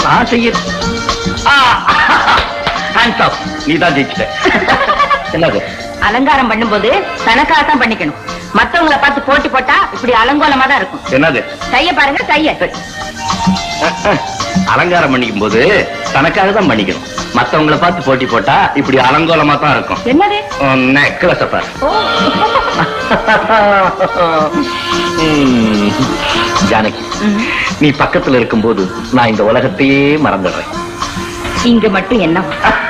ஆசையில் hands of நீ தான் ஜெயிச்சிட்ட என்னது அலங்காரம் பண்ணும்போது தனக்காக தான் பண்ணிக்கணும் மத்தவங்கள பார்த்து போட்டி போட்டா இப்படி அலங்கோலமா தான் இருக்கும் என்னது செய்ய பாருங்க செய்ய அலங்காரம் பண்ணிக்கும் போது தனக்காக தான் பண்ணிக்கணும் மத்தவங்கள பார்த்து போட்டி போட்டா இப்படி அலங்கோலமா தான் இருக்கும் என்னது நெக்லஸ் பாரு ஓ ம். ஜானகி ம். நீ பக்கத்துல இருக்கும்போது நான் இந்த உலகத்தையே மறந்துடுறேன் இங்க மட்டும் என்ன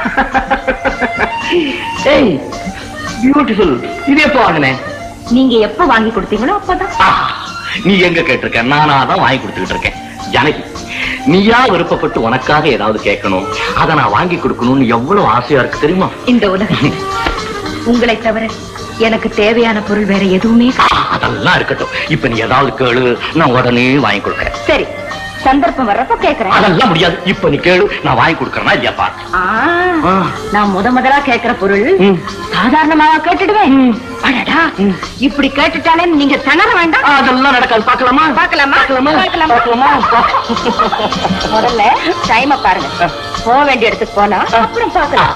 ஏய் பியூட்டிஃபுல் இது எப்போ வாங்கினேன் நீங்க எப்ப வாங்கி கொடுத்தீங்களோ அப்பதான் ஆ, நீ எங்க கேட்டிருக்க நானா தான் வாங்கி கொடுத்துக்கிட்டு இருக்கேன் ஜானகி நீயா விருப்பப்பட்டு உனக்காக ஏதாவது கேட்கணும் அதை நான் வாங்கி கொடுக்கணும்னு எவ்வளவு ஆசையா இருக்கு தெரியுமா இந்த உலகம் உங்களை தவிர எனக்கு தேவையான பொருள் வேற எதுவுமே ஆ, அதெல்லாம் இருக்கட்டும் இப்ப நீ ஏதாவது கேளு நான் உடனே வாங்கி கொடுக்கறேன் சரி சந்தர்ப்பம் வர்றப்ப கேக்குறேன் அதெல்லாம் முடியாது இப்ப நீ கேளு நான் வாங்கி கொடுக்கறேனா இல்லையா பாரு ஆ, ஆ. நான் முத முதலா கேக்குற பொருள் ம். சாதாரணமாவா கேட்டுடுவேன் அடடா இப்படி கேட்டுட்டாலே நீங்க திணற வேண்டாம் அதெல்லாம் நடக்காது பார்க்கலாமா பார்க்கலாமா பார்க்கலாமா பார்க்கலாமா பார்க்கலாமா முதல்ல டைம பாருங்க போக வேண்டிய இடத்துக்கு போனா அப்புறம் பார்க்கலாம்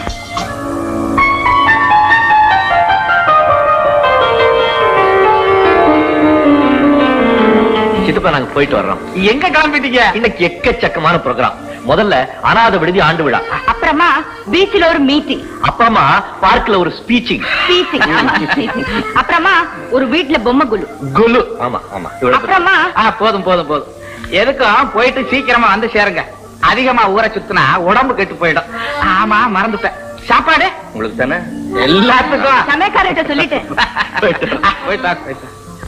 சித்தப்பா நாங்க போயிட்டு வர்றோம் எங்க கிளம்பிட்டீங்க இன்னைக்கு எக்கச்சக்கமான ப்ரோக்ராம் முதல்ல அனாதை விடுதி ஆண்டு விழா அப்புறமா பீச்ல ஒரு மீட்டிங் அப்புறமா பார்க்ல ஒரு ஸ்பீச்சிங் ஸ்பீச்சிங் அப்புறமா ஒரு வீட்ல பொம்மை குழு குலு ஆமா ஆமா இவ்வளவு அப்புறமா ஆ, போதும் போதும் போதும் எதுக்கும் போயிட்டு சீக்கிரமா வந்து சேருங்க அதிகமா ஊரை சுத்தினா உடம்பு கெட்டு போயிடும் ஆமா மறந்துட்டேன் சாப்பாடு உங்களுக்கு தானே எல்லாத்துக்கும் சமயக்காரர்கிட்ட சொல்லிட்டேன் போயிட்டு வா. ஆ, போயிட்டு வா, போயிட்டு வா.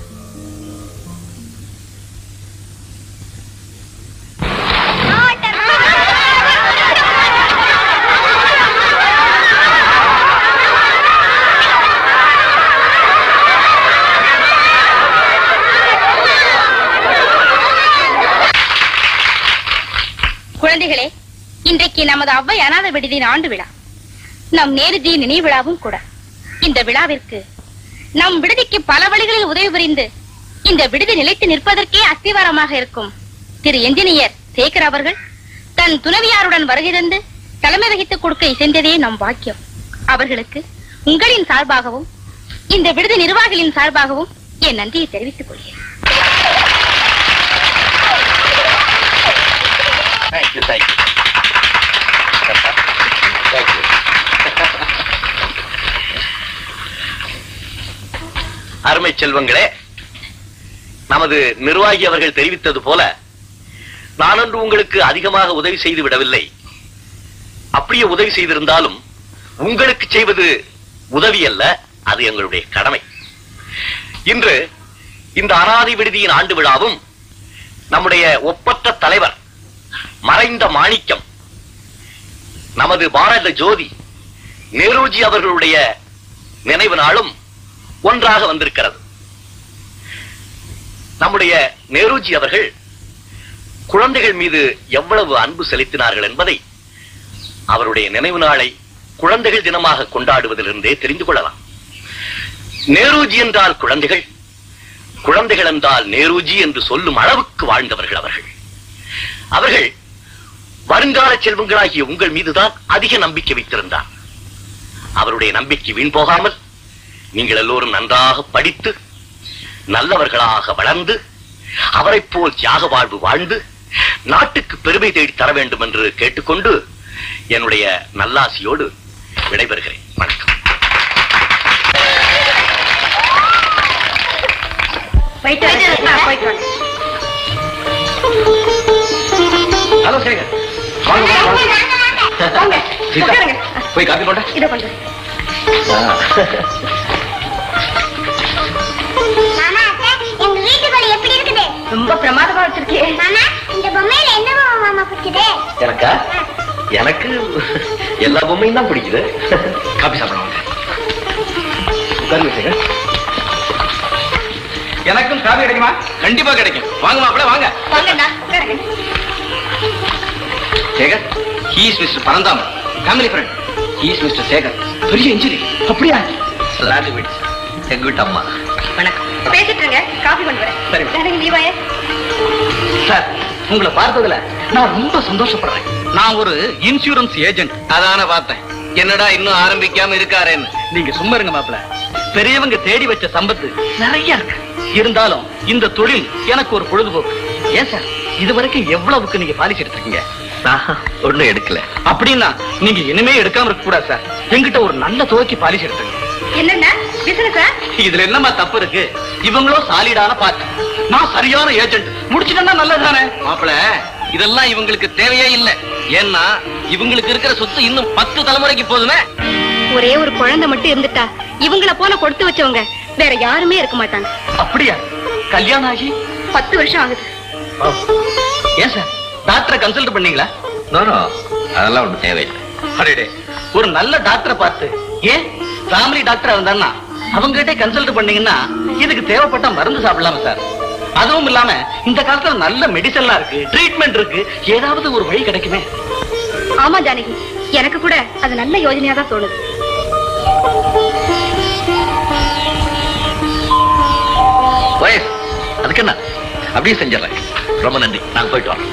குழந்தைகளே இன்றைக்கு நமது அவ்வை அநாத விடுதியின் ஆண்டு விழா நம் நேருஜி நினைவு விழாவும் கூட இந்த விழாவிற்கு நம் விடுதிக்கு பல வழிகளில் உதவி புரிந்து இந்த விடுதி நிலைத்து நிற்பதற்கே அஸ்திவாரமாக இருக்கும் திரு என்ஜினியர் சேகர் அவர்கள் தன் துணைவியாருடன் வருகை தந்து தலைமை வகித்துக் கொடுக்க இசைந்ததே நம் பாக்கியம் அவர்களுக்கு உங்களின் சார்பாகவும் இந்த விடுதி நிர்வாகிகளின் சார்பாகவும் என் நன்றியை தெரிவித்துக் கொள்கிறேன் Thank you, thank you. Thank you. அருமை செல்வங்களே நமது நிர்வாகி அவர்கள் தெரிவித்தது போல நானொன்று உங்களுக்கு அதிகமாக உதவி செய்து விடவில்லை அப்படியே உதவி செய்திருந்தாலும் உங்களுக்கு செய்வது உதவி அல்ல அது எங்களுடைய கடமை இன்று இந்த அனாதை விடுதியின் ஆண்டு விழாவும் நம்முடைய ஒப்பற்ற தலைவர் மறைந்த மாணிக்கம் நமது பாரத ஜோதி நேருஜி அவர்களுடைய நினைவு நாளும் ஒன்றாக வந்திருக்கிறது நம்முடைய நேருஜி அவர்கள் குழந்தைகள் மீது எவ்வளவு அன்பு செலுத்தினார்கள் என்பதை அவருடைய நினைவு நாளை குழந்தைகள் தினமாக கொண்டாடுவதிலிருந்தே தெரிந்து கொள்ளலாம் நேருஜி என்றால் குழந்தைகள் குழந்தைகள் என்றால் நேருஜி என்று சொல்லும் அளவுக்கு வாழ்ந்தவர்கள் அவர்கள் அவர்கள் வருங்கால செல்வங்களாகிய உங்கள் மீதுதான் அதிக நம்பிக்கை வைத்திருந்தார் அவருடைய நம்பிக்கை வீண் போகாமல் நீங்கள் எல்லோரும் நன்றாக படித்து நல்லவர்களாக வளர்ந்து அவரைப் போல் தியாக வாழ்வு வாழ்ந்து நாட்டுக்கு பெருமை தேடி தர வேண்டும் என்று கேட்டுக்கொண்டு என்னுடைய நல்லாசியோடு விடைபெறுகிறேன் வணக்கம் போயிட்டு வரேன். ஆ, போயிட்டு வரேன். ஹலோ சேகர் வாங்க, வாங்க, வாங்க. வாங்க, சீதா, உட்காருங்க. போய் காப்பி போட்ட இதோ கொண்டு வரேன். மாமா அத்தை, எங்க வீட்டுக்குள்ள எப்படி இருக்குது ரொம்ப பிரமாதமா வச்சிருக்கே மாமா இந்த பொம்மையில என்ன பொம்மை மாமா பிடிச்சது எனக்கா எனக்கு எல்லா பொம்மையும் தான் பிடிக்குது காப்பி சாப்பிடலாம் உட்காருங்க சேகர் எனக்கும் காபி கிடைக்குமா கண்டிப்பா கிடைக்கும் வாங்க மாப்பிள்ள வாங்க வாங்கண்ணா உட்காருங்க Sekar he's mister Paranthaman family friend he's mister Sekar பெரிய இன்ஜுரி அப்படியா லாங்குவேஜ் எங்க வீட்டு அம்மா வணக்கம் பேசிட்டு இருங்க காஃபி கொண்டு வரேன் சரி. ஜானகி, நீ வாயே சார் உங்களை பார்த்ததுல நான் ரொம்ப சந்தோஷப்படுறேன் நான் ஒரு இன்சூரன்ஸ் ஏஜென்ட் அதான பார்த்தேன் என்னடா இன்னும் ஆரம்பிக்காம இருக்காரேன்னு நீங்க சும்மா இருங்க மாப்பிள பெரியவங்க தேடி வச்ச சம்பத்து நிறைய இருக்கு இருந்தாலும் இந்த தொழில் எனக்கு ஒரு பொழுதுபோக்கு ஏன் சார் இது வரைக்கும் எவ்வளவுக்கு நீங்க பாலிசி எடுத்திருக்கீங்க ஒண்ணும் எடுக்கல அப்படின்னா நீங்க இனிமே எடுக்காம இருக்க கூடாது சார் என்கிட்ட ஒரு நல்ல துவக்கி பாலிசி எடுத்துங்க என்னன்னா பிசினஸா இதுல என்னமா தப்பு இருக்கு இவங்களும் சாலிடான பார்ட்டி நான் சரியான ஏஜென்ட் முடிச்சிட்டேன்னா நல்லதுதானே மாப்பிள இதெல்லாம் இவங்களுக்கு தேவையே இல்ல ஏன்னா இவங்களுக்கு இருக்கிற சொத்து இன்னும் பத்து தலைமுறைக்கு போதுமே ஒரே ஒரு குழந்தை மட்டும் இருந்துட்டா இவங்கள போல கொடுத்து வச்சவங்க வேற யாருமே இருக்க மாட்டாங்க அப்படியா கல்யாணம் ஆகி பத்து வருஷம் ஆகுது ஏன் சார் டாக்டரை கன்சல்ட் பண்ணீங்களா அதெல்லாம் ஒண்ணு தேவையில்லை அடேடே ஒரு நல்ல டாக்டரை பார்த்து ஏன் ஃபேமிலி டாக்டரா இருந்தான்னா அவங்க கிட்ட கன்சல்ட் பண்ணீங்கன்னா இதுக்கு தேவைப்பட்ட மருந்து சாப்பிடலாமா சார் அதுவும் இல்லாம இந்த காலத்துல நல்ல மெடிசன்லாம் இருக்கு ட்ரீட்மெண்ட் இருக்கு ஏதாவது ஒரு வழி கிடைக்குமே ஆமா ஜானகி எனக்கு கூட அது நல்ல யோஜனையா தான் தோணுது வயசு அதுக்கு என்ன அப்படியே செஞ்சிடறேன் ரொம்ப நன்றி நாங்க போயிட்டு வரோம்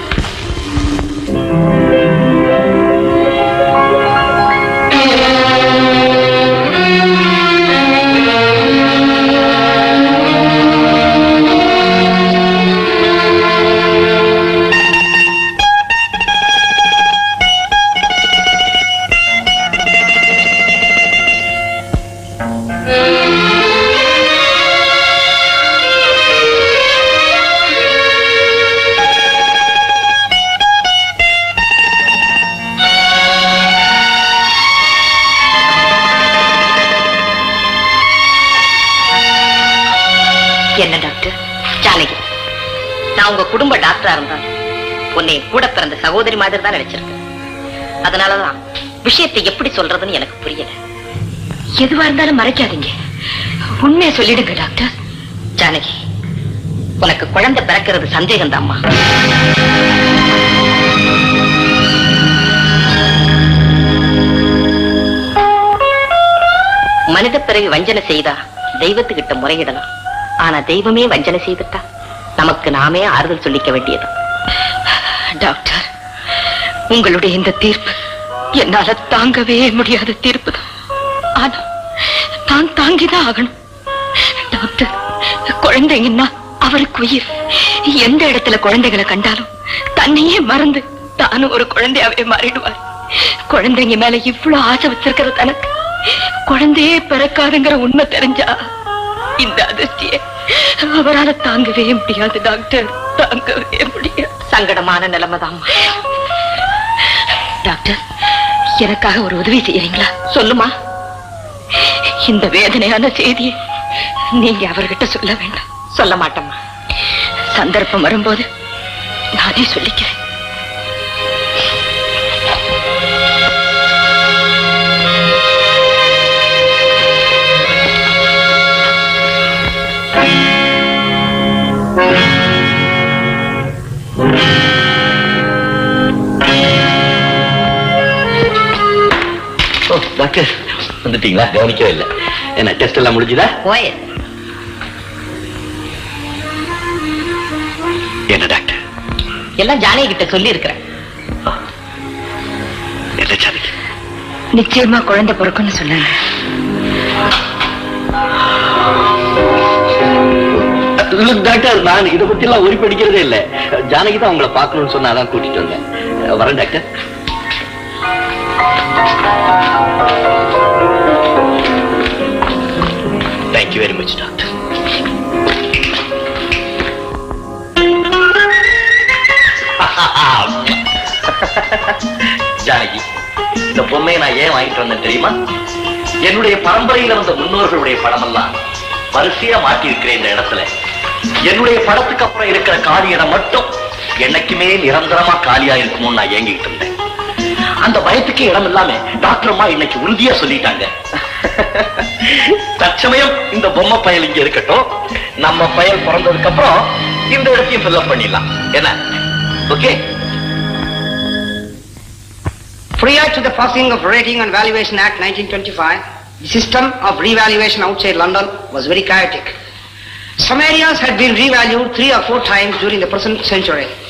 என்ன டாக்டர் ஜானகி நான் உங்க குடும்ப டாக்டரா இருந்தாலும் உன்னை என் கூட பிறந்த சகோதரி மாதிரி தான் நினைச்சிருக்கேன் அதனாலதான் விஷயத்தை எப்படி சொல்றதுன்னு எனக்கு புரியல எதுவா இருந்தாலும் மறைக்காதீங்க உண்மையை சொல்லிடுங்க டாக்டர் ஜானகி உனக்கு குழந்தை பிறக்கிறது சந்தேகம் தாம்மா மனித பிறகு வஞ்சனை செய்தா தெய்வத்துக்கிட்ட முறையிடலாம் ஆனா தெய்வமே வஞ்சனை செய்துட்டா நமக்கு நாமே ஆறுதல் சொல்லிக்க வேண்டியது டாக்டர் உங்களுடைய இந்த தீர்ப்பு என்னால தாங்கவே முடியாத தீர்ப்பு தான் ஆனா நான் தாங்கிதான் ஆகணும் டாக்டர் குழந்தைங்கன்னா அவருக்கு உயிர் எந்த இடத்துல குழந்தைகளை கண்டாலும் தன்னையே மறந்து தானும் ஒரு குழந்தையாவே மாறிடுவார் குழந்தைங்க மேல இவ்வளவு ஆசை வச்சிருக்கிற தனக்கு குழந்தையே பிறக்காதுங்கிற உண்மை தெரிஞ்சா இந்த அதிர்ச்சியை அவரால தாங்கவே முடியாது டாக்டர் தாங்கவே முடியாது சங்கடமான நிலைமைதான் டாக்டர் எனக்காக ஒரு உதவி செய்யறீங்களா சொல்லுமா இந்த வேதனையான செய்தியை நீங்க அவர்கிட்ட சொல்ல வேண்டாம் சொல்ல மாட்டோமா சந்தர்ப்பம் வரும்போது நானே சொல்லிக்கிறேன் ஓ டாக்டர் வந்துட்டீங்களா கவனிக்கவே இல்லை என்ன டெஸ்ட் எல்லாம் முடிஞ்சுதா போய என்ன டாக்டர் எல்லாம் ஜானகி கிட்ட சொல்லி இருக்கிறேன் என்ன ஜானகி நிச்சயமா குழந்தை பிறக்கும்னு சொன்னாங்க லுக் டாக்டர் நான் இதை பத்தி எல்லாம் உரி படிக்கிறதே இல்ல ஜானகி தான் உங்களை பார்க்கணும்னு சொன்னா அதான் கூட்டிட்டு வந்தேன் வரேன் doctor thank you very much doctor Janaki இந்த பொம்மையை நான் ஏன் வாங்கிட்டு வந்தேன் தெரியுமா என்னுடைய பரம்பரையில வந்த முன்னோர்களுடைய படமெல்லாம் வரிசையா மாட்டி இருக்கிற இந்த இடத்துல என்னுடைய படத்துக்கு அப்புறம் இருக்கிற காலி இடம் மட்டும் என்னைக்குமே நிரந்தரமா காலியா இருக்குமோன்னு நான் ஏங்கிட்டு இருந்தேன் அந்த பயத்துக்கு இடம் இல்லாம டாக்டர் அம்மா இன்னைக்கு உறுதியா சொல்லிட்டாங்க தற்சமயம் இந்த பொம்மை பயல் இங்க இருக்கட்டும் நம்ம பயல் பிறந்ததுக்கு அப்புறம் இந்த இடத்தையும் ஃபில் பண்ணிடலாம் என்ன okay Prior to the passing of Rating and Valuation Act 1925, the system of revaluation outside London was very chaotic. Some areas had been revalued three or four times during the present century.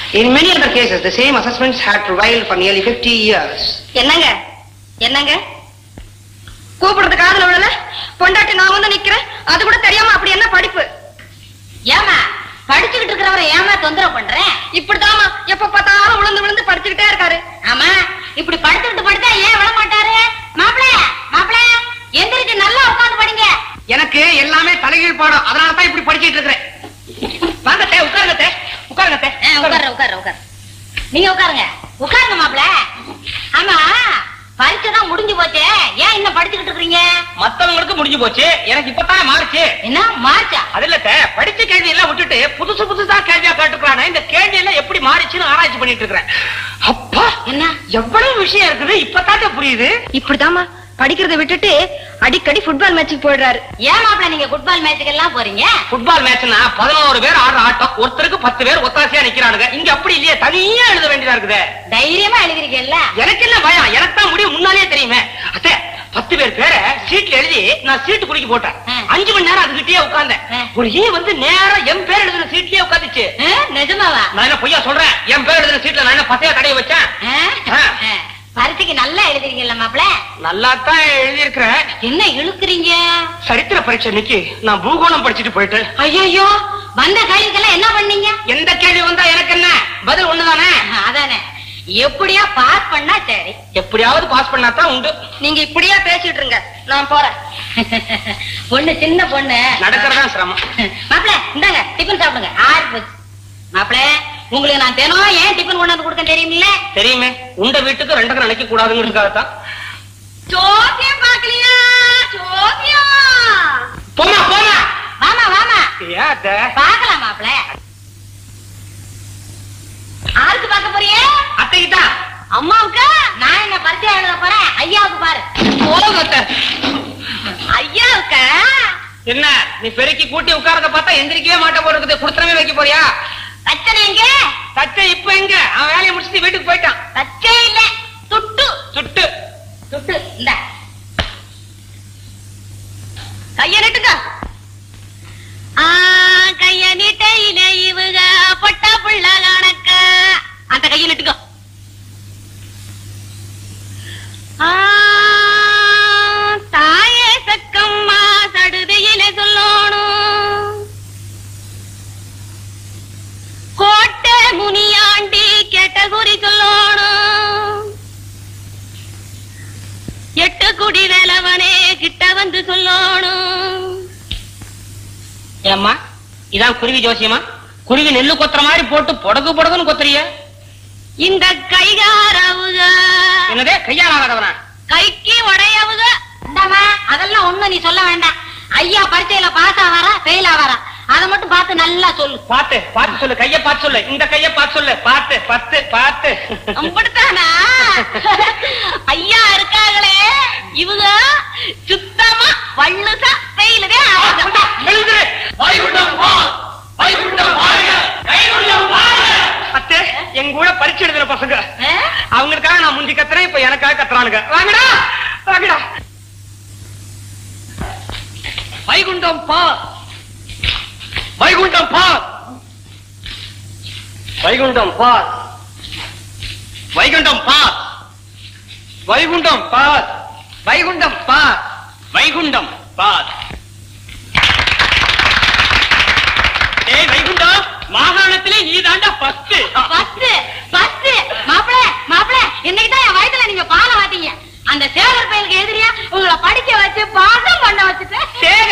In many other cases, the same assessments had prevailed for nearly 50 years. என்னங்க என்னங்க கூப்பிடுறது காதுல விழல பொண்டாட்டி நான் வந்து நிக்கிறேன் அது கூட தெரியாம அப்படி என்ன படிப்பு ஏமா படிச்சுக்கிட்டு இருக்கிறவரை ஏமா தொந்தரவு பண்றேன் இப்படிதாம்மா எப்ப பார்த்தாலும் விழுந்து விழுந்து படிச்சுக்கிட்டே இருக்காரு ஆமா இப்படி படுத்துக்கிட்டு படுத்தா ஏன் விட மாட்டாரு மாப்பிள மாப்பிள எந்திரிச்சு நல்லா உட்கார்ந்து படிங்க எனக்கு எல்லாமே தலைகீழ் பாடம் அதனால தான் இப்படி படிச்சிட்டு இருக்கிறேன் வாங்க தே உட்காருங்க தே உட்காருங்க தே ஆ, உட்காரு உட்காரு உட்காரு நீங்க உட்காருங்க உட்காருங்க மாப்பிள ஆமா பரீட்சை தான் முடிஞ்சு போச்சே ஏன் இன்னும் படிச்சுக்கிட்டு இருக்கீங்க மத்தவங்களுக்கு முடிஞ்சு போச்சு எனக்கு இப்பதான் மாறுச்சு என்ன மார்ச்சா அது இல்ல அத்தை, படிச்ச கேள்வி எல்லாம் விட்டுட்டு புதுசு புதுசா கேள்வியா கேட்டுக்கிறானே இந்த கேள்வி எல்லாம் எப்படி மாறிச்சுன்னு ஆராய்ச்சி பண்ணிட்டு இருக்கிறேன் அப்பா என்ன எவ்வளவு விஷயம் இருக்குது இப்பதான் புரியுது இப்படிதாம்மா படிக்கிறத விட்டுட்டு அடிக்கடி ஃபுட்பால் மேட்சுக்கு போயிடுறாரு ஏன் மாப்பிள நீங்க ஃபுட்பால் மேட்சுக்கு எல்லாம் போறீங்க ஃபுட்பால் மேட்ச்னா பதினோரு பேர் ஆடுற ஆட்டம் ஒருத்தருக்கு பத்து பேர் ஒத்தாசையா நிக்கிறானுங்க இங்க அப்படி இல்லையே தனியா எழுத வேண்டியதா இருக்குது தைரியமா எழுதிருக்கீங்கல்ல எனக்கு என்ன பயம் எனக்கு தான் முடியும் முன்னாலே தெரியுமே அத்தை பத்து பேர் பேரை சீட்ல எழுதி நான் சீட்டு குடிக்க போட்டேன் ஆ. அஞ்சு மணி நேரம் அதுகிட்டயே உட்கார்ந்தேன் ஆ. ஒரு ஈ வந்து நேரா என் பேர் எழுதின சீட்லயே உட்காந்துச்சு ஆ, நிஜமாவா நான் என்ன பொய்யா சொல்றேன் என் பேர் எழுதின சீட்ல நான் என்ன பத்தையா தடைய வச்சேன் ஆ? ஆ. ஆ. பரீட்சைக்கு நல்லா எழுதுறீங்கல்ல மாப்பிள நல்லா தான் எழுதியிருக்கிறேன் என்ன இழுக்குறீங்க சரித்திர பரீட்சை இன்னைக்கு நான் பூகோளம் படிச்சுட்டு போயிட்டு ஐயோ வந்த கைதுக்கெல்லாம் என்ன பண்ணீங்க எந்த கேள்வி வந்தா எனக்கு என்ன பதில் ஒண்ணுதானே அதானே எப்படியா பாஸ் பண்ணா சரி எப்படியாவது பாஸ் பண்ணா தான் உண்டு நீங்க இப்படியே பேசிட்டு இருங்க நான் போறேன் பொண்ணு சின்ன பொண்ணு நடக்கிறதா சிரமம் மாப்பிள இந்தாங்க டிபன் சாப்பிடுங்க ஆறு போச்சு மாப்பிள உங்களுக்கு நான் தினம் ஏன் டிபன் கொண்டு வந்து கொடுக்க தெரியுமில்ல தெரியுமே உண்ட வீட்டுக்கு ரெண்டுக்கும் நினைக்க கூடாதுங்கிறதுக்காகத்தான் ஜோசியம் பாக்கலையா ஜோசியம் போமா போமா வாமா வாமா ஏன் அத்தை? பாக்கலாம் மாப்பிள ஆருக்கு பார்க்க போறியே அத்தைக்கிட்டா அம்மாவுக்கு நான் என்ன பரிச்சை எழுத போறேன் ஐயாவுக்கு பாரு போதும் அத்தை. ஐயாவுக்கு என்ன நீ பெருக்கி கூட்டி உட்காரத பார்த்தா எந்திரிக்கவே மாட்ட போல இருக்குது குடுத்தனமே வைக்க போறியா தச்சனை எங்க தச்சை இப்ப எங்க அவன் வேலையை முடிச்சுட்டு வீட்டுக்கு போயிட்டான் தச்சே இல்ல துட்டு சுட்டு துட்டு இந்த கைய நட்டுங்க கைய நீட்டையில இவுக பொட்ட புள்ள கணக்க அந்த கைய நட்டுங்க ஆ, தாயே சக்கம்மா சடுதியில சொல்லணும் கோட்டை முனியாண்டி கெட்ட குறி சொல்லணும் எட்டு குடி வேலவனே கிட்ட வந்து சொல்லணும் ஏம்மா இதான் குருவி ஜோசியமா குருவி நெல்லு கொத்துற மாதிரி போட்டு புடகு புடகுன்னு கொத்துறிய இந்த கைகாரவுக என்னதே கையாளாதவனா கைக்கு உடையவுக இந்தாமா அதெல்லாம் ஒண்ணும் நீ சொல்ல வேண்டாம் ஐயா பரீட்சையில பாஸ் ஆவாரா ஃபெயில் ஆவாரா அத மட்டும் பார்த்து நல்லா சொல்லு பாத்து பாத்து சொல்லு கைய பாத்து சொல்லு இந்த கைய பாத்து சொல்லு பாத்து பத்து பாத்து அப்படித்தானா ஐயா இருக்காங்களே இவங்க சுத்தமா வள்ளுசா ஃபெயிலுதே ஆவாங்க எழுது அத்தே எங்க கூட பரீட்சை எழுதுற பசங்க ஆ? அவங்களுக்காக நான் முந்தி கத்துறேன் இப்ப எனக்காக கத்துறானுங்க வாங்கடா வாங்கடா வைகுண்டம் பா வைகுண்டம் பா வைகுண்டம் பா வைகுண்டம் பா வைகுண்டம் பா வைகுண்டம் பா வைகுண்டம் பா ஏய் வைகுண்டம் மாகாணத்திலே நீ தாண்டா ஃபர்ஸ்ட் பஸ் பஸ் மாப்பிள மாப்பிள இன்னைக்கு தான் என் வயசுல நீங்க பாலை வாட்டீங்க அந்த சேகர் பயலுக்கு எதிரியா உங்களை படிக்க வச்சு பாசம் பண்ண வச்சுட்டு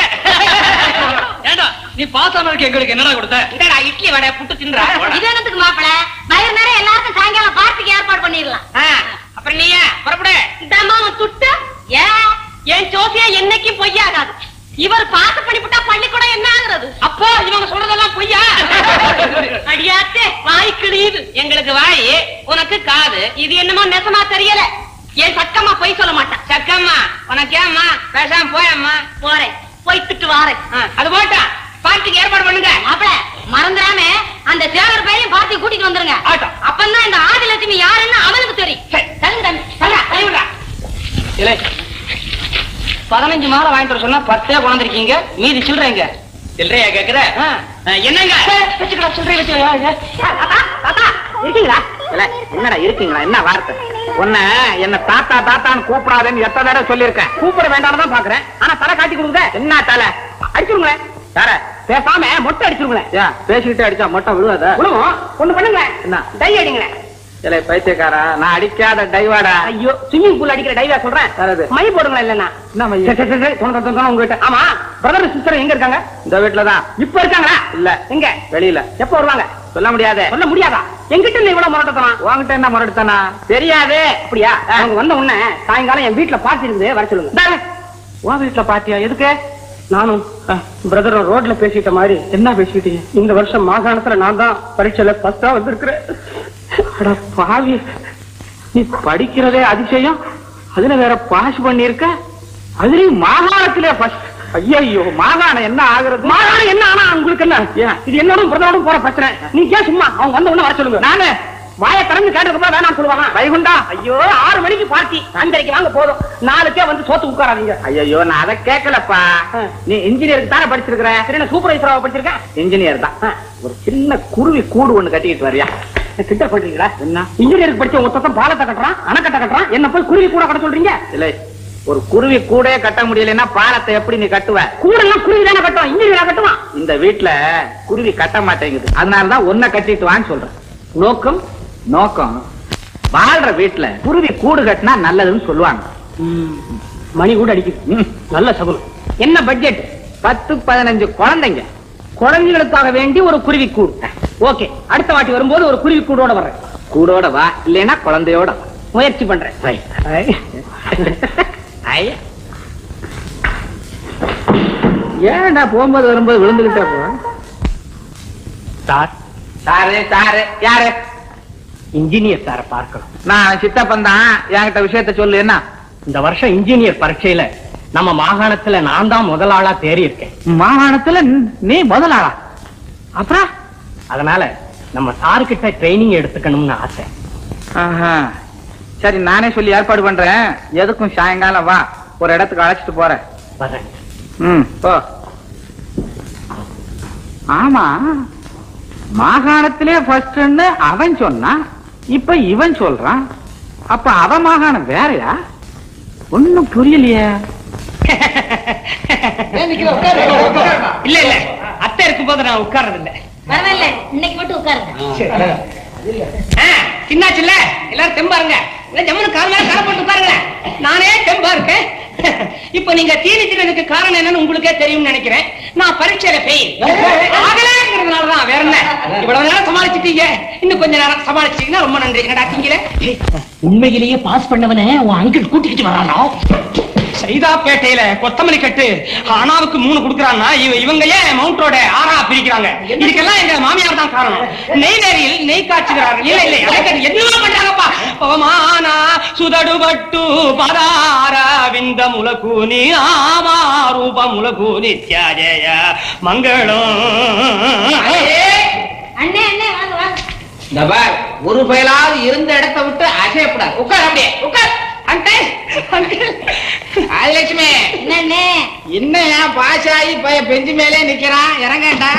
ஏண்டா நீ பாஸ் ஆனதுக்கு எங்களுக்கு என்னடா கொடுத்த இந்தடா இட்லி வடை புட்டு தின்றா இது என்னத்துக்கு மாப்பிள வயிறு நேரம் எல்லாருக்கும் சாயங்காலம் பார்ட்டிக்கு ஏற்பாடு பண்ணிடலாம் அப்புறம் நீ புறப்படு இந்தாம்மா உன் துட்டு ஏன் என் ஜோசியா என்னைக்கும் பொய்யாகாது இவர் பாச பண்ணிவிட்டா பள்ளிக்கூடம் என்ன ஆகுறது அப்போ இவங்க சொல்றதெல்லாம் பொய்யா அடியாத்தே வாய் கிழியுது எங்களுக்கு வாய் உனக்கு காது இது என்னமோ நெசமா தெரியல என் சக்கம்மா பொய் சொல்ல மாட்டான் சக்கம்மா உனக்கு ஏம்மா பேசாம போயம்மா போறேன் போய்த்துட்டு வாரேன் அது போட்டா பார்ட்டிக்கு ஏற்பாடு பண்ணுங்க மாப்பிள மறந்துடாம அந்த சேகர் பையன் பார்ட்டி கூட்டிட்டு வந்துருங்க ஆட்டம். அப்பந்தான் இந்த ஆதிலட்சுமி யாருன்னு அவனுக்கு தெரியும் சரி. தள்ளுங்க தம்பி, தள்ளுடா, தள்ளுடா. இல்லை பதினஞ்சு மாலை வாங்கிட்டு வர சொன்னா பத்தே கொண்டிருக்கீங்க மீதி சில்லறைங்க சில்லறையா கேக்குற என்னங்க வச்சுக்கடா, சில்லறை வச்சுக்கடா. தாத்தா, தாத்தா, இருக்கீங்களா இல்ல என்னடா இருக்கீங்களா என்ன வார்த்தை உன்ன என்ன தாத்தா தாத்தான்னு கூப்பிடாதேன்னு எத்தனை தடவை சொல்லியிருக்கேன் கூப்பிட வேண்டாம்னு தான் பாக்குறேன் ஆனா தலை காட்டி கொடுங்க என்ன தலை அடிச்சிருங்களேன் சார பேசாம மொட்டை அடிச்சிருங்களேன் ஏன் பேசிக்கிட்டே அடிச்சா மொட்டை விழுவாத விழுவோம் ஒண்ணு பண்ணுங்க என்ன டை அடிங்களேன் இல்லை பைத்தியக்காரா நான் அடிக்காத டைவாடா ஐயோ ஸ்விம்மிங் பூல் அடிக்கிற டைவா சொல்றேன் மை போடுங்களா இல்லன்னா என்ன மை சரி சரி சரி சொன்ன சொன்ன உங்ககிட்ட ஆமா பிரதர் சிஸ்டர் எங்க இருக்காங்க இந்த வீட்ல தான் இப்ப இருக்காங்களா இல்ல எங்க வெளியில எப்ப வருவாங்க சொல்ல முடியாது சொல்ல முடியாதா எங்கிட்ட இல்ல இவ்வளவு முரட்டத்தனா உங்ககிட்ட என்ன முரட்டத்தனா தெரியாது அப்படியா அவங்க வந்த உடனே சாயங்காலம் என் வீட்டுல பார்ட்டி இருந்து வர சொல்லுங்க உன் வீட்டுல பாத்தியா எதுக்கு நானும் பிரதர் ரோட்ல பேசிட்ட மாதிரி என்ன பேசிட்டீங்க இந்த வருஷம் மாகாணத்துல நான் தான் பரீட்சையில ஃபர்ஸ்டா வந்திருக்கிறேன் அட பாவி நீ படிக்கிறதே அதிசயம் அதுல வேற பாஸ் பண்ணிருக்க அதுலயும் மாகாணத்திலே ஃபர்ஸ்ட் ஐயோ மாகாணம் என்ன ஆகுறது மாகாணம் என்ன ஆனா உங்களுக்கு என்ன இது என்னோட பிரதமரும் போற பிரச்சனை நீ ஏன் சும்மா அவங்க வந்த உடனே வர சொல்லுங்க நானு வாய திறந்து கேட்டதுக்கு வேணாம் சொல்லுவாங்க வைகுண்டா ஐயோ ஆறு மணிக்கு பார்ட்டி அஞ்சரைக்கு வாங்க போதும் நாலுக்கே வந்து சோத்து உட்காராதீங்க ஐயோ நான் அதை கேட்கலப்பா நீ இன்ஜினியருக்கு தானே படிச்சிருக்கிற சரி சூப்பர்வைசராக படிச்சிருக்கேன் இன்ஜினியர் தான் ஒரு சின்ன குருவி கூடு ஒண்ணு கட்டிக்கிட்டு வரியா கிட்ட பண்றீங்களா என்ன இன்ஜினியருக்கு படிச்ச ஒருத்தன் பாலத்தை கட்டுறான் அணைக்கட்டை கட்டுறான் என்ன போய் குருவி கூட கட்ட சொல்றீங்க இல்ல ஒரு குருவி கூட கட்ட முடியலன்னா பாலத்தை எப்படி நீ கட்டுவ கூட எல்லாம் குருவி தானே கட்டுவான் இன்ஜினியரா கட்டுவான் இந்த வீட்டுல குருவி கட்ட மாட்டேங்குது அதனாலதான் ஒன்ன கட்டிட்டு வான்னு சொல்றேன் நோக்கம் நோக்கம் வாழ்ற வீட்டுல குருவி கூடு கட்டினா நல்லதுன்னு சொல்லுவாங்க மணி கூட அடிக்குது நல்ல சகுனம் என்ன பட்ஜெட் பத்து பதினஞ்சு குழந்தைங்க குழந்தைகளுக்காக வேண்டி ஒரு குருவி கூடு ஓகே அடுத்த வாட்டி வரும்போது ஒரு குருவி கூடோட வர்றேன் கூடோட வா இல்லைன்னா குழந்தையோட வா. முயற்சி பண்றேன் ஏன்டா போகும்போது வரும்போது விழுந்துகிட்டே போ சார் சாரு சாரு யாரு இன்ஜினியர் சாரை பார்க்கணும் நான் சித்தப்பன் தான் என்கிட்ட விஷயத்த சொல்லு என்ன இந்த வருஷம் இன்ஜினியர் பரீட்சையில நம்ம மாகாணத்துல நான் தான் முதல் ஆளா தேறி இருக்கேன் மாகாணத்துல நீ முதலாளா அப்புறம் அதனால நம்ம சாருக்கிட்ட ட்ரைனிங் எடுத்துக்கணும்னு ஆசை ஆஹா. சரி நானே சொல்லி ஏற்பாடு பண்றேன் எதுக்கும் சாயங்காலம் வா ஒரு இடத்துக்கு அழைச்சிட்டு போறேன் வரேன் ம் போ ஆமா மாகாணத்திலே ஃபர்ஸ்ட்னு அவன் சொன்னான் இப்ப இவன் சொல்றான் அப்ப அவன் மாகாணம் வேறயா ஒண்ணும் புரியலையே இல்ல இல்ல அத்தை இருக்கும் போது நான் உட்கார்றது இல்ல பரவாயில்ல இன்னைக்கு மட்டும் உட்காருங்க சின்னாச்சுல்ல எல்லாரும் தெம்பாருங்க இல்ல ஜம்முனு கால் மேல கால் போட்டு உட்காருங்க நானே தெம்பா இருக்கேன் இப்ப நீங்க தீனிச்சினதுக்கு காரணம் என்னன்னு உங்களுக்கே தெரியும்னு நினைக்கிறேன் நான் பரீட்சையில பெயில் ஆகலங்கிறதுனாலதான் வேற என்ன இவ்வளவு நேரம் சமாளிச்சிட்டீங்க இன்னும் கொஞ்ச நேரம் சமாளிச்சிட்டீங்கன்னா ரொம்ப நன்றி என்னடா திங்கல உண்மையிலேயே பாஸ் பண்ணவனே உன் அங்கிள் கூட்டிக்கிட்டு வரானோ சைதாப்பேட்டையில கொத்தமல்லி கட்டு அனாவுக்கு மூணு குடுக்கறான்னா இவ இவங்க ஏன் மவுண்ட் ரோட ஆறா பிரிக்கிறாங்க இதுக்கெல்லாம் எங்க மாமியார் தான் காரணம் நெய்வேலியில் நெய் காய்ச்சுகிறார்கள் இல்ல இல்ல எனக்கு என்னமா பண்றாங்கப்பா பவமானா சுதடுபட்டு பதார விந்த முலகூனி ஆமா ரூப முலகூனி தியாஜய மங்களம் அண்ணே அண்ணே வாங்க வாங்க இந்த பார் ஒரு பயலாவது இருந்த இடத்தை விட்டு அசையப்படாது உட்கார் அப்படியே உட்கார் அங்கிள் அங்கிள் ஆதிலட்சுமி என்னண்ணே என்ன ஏன் பாஸ் ஆகி பைய பெஞ்சு மேலே நிக்கிறான் இறங்கட்டா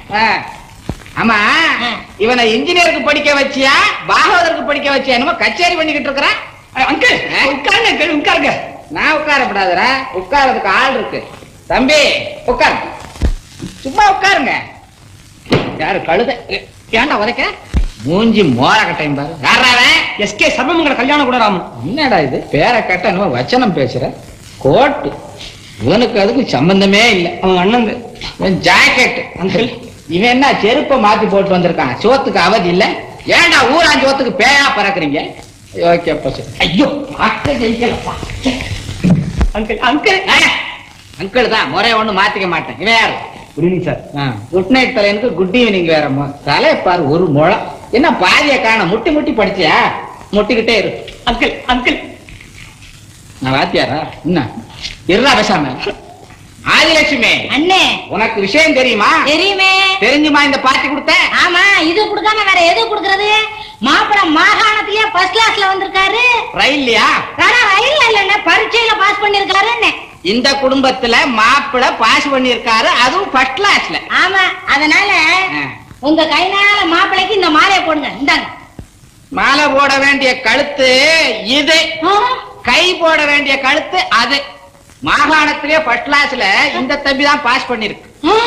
ஆமா இவனை இன்ஜினியருக்கு படிக்க வச்சியா பாகவதற்கு படிக்க வச்சியா என்னமோ கச்சேரி பண்ணிக்கிட்டு இருக்கிறான் அங்கிள் உட்காருங்க அங்கிள் உட்காருங்க நான் உட்காரப்படாதரா உட்காரதுக்கு ஆள் இருக்கு தம்பி உட்கார் சும்மா உட்காருங்க யாரு கழுத ஏன்டா உதைக்க மூஞ்சி மோர கட்டையும் பாரு யாரா அவன்? எஸ்கே சர்வமங்கல கல்யாணம் கூட ராமன் என்னடா இது பேரை கட்ட என்னமோ வச்சனம் பேசுற கோட்டு இவனுக்கு அதுக்கு சம்பந்தமே இல்லை அவங்க அண்ணன் இவன் ஜாக்கெட் அங்கிள் இவன் என்ன செருப்பை மாத்தி போட்டு வந்திருக்கான் சோத்துக்கு அவதி இல்ல ஏன்டா ஊரான் சோத்துக்கு பேயா பறக்குறீங்க ஓகே சரி ஐயோ பார்க்க ஜெயிக்கலப்பா அங்கிள் அங்கிள் அங்கிள் தான் முறை ஒண்ணு மாத்திக்க மாட்டேன் இவன் யாரு good evening sir good night தலையனுக்கு குட் ஈவினிங் வேற தலை பாரு ஒரு முழம் என்ன பாதிய காண முட்டி முட்டி படிச்சியா முட்டிக்கிட்டே இரு அங்கிள் அங்கிள் நான் வாத்தியாரா என்ன இருடா பேசாம ஆதிலட்சுமி அண்ணே உனக்கு விஷயம் தெரியுமா தெரியுமே தெரிஞ்சுமா இந்த பாட்டி கொடுத்த ஆமா இது கொடுக்காம வேற எது கொடுக்கறது மாப்பிள மாகாணத்திலேயே ஃபர்ஸ்ட் கிளாஸ்ல வந்திருக்காரு ரயில்லையா ஆனா ரயில்ல இல்லண்ணே பரீட்சையில பாஸ் பண்ணிருக்காருன்னு இந்த குடும்பத்துல மாப்பிள பாஸ் பண்ணிருக்காரு அதுவும் ஃபர்ஸ்ட் கிளாஸ்ல ஆமா அதனால ஆ. உங்க கைனால மாப்பிளைக்கு இந்த மாலையை போடுங்க இந்தாங்க மாலை போட வேண்டிய கழுத்து இது கை போட வேண்டிய கழுத்து அது மாகாணத்திலே ஃபர்ஸ்ட் கிளாஸ்ல இந்த தம்பி தான் பாஸ் பண்ணிருக்கு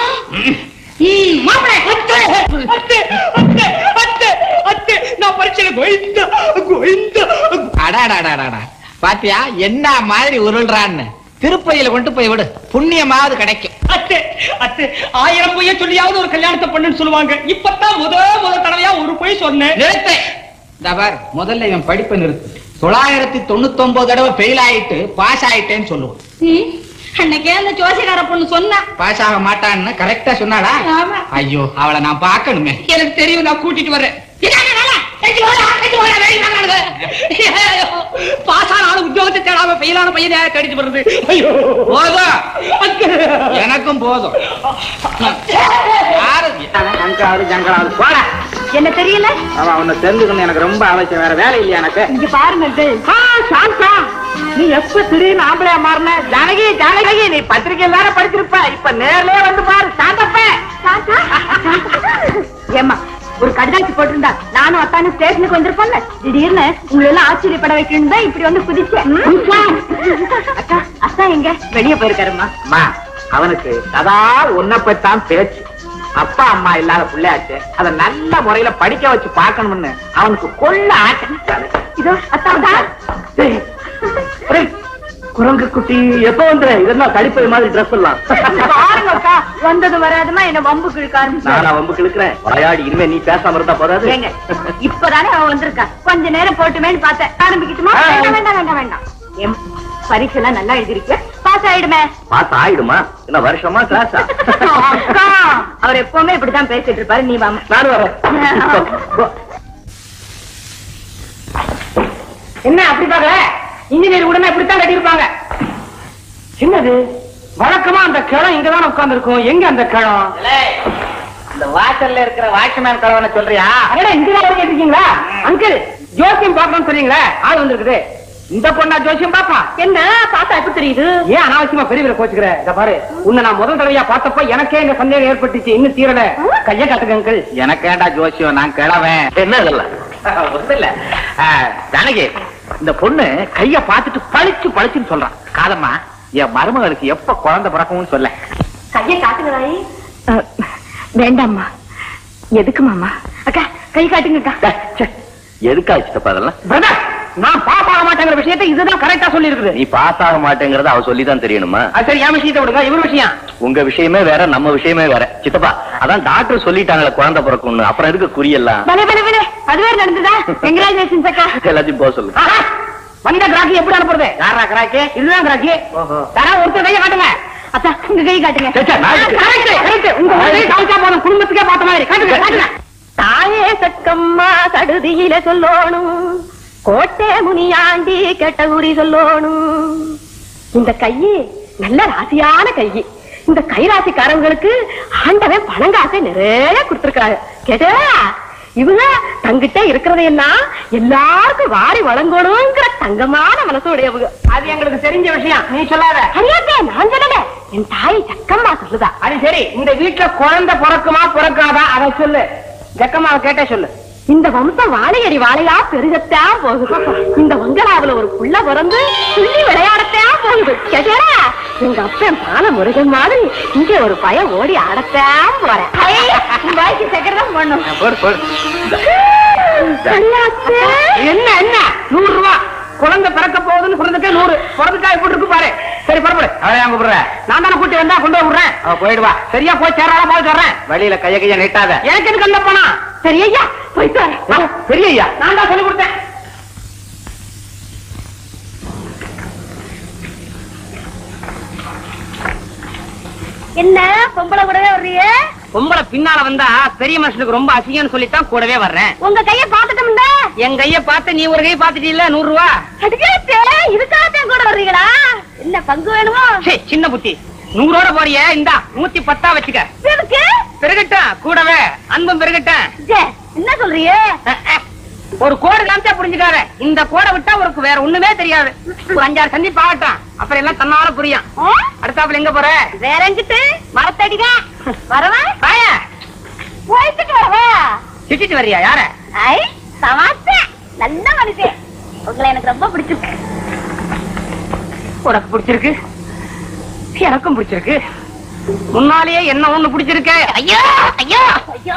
நான் பரீட்சையில கோவிந்தா கோவிந்தா அடாடாடாடாடா பாத்தியா என்ன மாதிரி உருள்றான்னு திருப்பதியில கொண்டு போய் விடு புண்ணியமாவது கிடைக்கும் அத்து அத்து ஆயிரம் பொய்ய சொல்லியாவது ஒரு கல்யாணத்தை பண்ணுன்னு சொல்லுவாங்க இப்பதான் முத முத தடவையா ஒரு பொய் சொன்னேன் நிறுத்து இந்த பார் முதல்ல இவன் படிப்பை நிறுத்து தொள்ளாயிரத்தி தொண்ணூத்தி ஒன்பது தடவை ஃபெயில் ஆயிட்டு பாஸ் ஆயிட்டேன்னு சொல்லுவான் அன்னைக்கே அந்த ஜோசிகார பொண்ணு சொன்னா பாஸ் ஆக மாட்டான்னு கரெக்டா சொன்னாடா ஆமா. ஐயோ அவளை நான் பார்க்கணுமே எனக்கு தெரியும் நான் கூட்டிட்டு வரேன் பாசான ஆளு உத்தியோகத்தை தேடாம பெயிலான பையனை கடிச்சு வருது ஐயோ போதும் எனக்கும் போதும் யாரு ஜங்காவது ஜங்காவது போட என்ன தெரியல அவன் உன்னை தெரிஞ்சுக்கணும் எனக்கு ரொம்ப அவசியம் வேற வேலை இல்லையா எனக்கு இங்க பாருங்க ஆ, சாந்தா நீ எப்ப திடீர்னு ஆம்பளையா மாறின ஜானகி ஜானகி நீ பத்திரிக்கை எல்லாரும் படிச்சிருப்ப இப்ப நேர்லயே வந்து பாரு சாந்தப்ப ஏமா ஒரு கடிதாச்சி போட்டிருந்தா நானும் அத்தானும் ஸ்டேஷனுக்கு வந்திருப்போம்ல திடீர்னு உங்களை எல்லாம் ஆச்சரியப்பட வைக்கணும் தான் இப்படி வந்து குதிச்சேன் அக்கா அத்தா எங்க வெளியே போயிருக்காருமா அம்மா அவனுக்கு சதா உன்னை பத்தான் பேச்சு அப்பா அம்மா இல்லாத பிள்ளையாச்சு அத நல்ல முறையில படிக்க வச்சு பார்க்கணும்னு அவனுக்கு கொள்ள ஆட்டம் இதோ அத்தா டேய், டேய், குரங்கு குட்டி எப்ப வந்து இதெல்லாம் கழிப்பது மாதிரி ட்ரெஸ் எல்லாம் பாருங்க அக்கா வந்தது வராதுமா என்ன வம்பு கிழக்க ஆரம்பிச்சு நானா வம்பு கிழக்குறேன் வாயாடி இனிமே நீ பேசாம இருந்தா போதாது ஏங்க இப்பதானே அவன் வந்திருக்கா கொஞ்ச நேரம் போட்டுமேன்னு பார்த்தேன் ஆரம்பிக்கட்டுமா ஆ. வேண்டாம் வேண்டாம் வேண்டாம் வேண்டாம் எம் பரீட்சை எல்லாம் நல்லா எழுதிருக்கு பாஸ் ஆயிடுமே பாத்து ஆயிடுமா என்ன வருஷமா கிளாஸா அக்கா, அவர் எப்பவுமே இப்படிதான் பேசிட்டு இருப்பாரு நீ வாமா நானும் வரேன் போ. என்ன அப்படி பாக்க இன்ஜினியர் உடனே இப்படித்தான் கட்டியிருப்பாங்க என்னது வழக்கமா அந்த கிழம் இங்கதான் உட்கார்ந்து இருக்கும் எங்க அந்த கிழம் இந்த வாசல்ல இருக்கிற வாட்ச்மேன் கிழவனை சொல்றியா அடடா இங்கதான் வந்து இருக்கீங்களா அங்கிள் ஜோசியம் பார்க்கணும்னு சொன்னீங்களே ஆள் வந்திருக்குது இந்த பொண்ணா ஜோசியம் பாப்பா என்ன பார்த்தா எப்படி தெரியுது ஏன் அனாவசியமா பெரியவரை கோச்சுக்கிற இத பாரு உன்னை நான் முதல் தடவையா பார்த்தப்ப எனக்கே இந்த சந்தேகம் ஏற்பட்டுச்சு இன்னும் தீரல கைய காட்டுங்க அங்கிள் எனக்கு ஏண்டா ஜோசியம் நான் கிழவன் என்ன இதெல்லாம் ஒண்ணும் இல்ல ஆ, ஜானகி இந்த பொண்ணு கைய பார்த்துட்டு பளிச்சு பளிச்சுன்னு சொல்றான் காலம்மா என் மருமகளுக்கு எப்ப குழந்தை பிறக்கும்னு சொல்ல கையை காட்டுங்களாயி வேண்டாம்மா எதுக்கு மாமா அக்கா கை காட்டுங்கக்கா எதுக்கா சித்தப்பா அதெல்லாம் பிரதர் நான் பாஸ் ஆக மாட்டேங்கிற விஷயத்தை இதுதான் கரெக்டா சொல்லி இருக்குது நீ பாஸ் ஆக மாட்டேங்கறத அவ சொல்லிதான் தெரியணுமா சரி என் விஷயத்தை விடுங்க இவர் விஷயம் உங்க விஷயமே வேற நம்ம விஷயமே வேற சித்தப்பா அதான் டாக்டர் சொல்லிட்டாங்களே குழந்தை பிறக்கும்னு அப்புறம் எதுக்கு குறியெல்லாம் பலே பலே பலே அதுவே நடந்ததா கங்கராச்சுலேஷன்ஸ் அக்கா எல்லாத்தையும் போக சொல்லு ஆஹா, வந்த கிராக்கி எப்படி அனுப்புறது யாரா கிராக்கி இதுதான் கிராக்கி யாரா ஒருத்தர் கைய காட்டுங்க அத்தா உங்க கை காட்டுங்க சே, சே, நான் இருக்கு. கரெக்ட் கரெக்ட் உங்க ஒரு கை காமிச்சா போதும் குடும்பத்துக்கே பார்த்த மாதிரி காட்டுங்க காட்டுங்க தாயே சக்கம்மா சடுதியில சொல்லணும் கோட்டை முனியாண்டி கெட்ட குறி சொல்லணும் இந்த கையி நல்ல ராசியான கையி இந்த கைராசிக்காரங்களுக்கு ஆண்டவன் பணங்காசை நிறைய கொடுத்திருக்காங்க கேட்டா இவங்க தங்கிட்ட இருக்கிறதையெல்லாம் எல்லாருக்கும் வாரி வழங்கணுங்கிற தங்கமான மனசுடையவங்க அது எங்களுக்கு தெரிஞ்ச விஷயம் நீ சொல்லாத அறியாதே நான் சொல்லல என் தாய் சக்கம்மா சொல்லுதா அது சரி இந்த வீட்டுல குழந்தை பிறக்குமா பிறக்காதா அதை சொல்லு ஜக்கம்மாவை கேட்டே சொல்லு இந்த வம்சம் வாழையடி வாழையா பெருகத்தான் போகுது இந்த வங்களாவுல ஒரு புள்ள பிறந்து துள்ளி விளையாடத்தான் போகுது கேட்டா எங்க அப்பன் பால முருகன் மாதிரி இங்க ஒரு பையன் ஓடி ஆடத்தான் போறேன் வாய்க்கு சக்கரம் பண்ணும் போடு, போடு. என்ன என்ன நூறு ரூபா குழந்தை பிறக்க போகுதுன்னு சொன்னதுக்கே நூறு பிறந்துட்டா எப்படி இருக்கு பாரு சரி புறப்படு அவளை அங்க விடுற நான் தானே கூட்டி வந்தா கொண்டு போய் விடுறேன் அவ போயிடுவா சரியா போய் சேராத போய் சொல்றேன் வழியில கைய கைய நீட்டாத எனக்கு எதுக்கு அந்த போனா சரி ஐயா போயிட்டு வரேன். பெரிய ஐயா நான் தான் சொல்லி கொடுத்தேன் என்ன பொம்பளை கூடவே வர்றீங்க பொம்பளை பின்னால வந்தா பெரிய மனுஷனுக்கு ரொம்ப அசிங்கம்னு சொல்லித்தான் கூடவே வர்றேன் உங்க கைய பாத்துட்டோம்டா என் கைய பார்த்து நீ ஒரு கை பாத்துட்டீல்ல நூறு ரூபா அதுக்கே இதுக்காகத்தான் கூட வர்றீங்களா என்ன பங்கு வேணுமோ சே சின்ன புத்தி நூறோட போறிய இந்தா நூத்தி பத்தா வச்சுக்க எதுக்கு பெருகட்டும் கூடவே அன்பும் பெருகட்டும் ஜே, என்ன சொல்றீங்க அஹ், அஹ். ஒரு கோடு காமிச்சா புரிஞ்சுக்காத இந்த கோடை விட்டா உனக்கு வேற ஒண்ணுமே தெரியாது ஒரு அஞ்சாறு சந்தி பாகட்டும் அப்புறம் எல்லாம் தன்னால புரியும் ஆ? அடுத்தாப்புல எங்க போற வேற எங்கிட்டு மரத்தடிதான் வரவா வாய போய்கிட்டு வரவா திட்டிட்டு வரியா யார ஐ சமாத்த நல்ல மனுஷன் உங்களை எனக்கு ரொம்ப பிடிச்சிருக்கு உனக்கு பிடிச்சிருக்கு எனக்கும் பிடிச்சிருக்கு முன்னாலேயே என்ன ஒண்ணு பிடிச்சிருக்க ஐயா ஐயா ஐயோ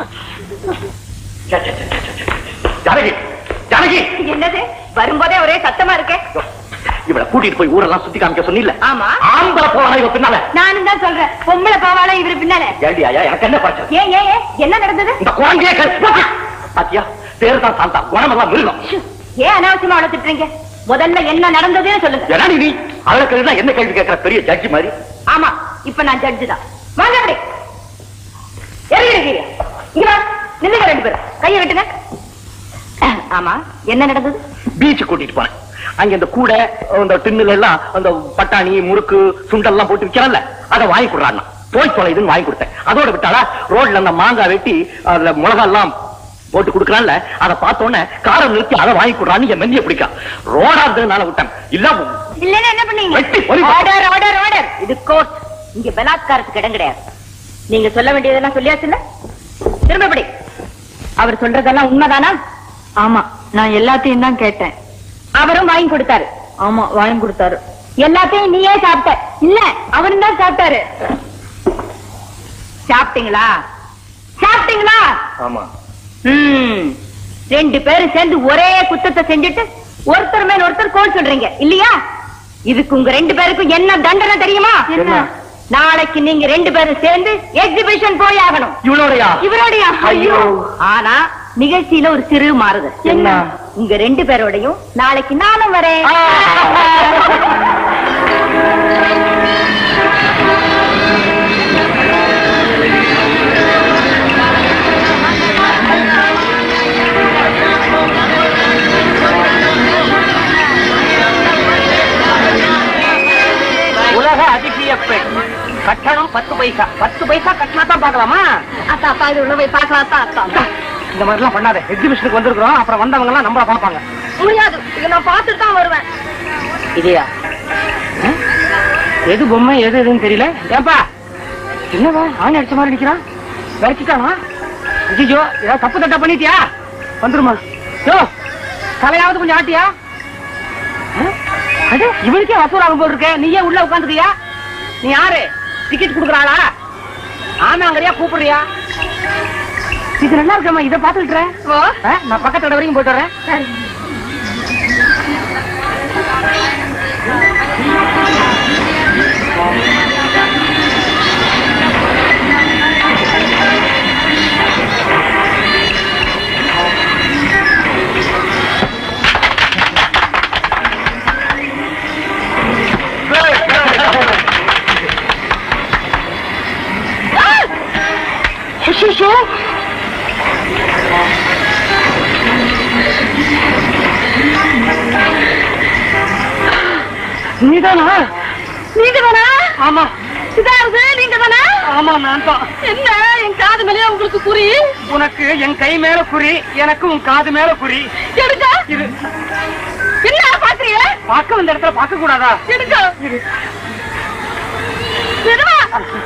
ஜானகி ஜானகி என்னது வரும்போதே ஒரே சத்தமா இருக்கே இவளை கூட்டிட்டு போய் ஊரெல்லாம் சுத்தி காமிக்க சொன்னில்ல ஆமா ஆம்பளை போவானா இவ பின்னால நானும் தான் சொல்றேன் பொம்பளை போவாளா இவரு பின்னால ஏண்டி ஐயா எனக்கு என்ன பிரச்சனை ஏன் ஏன் ஏன்? என்ன நடந்தது இந்த குழந்தைய பாத்தியா பேரு தான் சாந்தா குணமெல்லாம் மிருகம் ஏன் அனாவசியமா அவளை திட்டுறீங்க முதல்ல என்ன நடந்ததுன்னு சொல்லுங்க ஏன்னா நீ அவளை கேள்வி என்ன கேள்வி கேட்கிற பெரிய ஜட்ஜி மாதிரி ஆமா இப்ப நான் ஜட்ஜு தான் வாங்க அப்படி இறங்கிடுங்க இங்க வா நில்லுங்க ரெண்டு பேரும் கையை விட்டுங்க ஆமா என்ன நடந்தது பீச் கூட்டிட்டு போனேன் அங்க இந்த கூடை அந்த டின்னுல எல்லாம் அந்த பட்டாணி முறுக்கு சுண்டல் எல்லாம் போட்டு விக்கிறான்ல அதை வாங்கி கொடுறான் போய் தொலைதுன்னு வாங்கி கொடுத்தேன் அதோட விட்டாளா ரோட்ல அந்த மாங்காய் வெட்டி அதுல மிளகா எல்லாம் போட்டு கொடுக்கறான்ல அதை பார்த்த உடனே காரை நிறுத்தி அதை வாங்கி கொடுறான்னு என் மெந்திய பிடிக்கும் ரோடா இருந்ததுனால விட்டேன் இல்ல இல்லன்னா என்ன பண்ணீங்க வெட்டி பொறி ஆர்டர் ஆர்டர் ஆர்டர் இது கோர்ட் இங்க பலாத்காரத்துக்கு இடம் கிடையாது நீங்க சொல்ல வேண்டியதெல்லாம் சொல்லியாச்சுல்ல திரும்ப எப்படி அவர் சொல்றதெல்லாம் உண்மைதானா ஆமா நான் எல்லாத்தையும் தான் கேட்டேன் அவரும் வாங்கி கொடுத்தாரு ஆமா வாங்கி கொடுத்தாரு எல்லாத்தையும் நீயே சாப்பிட்ட இல்ல அவரும் தான் சாப்பிட்டாரு சாப்பிட்டீங்களா சாப்பிட்டீங்களா ஆமா ம். ரெண்டு பேரும் சேர்ந்து ஒரே குத்தத்தை செஞ்சுட்டு ஒருத்தர் மேல ஒருத்தர் கோல் சொல்றீங்க இல்லையா இதுக்கு உங்க ரெண்டு பேருக்கும் என்ன தண்டனை தெரியுமா என்ன? நாளைக்கு நீங்க ரெண்டு பேரும் சேர்ந்து எக்ஸிபிஷன் போய் ஆகணும் இவனோடயா இவரோடயா ஐயோ. ஆனா நிகழ்ச்சியில ஒரு சிறு மாறுதல் என்ன? உங்க ரெண்டு பேரோடையும் நாளைக்கு நானும் வரேன் உலக அதிசய பெண் கட்டணம் பத்து பைசா பத்து பைசா கட்டினா தான் பார்க்கலாமா அத்தா அப்பா இது உள்ள போய் பார்க்கலாம் அத்தா அத்தா இந்த மாதிரி எல்லாம் பண்ணாத எக்ஸிபிஷனுக்கு வந்திருக்கிறோம் அப்புறம் வந்தவங்க எல்லாம் நம்மள பாப்பாங்க முடியாது இதை நான் பார்த்துட்டு தான் வருவேன் இதையா ம்? எது பொம்மை எது எதுன்னு தெரியல ஏப்பா என்னவா ஆணி அடிச்ச மாதிரி நிக்கிறான் வரைச்சிட்டானா ஐயோ ஏதாவது தப்பு தட்டா பண்ணிட்டியா வந்துருமா யோ தலையாவது கொஞ்சம் ஆட்டியா ம்? அது இவனுக்கே வசூலாகும் போல் இருக்க நீயே உள்ள உட்காந்துக்கியா நீ யாரு டிக்கெட் குடுக்கறாளா ஆமாங்கறியா கூப்பிடுறியா இது நல்லா இருக்கம்மா இதை பாத்துக்கிட்டு நான் பக்கத்து இடம் வரைக்கும் போயிட்டு வரேன் ஐயோ நீதானா நீங்க தானா ஆமா சிதார்த்து நீங்க தானா ஆமா நான் தான் என்ன என் காது மேலே உங்களுக்கு குறி உனக்கு என் கை மேல குறி எனக்கு உன் காது மேல குறி எடுக்க இது என்ன பாக்குறீங்க பார்க்க வந்த இடத்துல பார்க்க கூடாதா எடுக்க இரு. மெதுவா.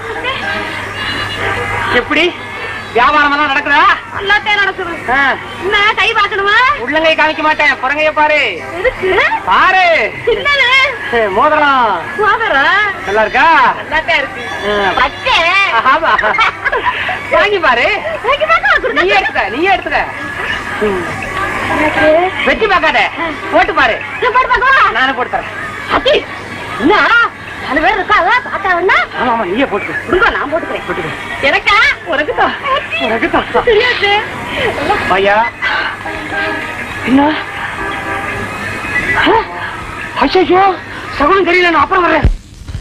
எப்படி வியாபாரம் எல்லாம் நடக்குதா எல்லாத்தையும் நடக்குது ஆ, என்ன கை பார்க்கணுமா உள்ளங்கை காமிக்க மாட்டேன் புறங்கைய பாரு எதுக்கு பாரு என்னது ஏ, மோதிரம் சோதரம் நல்லா இருக்கா எல்லாத்தையும் இருக்கு ஆ, வச்சேன் ஆமா. வாங்கி பாரு வாங்கி பார்க்கலாம், கொடுங்க. நீயே எடுத்துக்க நீயே எடுத்துக்க ம். வெட்டி பார்க்காத போட்டு பாரு நான் போட்டு பார்க்கவா? நானே போட்டு தரேன் அத்தி, என்ன நாலு பேர் இருக்காங்க பார்த்தா வேணா ஆமா ஆமா நீயே போட்டுக்க கொடுங்க நான் போட்டுக்கிறேன் எனக்கா உனக்கு தான் உனக்கு தான் தெரியாது ஐயா என்ன ஐயோ சகுனம் தெரியல நான் அப்புறம் வரேன்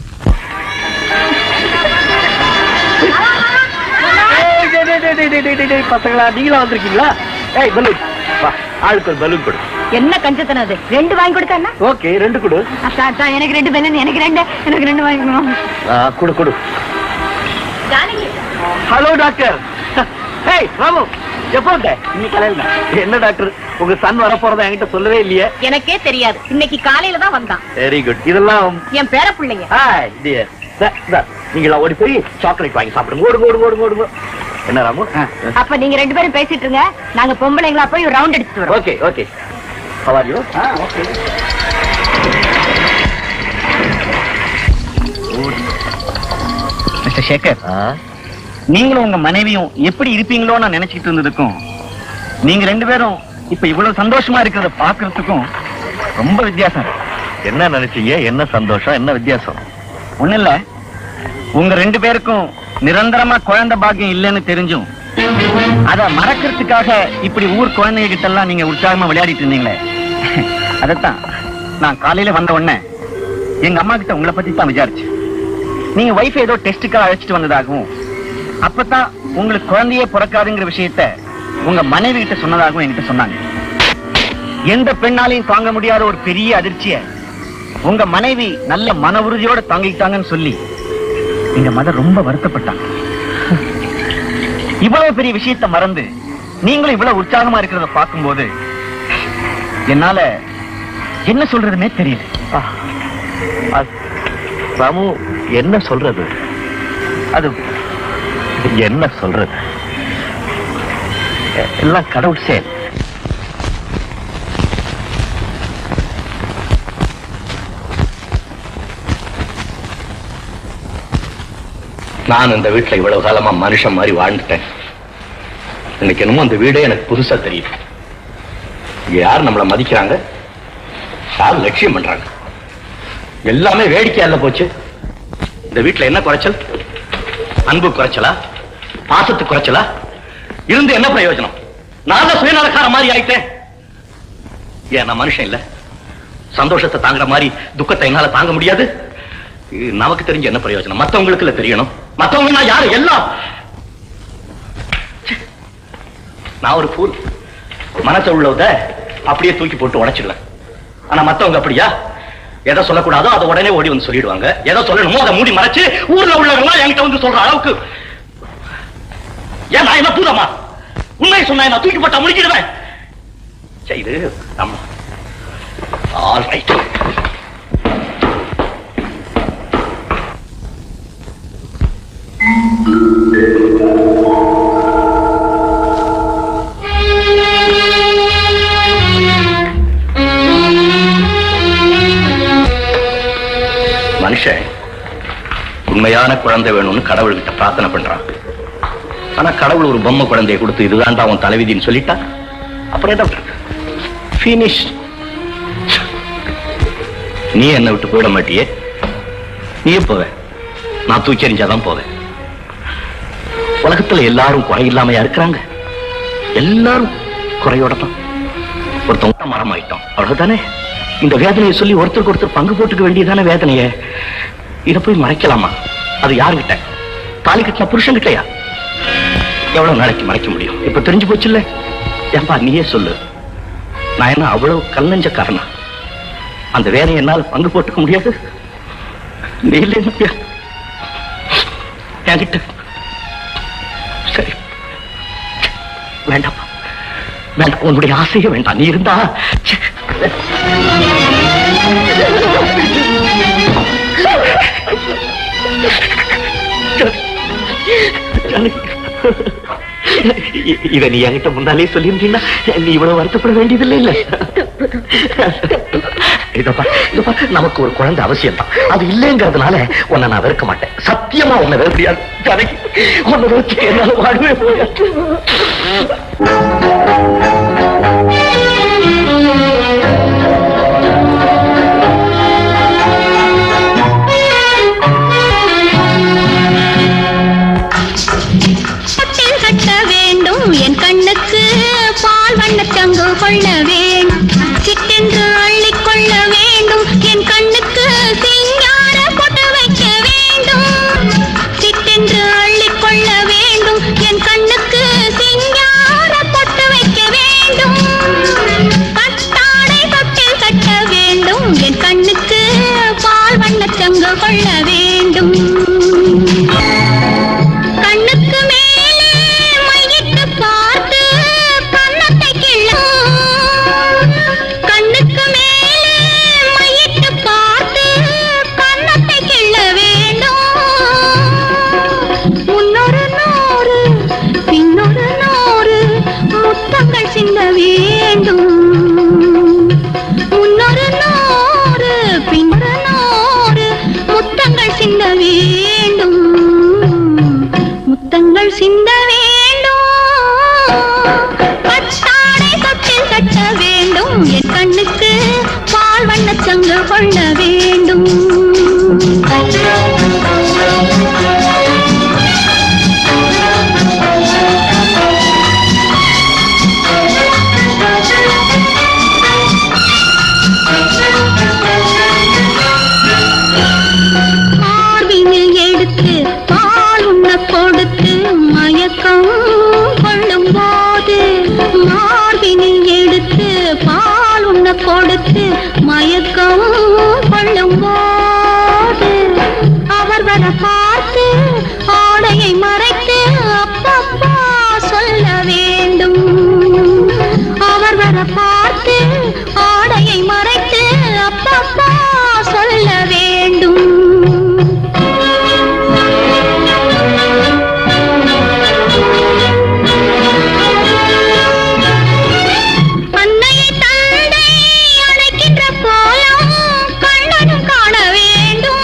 ஏய், டேய், டேய், டேய், டேய், டேய், டேய், டேய், பசங்களா நீங்களா வந்திருக்கீங்களா ஏய் பலூன் வா ஆளுக்கு ஒரு பலூன் கொடு என்ன கஞ்சத்தனம் அது ரெண்டு வாங்கி கொடுத்தா ஓகே ரெண்டு கொடு அத்தா அத்தா எனக்கு ரெண்டு பெலன் எனக்கு ரெண்டு எனக்கு ரெண்டு வாங்கிக்கணும் ஆ, கொடு கொடு ஜானகி ஹலோ டாக்டர் ஏய் ராமு எப்போ வந்த இன்னைக்கு காலையில தான். என்ன டாக்டர் உங்க சன் வர போறதா என்கிட்ட சொல்லவே இல்லையே எனக்கே தெரியாது இன்னைக்கு காலையில தான் வந்தான் வெரி குட் இதெல்லாம் என் பேர பிள்ளைங்க ஹாய் டியர் நீங்களா ஓடி போய் சாக்லேட் வாங்கி சாப்பிடுங்க ஓடுங்க ஓடுங்க ஓடுங்க ஓடுங்க என்ன ராமு அப்ப நீங்க ரெண்டு பேரும் பேசிட்டு இருங்க நாங்க பொம்பளைங்களா போய் ரவுண்ட் அடிச்சுட்டு வரோம் okay okay How are you? Ah, okay. Mister Sekar நீங்களும் உங்க மனைவியும் எப்படி இருப்பீங்களோ நான் நினைச்சிட்டு இருந்ததுக்கும் நீங்க ரெண்டு பேரும் இப்ப இவ்வளவு சந்தோஷமா இருக்கிறத பாக்குறதுக்கும் ரொம்ப வித்தியாசம் இருக்கு. என்ன நினைச்சீங்க என்ன சந்தோஷம் என்ன வித்தியாசம் ஒண்ணு இல்ல உங்க ரெண்டு பேருக்கும் நிரந்தரமா குழந்தை பாக்கியம் இல்லைன்னு தெரிஞ்சும் அத மறக்கிறதுக்காக இப்படி ஊர் குழந்தைங்க கிட்ட எல்லாம் நீங்க உற்சாகமா விளையாடிட்டு இருந்தீங்களே அதத்தான் நான் காலையில வந்த உடனே எங்க அம்மா கிட்ட உங்களை பத்தி தான் விசாரிச்சு நீங்க வைஃப் ஏதோ டெஸ்டுக்காக அழைச்சிட்டு வந்ததாகவும் அப்பதான் உங்களுக்கு குழந்தையே பிறக்காதுங்கிற விஷயத்த உங்க மனைவி கிட்ட சொன்னதாகவும் என்கிட்ட சொன்னாங்க எந்த பெண்ணாலையும் தாங்க முடியாத ஒரு பெரிய அதிர்ச்சிய உங்க மனைவி நல்ல மன உறுதியோட தாங்கிட்டாங்கன்னு சொல்லி எங்க மதர் ரொம்ப வருத்தப்பட்டாங்க இவ்வளவு பெரிய விஷயத்த மறந்து நீங்களும் இவ்வளவு உற்சாகமா இருக்கிறத பார்க்கும்போது என்னால என்ன சொல்றதுன்னே தெரியல ராமு என்ன சொல்றது அது என்ன சொல்றது எ- எல்லாம் கடவுள் செயல் நான் இந்த வீட்டுல இவ்வளவு காலமா மனுஷன் மாதிரி வாழ்ந்துட்டேன் இன்னைக்கு என்னமோ அந்த வீடே எனக்கு புதுசா தெரியுது இங்க யார் நம்மள மதிக்கிறாங்க யார் லட்சியம் பண்றாங்க எல்லாமே வேடிக்கையா இல்ல போச்சு இந்த வீட்டுல என்ன குறைச்சல் அன்பு குறைச்சலா பாசத்து குறைச்சலா இருந்து என்ன பிரயோஜனம் நான் தான் சுயநலக்கார மாதிரி ஆயிட்டேன் ஏன் நான் மனுஷன் இல்ல சந்தோஷத்தை தாங்குற மாதிரி துக்கத்தை என்னால தாங்க முடியாது இது நமக்கு தெரிஞ்ச என்ன பிரயோஜனம் மத்தவங்களுக்கு இல்ல தெரியணும் மத்தவங்க நான் யாரு எல்லாம் ச்சே. நான் ஒரு ஃபூல் மனச உள்ளத அப்படியே தூக்கி போட்டு உடைச்சிடுவேன் ஆனா மத்தவங்க அப்படியா எதை சொல்லக்கூடாதோ அதை உடனே ஓடி வந்து சொல்லிடுவாங்க எதை சொல்லணுமோ அதை மூடி மறைச்சு ஊர்ல உள்ளவங்க என்கிட்ட வந்து சொல்ற அளவுக்கு ஏன் நான் என்ன பூதமா உண்மையை சொன்னா நான் தூக்கி போட்டா முடிக்கிடுவேன் சரி, இது நம்ம ஆல் ரைட் மனுஷன் உண்மையான குழந்தை வேணும்னு கடவுள்கிட்ட பிரார்த்தனை பண்றான் ஆனா கடவுள் ஒரு பொம்மை குழந்தையை கொடுத்து இதுதான்டா உன் தலைவிதின்னு சொல்லிட்டா அப்புறம் என்ன பண்றது Finish. நீ என்னை விட்டு போயிட மாட்டியே நீ போவ நான் தூக்கி எறிஞ்சாதான் போவேன் உலகத்துல எல்லாரும் குறை இல்லாமையா இருக்கிறாங்க எல்லாரும் குறையோட தான் ஒருத்தவங்க மரம் ஆயிட்டோம் அவ்வளவுதானே இந்த வேதனையை சொல்லி ஒருத்தருக்கு ஒருத்தர் பங்கு போட்டுக்க வேண்டியதான வேதனைய இத போய் மறைக்கலாமா அது யாருகிட்ட தாலி கட்டின புருஷன் கிட்டயா எவ்வளவு நாளைக்கு மறைக்க முடியும் இப்ப தெரிஞ்சு போச்சுல்ல ஏன்பா நீயே சொல்லு நான் என்ன அவ்வளவு கல்லஞ்சக்காரனா அந்த வேலையை என்னால் பங்கு போட்டுக்க முடியாது நீ இல்லையா என்கிட்ட சரி வேண்டாம் வேண்டாம் உன்னுடைய ஆசையே வேண்டாம் நீ இருந்தா ச்சே. இ- இத நீ என்கிட்ட முன்னாலே சொல்லியிருந்தீங்கன்னா நீ இவ்வளவு வருத்தப்பட வேண்டியதில்லை இல்ல இதப்பா இதப்பா நமக்கு ஒரு குழந்தை அவசியம் தான் அது இல்லைங்கிறதுனால உன்னை நான் வெறுக்க மாட்டேன் சத்தியமா உன்னை வெறுக்க முடியாது ஜானகி, உன்னை வெறுக்க என்னால வாழவே முடியாது தொட்டில் கட்ட வேண்டும் என் கண்ணுக்கு பால் வண்ணச்சங்கு கொள்ள வேண்டும் சிட்டென்று அள்ளிக் கொள்ள வேண்டும் என் கண்ணுக்கு சிங்கார பொட்டு வைக்க வேண்டும் சிட்டென்று அள்ளிக் கொள்ள வேண்டும் என் கண்ணுக்கு சிங்கார பொட்டு வைக்க வேண்டும் வண்ணச்சங்கு கொள்ள வேண்டும் மார்பினில் எடுத்து பால் உண்ண கொடுத்து மயக்கம் கொள்ளும் போது மார்பினில் எடுத்து பால் உண்ண கொடுத்து மயக்கம் கொள்ளும் போது அவர் வர பார்த்து ஆடையை மறைத்து அப்பப்பா சொல்ல வேண்டும் அவர் வர பார்த்து ஆடையை மறைத்து அப்பப்பா சொல்ல வேண்டும் அன்னையை தந்தை அழைக்கின்ற போலம் கண்ணனும் காண வேண்டும்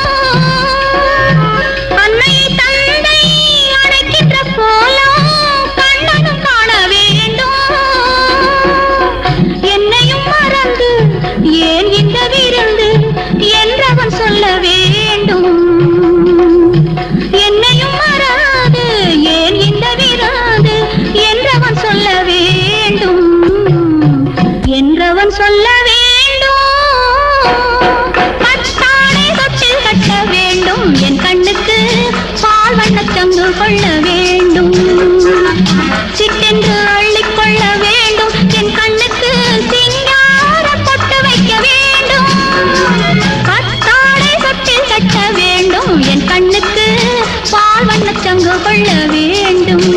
அன்னையை தந்தை அழைக்கின்ற போலம் கண்ணனும் காண வேண்டும் என்னையும் மறந்து ஏன் இந்த விருந்து என்றவன் சொல்ல வேண்டும் என்னையும் மறாது ஏன் இந்த விராது என்றவன் சொல்ல வேண்டும் என்றவன் சொல்ல வேண்டும் பட்டாடை தொட்டில் கட்ட வேண்டும் என் கண்ணுக்கு பால் வண்ணச்சங்கு கொள்ள வேண்டும் சிட்டென்று அள்ளிக் கொள்ள வேண்டும் என் கண்ணுக்கு சிங்கார பொட்டு வைக்க வேண்டும் பட்டாடை தொட்டில் கட்ட வேண்டும் என் கண்ணுக்கு பால் வண்ணச்சங்கு கொள்ள வேண்டும்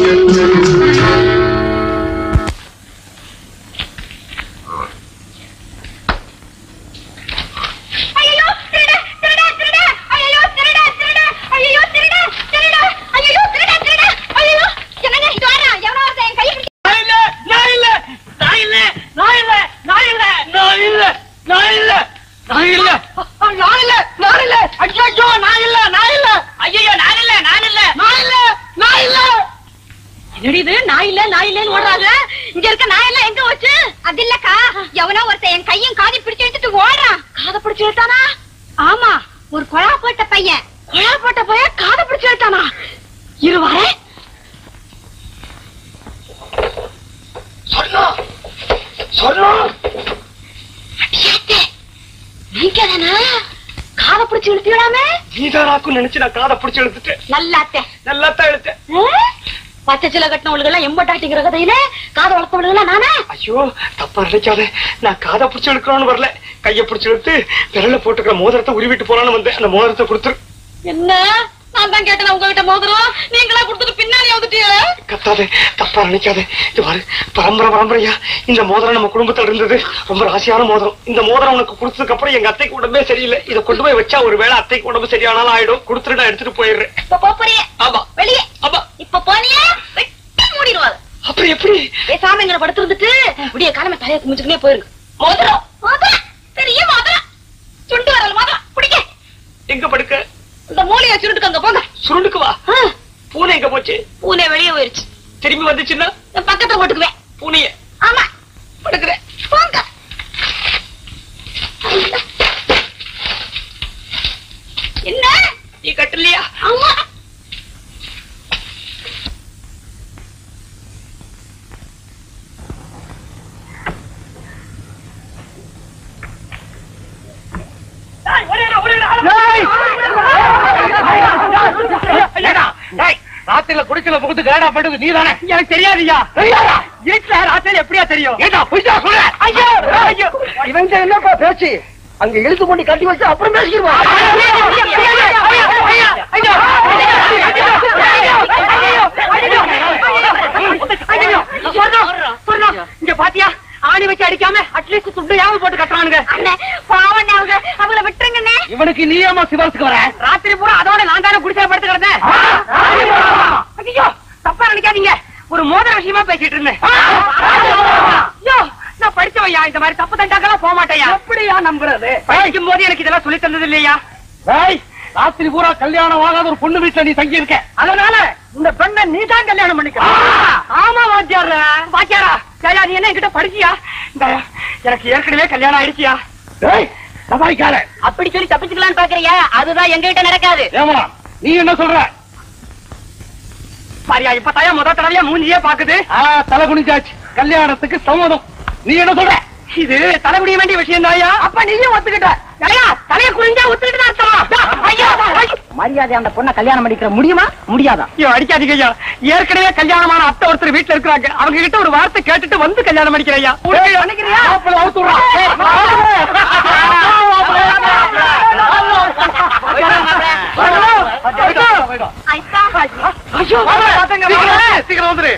ஐயோ திருட திருட திருட ஐயோ திருட திருட ஐயோ திருட திருட ஐயோ திருட திருட ஐயோ என்னங்க இது வரா எவனோ ஒருத்தன் என் கையை பிடிச்சு நான் இல்ல நான் இல்ல நான் இல்ல நான் இல்ல நான் இல்ல நான் இல்ல நான் இல்ல நான் இல்ல நான் இல்ல ஐயோ நான் இல்ல நான் இல்ல ஐயோ நான் இல்ல நான் இல்ல நான் இல்ல நான் இல்ல இது நான் இல்ல நான் இல்லன்னு ஓடுறாங்க இங்க இருக்க நான் எல்லாம் எங்க வச்சு அது இல்லக்கா எவனோ ஒருத்தன் என் கையும் காதி பிடிச்சு எடுத்துட்டு ஓடுறான் காதை பிடிச்சு எடுத்தானா ஆமா ஒரு கொழா போட்ட பையன் கொழா போட்ட பையன் காதை பிடிச்சு எடுத்தானா இருவாரே சொன்னா சொன்னா நீங்க தானா காதை பிடிச்சு இழுத்தீங்களாமே நீதாராக்கும் நினைச்சு நான் காதை பிடிச்சு எடுத்துட்டேன் நல்லாத்தே நல்லா தான் எடுத்தேன் பச்சை சில கட்டினவளுக்கு எல்லாம் எம்பட்டாட்டிங்கிற கதையில காதை வளர்த்தவளுக்கு நானே ஐயோ தப்பா நினைக்காத நான் காதை பிடிச்சு எடுக்கணும்னு வரல கைய பிடிச்சு எடுத்து விரல போட்டுக்கிற மோதிரத்தை உருவிட்டு போலான்னு வந்தேன் அந்த மோதிரத்தை கொடுத்துரு என்ன நான் தான் கேட்டேன் உங்ககிட்ட மோதிரம் நீங்களா கொடுத்துட்டு பின்னாடி வந்துட்டீங்க கத்தாதே தப்பா நினைக்காதே இது பாரு பரம்பரை பரம்பரையா இந்த மோதிரம் நம்ம குடும்பத்துல இருந்தது ரொம்ப ராசியான மோதிரம் இந்த மோதிரம் உனக்கு கொடுத்ததுக்கு அப்புறம் எங்க அத்தைக்கு உடம்பே சரியில்லை இதை கொண்டு போய் வச்சா ஒரு வேளை அத்தைக்கு உடம்பு சரியானாலும் ஆயிடும் கொடுத்துட்டு நான் எடுத்துட்டு போயிடுறேன் இப்ப போறியே ஆமா வெளியே ஆமா இப்ப போனியே வெட்டி மூடிடுவாங்க அப்புறம் எப்படி பேசாம எங்களை படுத்திருந்துட்டு விடிய காலமே தலையை குமிச்சுக்கினே போயிருங்க மோதிரம் மோதிரம் பெரிய மோதிரம் சுண்டு வரல மோதிரம் பிடிக்க எங்க படுக்க இந்த மூலையை சுருட்டுக்கு அங்க போங்க சுருண்டுக்கு வா ஆ, பூனை எங்க போச்சு பூனை வெளியே போயிருச்சு திரும்பி வந்துச்சுன்னா நான் பக்கத்துல போட்டுக்குவேன் பூனைய ஆமா படுக்கிறேன் போங்க என்ன நீ கட்டலையா ஆமா ராத்திரில குடிக்கல புகுத்து கேடா படுது நீ தானே எனக்கு தெரியாதுயா வீட்டுல ராத்திரி எப்படியா தெரியும் ஏதா புரிஞ்சா சொல்ல ஐயோ ஐயோ இவங்க என்னப்பா பேச்சு அங்க இழுத்து கொண்டு கட்டி வச்சு அப்புறம் பேசிடுவான் இங்க பாத்தியா ஆணி வச்சு அடிக்காம அட்லீஸ்ட் துண்டையாவது போட்டு கட்டுறானுங்க அண்ணே பாவண்ணே அவங்க அவங்கள விட்டுருங்கண்ணே இவனுக்கு நீ ஏமா சிவரத்துக்கு வர ராத்திரி பூரா அதோட நான் தானே குடிச்சா படுத்து கிடந்தேன் ஐயோ தப்பா நினைக்காதீங்க ஒரு மோதிர விஷயமா பேசிட்டு இருந்தேன் ஐயோ நான் படிச்சவையா இந்த மாதிரி தப்பு தண்டாக்கெல்லாம் போக மாட்டேயா எப்படியா நம்புறது படிக்கும் போது எனக்கு இதெல்லாம் சொல்லி தந்தது இல்லையா ராத்திரி பூரா கல்யாணம் ஆகாத ஒரு பொண்ணு வீட்டுல நீ தங்கி இருக்க அதனால இந்த பெண்ணை நீ தான் கல்யாணம் பண்ணிக்க ஆமா வாத்தியார வாத்தியாரா ஜயா நீ என்ன என்கிட்ட படிச்சியா இந்த எனக்கு ஏற்கனவே கல்யாணம் ஆயிடுச்சியா சபாய்க்கார அப்படி சொல்லி தப்பிச்சுக்கலாம்னு பாக்குறியா அதுதான் எங்க கிட்ட நடக்காது ஏமா நீ என்ன சொல்ற பாரியா இப்ப தாயா முத தடவையா மூஞ்சியே பாக்குது ஆ, தலை குனிஞ்சாச்சு கல்யாணத்துக்கு சம்மதம் நீ என்ன சொல்ற இது தலைமுடிய வேண்டிய விஷயம் தாயா அப்ப நீயும் ஒத்துக்கிட்ட ஐயா தலைய குறிஞ்சா ஒத்துக்கிட்டு தான் அர்த்தமா? ஐயா, ஐயா. மரியாதை அந்த பொண்ணை கல்யாணம் பண்ணிக்கிற முடியுமா முடியாதா ஐயோ அடிக்காதீங்க ஐயா ஏற்கனவே கல்யாணமான அத்தை ஒருத்தர் வீட்டுல இருக்கிறாங்க அவங்க கிட்ட ஒரு வார்த்தை கேட்டுட்டு வந்து கல்யாணம் பண்ணிக்கிறேன் ஐயா பண்ணிக்கிறியா மாப்பிள்ளை அவுத்து விடுறா. ஐயோ சீக்கிரம், சீக்கிரம் வந்துரு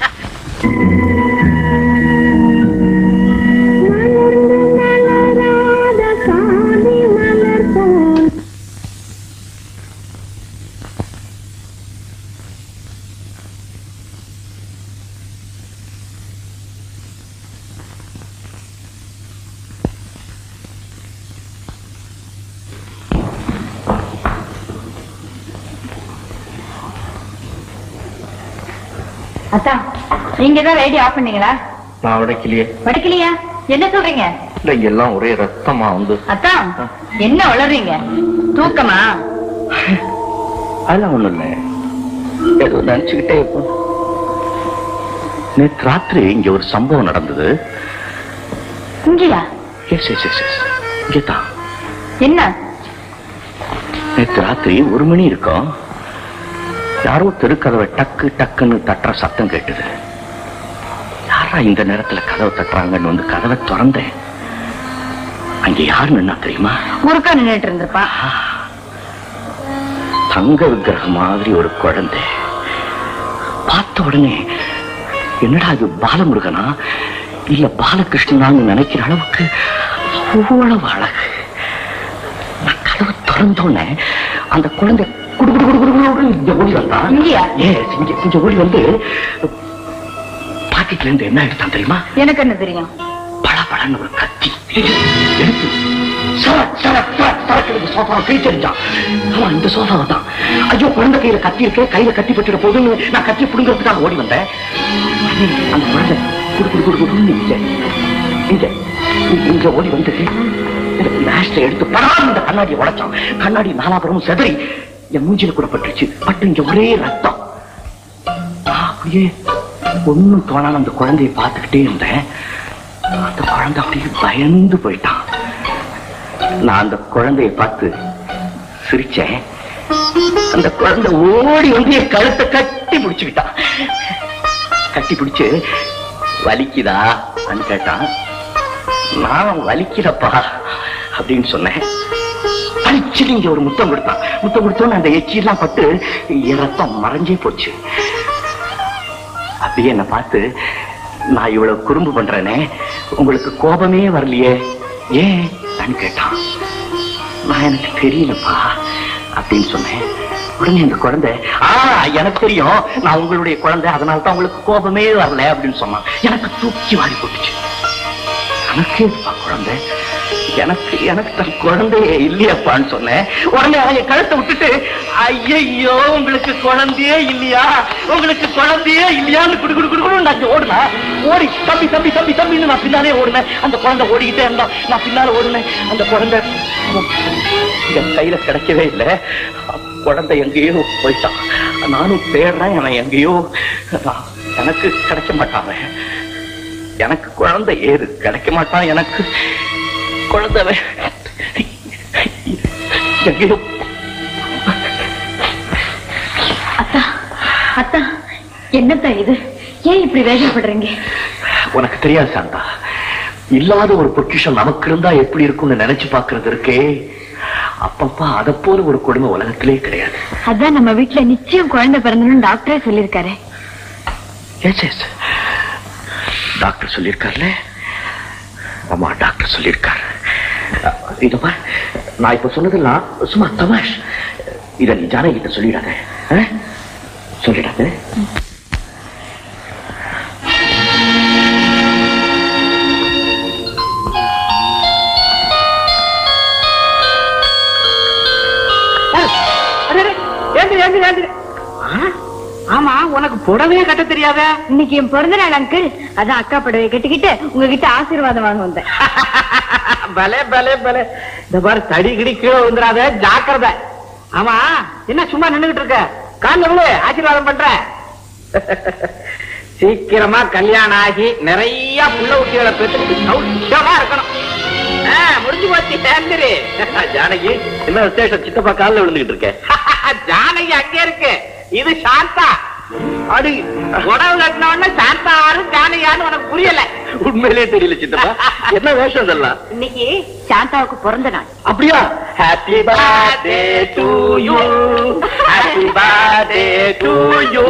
அத்தா நீங்க தான் ரேடியோ ஆஃப் பண்ணீங்களா நான் உடைக்கலையே படிக்கலையா என்ன சொல்றீங்க இல்ல எல்லாம் ஒரே ரத்தமா வந்து அத்தா என்ன வளர்றீங்க தூக்கமா அதெல்லாம் ஒண்ணு இல்ல ஏதோ நினைச்சுக்கிட்டே இருப்போம் நேற்று ராத்திரி இங்க ஒரு சம்பவம் நடந்தது இங்கயா எஸ் எஸ் எஸ் எஸ் இங்கதான் என்ன நேற்று ராத்திரி ஒரு மணி இருக்கும் யாரோ தெருக்கதவை டக்கு டக்குன்னு தட்டுற சத்தம் கேட்டுது யாரா இந்த நேரத்துல கதவை தட்டுறாங்கன்னு வந்து கதவை திறந்தேன் அங்க யார் நின்னா தெரியுமா முறுக்கா நின்னுட்டு இருந்திருப்பா தங்க விக்கிரகம் மாதிரி ஒரு குழந்தை பார்த்த உடனே என்னடா இது பாலமுருகனா இல்ல பாலகிருஷ்ணனான்னு நினைக்கிற அளவுக்கு அவ்வளவு அழகு நான் கதவு திறந்தோடனே அந்த குழந்தை குடு குடு குடு குடு குடுன்னு இங்க ஓடி வந்தான் இங்கயா? ஏன் இங்க இங்க ஓடி வந்து பாக்கெட்ல இருந்து என்ன எடுத்தான் தெரியுமா எனக்கு என்ன தெரியும் பளபளன்னு ஒரு கத்தி எடுத்து சரக் சரக் சரக் சரக் எடுத்து சோஃபாவை கிழிச்செறிஞ்சான் ஆமா இந்த சோஃபாவை தான் ஐயோ குழந்தை கையில கத்தி இருக்கு கையில கத்தி பட்டுட போதுன்னு நான் கத்தி புடுங்கிறதுக்காக ஓடி வந்தேன் அந்த குழந்தை குடு குடு குடு குடுன்னு இங்க இங்க இங்க- இங்க ஓடி வந்து இந்த மேஷ்ல எடுத்து படாம இந்த கண்ணாடியை உடைச்சான் கண்ணாடி நாலாபுரமும் செதறி என் மூஞ்சில கூட பட்டுருச்சு பட்டு இங்க ஒரே ரத்தம் நான் அப்படியே ஒண்ணும் தோணாம அந்த குழந்தையை பார்த்துக்கிட்டே இருந்தேன் அந்த குழந்தை அப்படியே பயந்து போயிட்டான் நான் அந்த குழந்தையை பார்த்து சிரிச்சேன் அந்த குழந்தை ஓடி வந்து என் கழுத்தை கட்டி பிடிச்சுக்கிட்டான் கட்டி பிடிச்சு வலிக்குதா அப்படின்னு கேட்டான் நான் வலிக்கிறப்பா அப்படின்னு சொன்னேன் பளிச்சுன்னு இங்க ஒரு முத்தம் கொடுத்தான் முத்தம் கொடுத்தோன்னு அந்த எச்சியெல்லாம் பட்டு என் ரத்தம் மறைஞ்சே போச்சு அப்படியே என்ன பார்த்து நான் இவ்வளவு குறும்பு பண்றேனே உங்களுக்கு கோபமே வரலையே ஏன் நான் கேட்டான் நான் எனக்கு தெரியலப்பா அப்படின்னு சொன்னேன் உடனே இந்த குழந்தை ஆ எனக்கு தெரியும் நான் உங்களுடைய குழந்தை அதனால தான் உங்களுக்கு கோபமே வரல அப்படின்னு சொன்னான் எனக்கு தூக்கி வாரி போட்டுச்சு எனக்கு இதுப்பா குழந்தை எனக்கு எனக்கு தன் குழந்தையே இல்லையப்பான்னு சொன்னேன் உடனே அவன் என் கழுத்தை விட்டுட்டு ஐயையோ உங்களுக்கு குழந்தையே இல்லையா உங்களுக்கு குழந்தையே இல்லையான்னு குடு குடு குடு குடு நான் ஓடுனா ஓடி தம்பி தம்பி தம்பி தம்பின்னு நான் பின்னாலே ஓடுனேன் அந்த குழந்தை ஓடிக்கிட்டே இருந்தான் நான் பின்னால ஓடுனேன் அந்த குழந்தை என் கையில கிடைக்கவே இல்லை குழந்தை எங்கேயோ போயிட்டான் நானும் தேடுறேன் அவன் எங்கேயோ நான் எனக்கு கிடைக்க மாட்டான் அவன். எனக்கு குழந்தை ஏது கிடைக்க மாட்டான் எனக்கு குழந்தை வே- எங்கேயோ அத்தா அத்தா என்னத்தா இது ஏன் இப்படி வேகப்படுறீங்க உனக்கு தெரியாது சாந்தா இல்லாத ஒரு பொக்கிஷம் நமக்கு இருந்தா எப்படி இருக்கும்னு நினைச்சு பாக்குறது இருக்கே அப்பப்பா அதை போல ஒரு கொடுமை உலகத்திலே கிடையாது அதான் நம்ம வீட்டுல நிச்சயம் குழந்தை பிறந்தணும்னு டாக்டரே சொல்லியிருக்காரு எஸ் எஸ் டாக்டர் சொல்லியிருக்கார்ல ஆமா டாக்டர் சொல்லியிருக்காரு அஹ், இதோ பார், நான் இப்ப சொன்னதெல்லாம் சும்மா தமாஷ் இத நீ ஜானகி கிட்ட சொல்லிடாத அஹ்? சொல்லிடாத ஏந்திரு ஏந்திரு ஏந்திரு ஆமா உனக்கு புடவையே கட்ட தெரியாத இன்னைக்கு என் பிறந்த நாள் அங்கிள் அதான் அக்கா படவை கட்டிக்கிட்டு உங்ககிட்ட ஆசீர்வாதம் வாங்க வந்தேன் பலே பலே பலே இந்த பாரு தடி கிடி கீழே விழுந்துடாத ஜாக்கிரதை ஆமா என்ன சும்மா நின்னுகிட்டு இருக்க கால்ல விழு ஆசீர்வாதம் பண்ற சீக்கிரமா கல்யாணம் ஆகி நிறைய புள்ள குட்டிகளை பெற்று சௌக்கியமா இருக்கணும் ஆ, முடிஞ்சு போச்சு சேர்ந்துரு ஜானகி என்ன விசேஷம் சித்தப்பா காலில் விழுந்துகிட்டு இருக்கேன் ஜானகி அங்க இருக்கு இது சாந்தா அடி உடவு கட்டின உடனே சாந்தா யாரு ஜானகி யாருன்னு உனக்கு புரியல உண்மையிலே தெரியல சித்தப்பா என்ன வேஷம் இதெல்லாம் இன்னைக்கு சாந்தாவுக்கு பிறந்த நாள் அப்படியா happy birthday to you happy birthday to you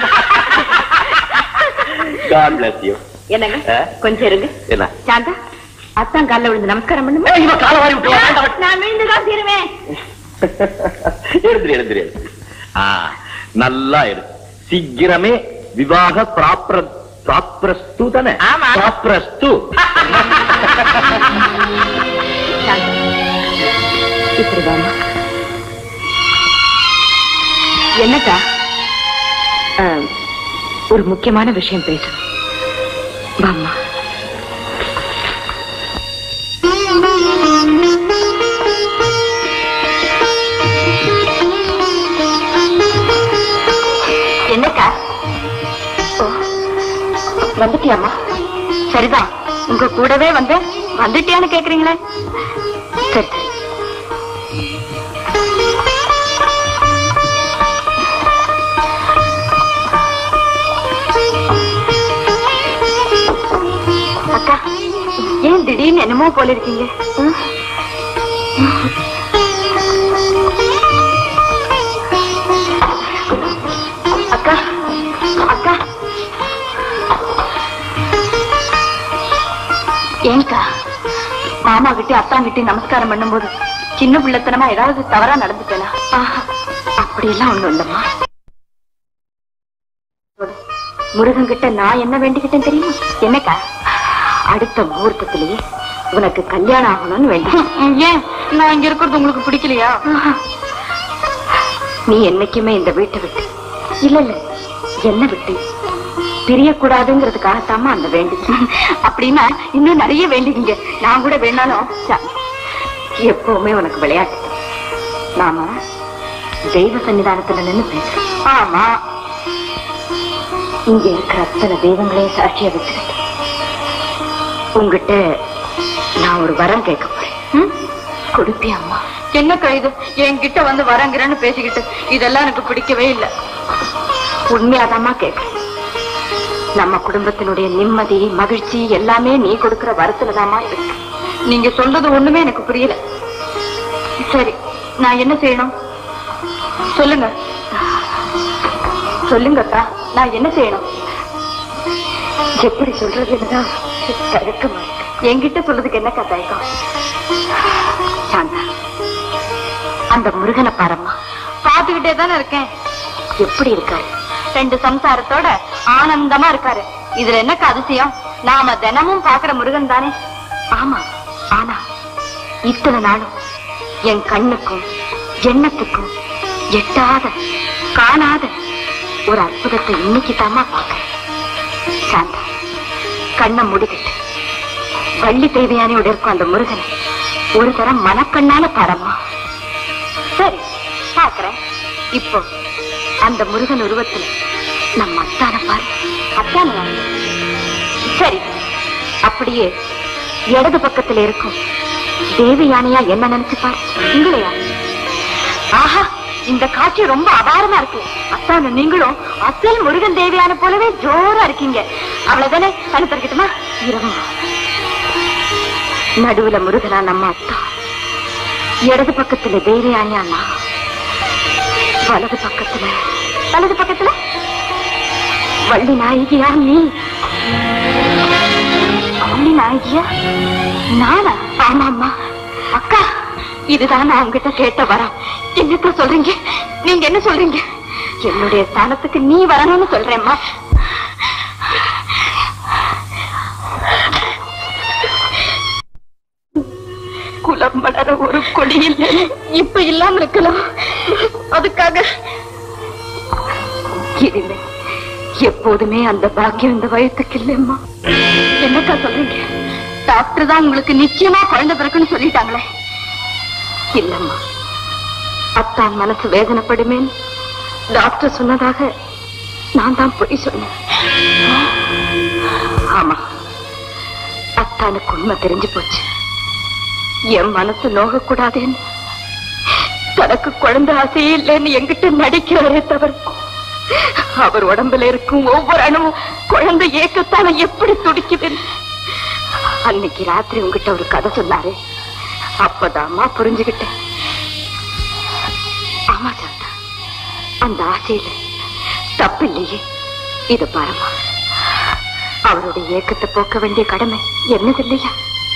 god bless you என்னங்க ஆ? கொஞ்சம் இருங்க என்ன சாந்தா அத்தான் கால்ல விழுந்து நமஸ்காரம் பண்ணுங்க ஏய், இவன் காலை வாரி விட்டு வா, வேண்டாம். நான் விழுந்துதான் தீருவேன் எழுந்திரு எழுந்திரு எழுந்திரு. ஆ நல்லா எடு சீக்கிரமே விவாக பிராப்ர பிராப்ரஸ்து தானே ஆமா. பிராப்ரஸ்து சாந்தா இப்படி வாமா என்னக்கா ஆ, ஒரு முக்கியமான விஷயம் பேசணும் வாம்மா என்னக்கா ஓ, வந்துட்டியாம்மா சரிதான் உங்க கூடவே வந்து வந்துட்டியான்னு கேக்குறீங்களே சரி அக்கா ஏன் திடீர்னு என்னமோ போல இருக்கீங்க ம்? அக்கா அக்கா ஏங்கா மாமா கிட்ட அப்பா கிட்ட நமஸ்காரம் பண்ணும்போது சின்ன பிள்ளைத்தனமா ஏதாவது தவறா நடந்துட்டேனா ஆஹா, அப்படியெல்லாம் ஒண்ணும் இல்லம்மா முருகன் கிட்ட நான் என்ன வேண்டிக்கிட்டேன் தெரியுமா என்னக்கா அடுத்த முகூர்த்தத்திலேயே உனக்கு கல்யாணம் ஆகணும்னு வேண்டி ஏன் நான் இங்க இருக்கிறது உங்களுக்கு பிடிக்கலையா நீ என்னைக்குமே இந்த வீட்டை விட்டு இல்ல இல்ல என்ன விட்டு பிரியக்கூடாதுங்கிறதுக்காகத்தாம்மா அந்த வேண்டி அப்படின்னா இன்னும் நிறைய வேண்டிக்கிங்க நான் கூட வேணாலும் ச- எப்பவுமே உனக்கு விளையாட்டு நாம தெய்வ சன்னிதானத்துல நின்னு பேசுறோம் ஆமா இங்க இருக்கிற அத்தனை தெய்வங்களையும் சாட்சியா வச்சுக்கிட்டு உங்ககிட்ட நான் ஒரு வரம் கேட்க போறேன் ம்? கொடுப்பியா அம்மா என்ன கழுது என்கிட்ட வந்து வரங்கிறன்னு பேசிக்கிட்டு இதெல்லாம் எனக்கு பிடிக்கவே இல்லை உண்மையாதாம்மா கேட்கிறேன் நம்ம குடும்பத்தினுடைய நிம்மதி மகிழ்ச்சி எல்லாமே நீ கொடுக்கிற வரத்துலதாம்மா இருக்கு நீங்க சொல்றது ஒண்ணுமே எனக்கு புரியல சரி நான் என்ன செய்யணும் சொல்லுங்க சொல்லுங்கக்கா நான் என்ன செய்யணும் எப்படி சொல்றதுன்னு தயக்கமா இருக்கு என்கிட்ட சொல்றதுக்கு என்னக்கா தயக்கம் சாந்தா அந்த முருகனை பாரம்மா பாத்துக்கிட்டே தானே இருக்கேன் எப்படி இருக்காரு ரெண்டு சம்சாரத்தோட ஆனந்தமா இருக்காரு இதுல என்னக்கா அதிசயம் நாம தினமும் பாக்குற முருகன் தானே ஆமா ஆனா இத்தனை நாளும் என் கண்ணுக்கும் எண்ணத்துக்கும் எட்டாத காணாத ஒரு அற்புதத்தை இன்னைக்கு தாமா பாக்குறேன் சாந்தா கண்ணை முடிக்கிட்டு வள்ளி தேவையானியோட இருக்கும் அந்த முருகனை ஒரு தரம் மனக்கண்ணால பாரம்மா சரி பாக்குறேன் இப்போ அந்த முருகன் உருவத்துல நம்ம அத்தான பாரு அத்தான சரி அப்படியே இடது பக்கத்துல இருக்கும் தேவி யானையா என்ன நினைச்சு பாரு உங்களையா ஆஹா இந்த காட்சி ரொம்ப அபாரமா இருக்கு அத்தான நீங்களும் அசல் முருகன் தேவியான போலவே ஜோரா இருக்கீங்க அவ்வளவுதானே அனுப்பிக்கட்டுமா இரவு நடுவுல முருகனா நம்ம அத்தா இடது பக்கத்துல தேவியானியா நான் வலது பக்கத்துல வலது பக்கத்துல வள்ளி நாயகியா நீ வள்ளி நாயகியா நானா ஆமாம்மா அக்கா இதுதான் நான் உங்ககிட்ட கேட்ட வரம் என்னத்த சொல்றீங்க நீங்க என்ன சொல்றீங்க என்னுடைய ஸ்தானத்துக்கு நீ வரணும்னு சொல்றேம்மா குலம் வளர ஒரு கொடி இல்லை இப்ப இல்லாம இருக்கலாம் அதுக்காக இனிமே எப்போதுமே அந்த பாக்கியம் இந்த வயசுக்கு இல்லைம்மா என்னக்கா சொல்றீங்க டாக்டர் தான் உங்களுக்கு நிச்சயமா குழந்தை பிறக்குன்னு சொல்லிட்டாங்களே இல்லம்மா அத்தான் மனசு வேதனைப்படுமேன் டாக்டர் சொன்னதாக நான் தான் பொய் சொன்னேன் ஆமா அத்தானுக்கு உண்மை தெரிஞ்சு போச்சு என் மனசு நோகக்கூடாதேன்னு தனக்கு குழந்தை ஆசையே இல்லைன்னு என்கிட்ட நடிக்கிறாரே தவிர அவர் உடம்புல இருக்கும் ஒவ்வொரு அணுவும் குழந்தை ஏக்கத்தால எப்படி துடிக்குதுன்னு அன்னைக்கு ராத்திரி உங்ககிட்ட ஒரு கதை சொன்னாரு அப்பதாம்மா புரிஞ்சுகிட்டேன் ஆமா சாந்தா அந்த ஆசையில தப்பு இல்லையே இது பாருமா அவருடைய ஏக்கத்தை போக்க வேண்டிய கடமை என்னது இல்லையா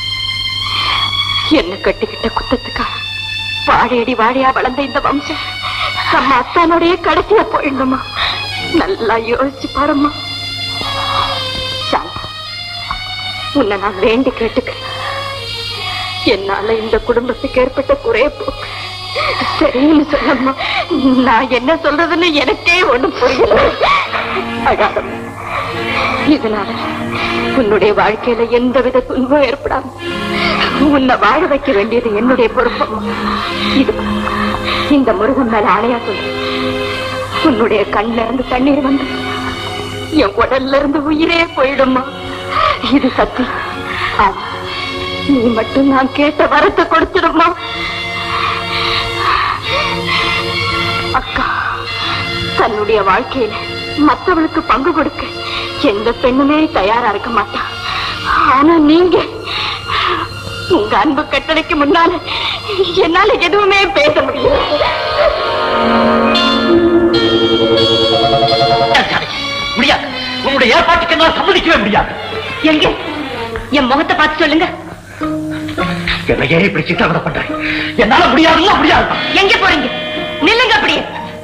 என்ன கட்டிக்கிட்ட குத்தத்துக்காக வாழையடி வாழையா வளர்ந்த இந்த வம்சம் நம்ம அத்தானுடைய கடைசியா போயிடணுமா நல்லா யோசிச்சு பாரும்மா சாந்தா உன்னை நான் வேண்டி கேட்டுக்கிறேன் என்னால இந்த குடும்பத்துக்கு ஏற்பட்ட குறைய போக்கு சரின்னு சொல்லம்மா நான் என்ன சொல்றதுன்னு எனக்கே ஒண்ணும் புரியல அழாதம்மா இதனால உன்னுடைய வாழ்க்கையில எந்தவித துன்பம் ஏற்படாம உன்னை வாழ வைக்க வேண்டியது என்னுடைய பொறுப்பு இது இந்த முருகன் மேல ஆணையா சொல்லு உன்னுடைய கண்ல இருந்து தண்ணீர் வந்து என் உடல்ல இருந்து உயிரே போயிடுமா இது சத்தியம் ஆமா நீ மட்டும் நான் கேட்ட வரத்தை கொடுத்துடுமா அக்கா தன்னுடைய வாழ்க்கையில மத்தவளுக்கு பங்கு கொடுக்க எந்த பெண்ணுமே தயாரா இருக்க மாட்டா ஆனா நீங்க உங்க அன்பு கட்டளைக்கு முன்னால என்னால எதுவுமே பேச முடியல முடியாது உன்னுடைய ஏற்பாட்டுக்கு என்னால் சம்மதிக்கவே முடியாது எங்க என் முகத்தை பார்த்து சொல்லுங்க என்னையே இப்படி சித்திரவதை பண்றேன் என்னால முடியாதுல்ல முடியாது எங்க போறீங்க நில்லுங்க அப்படியே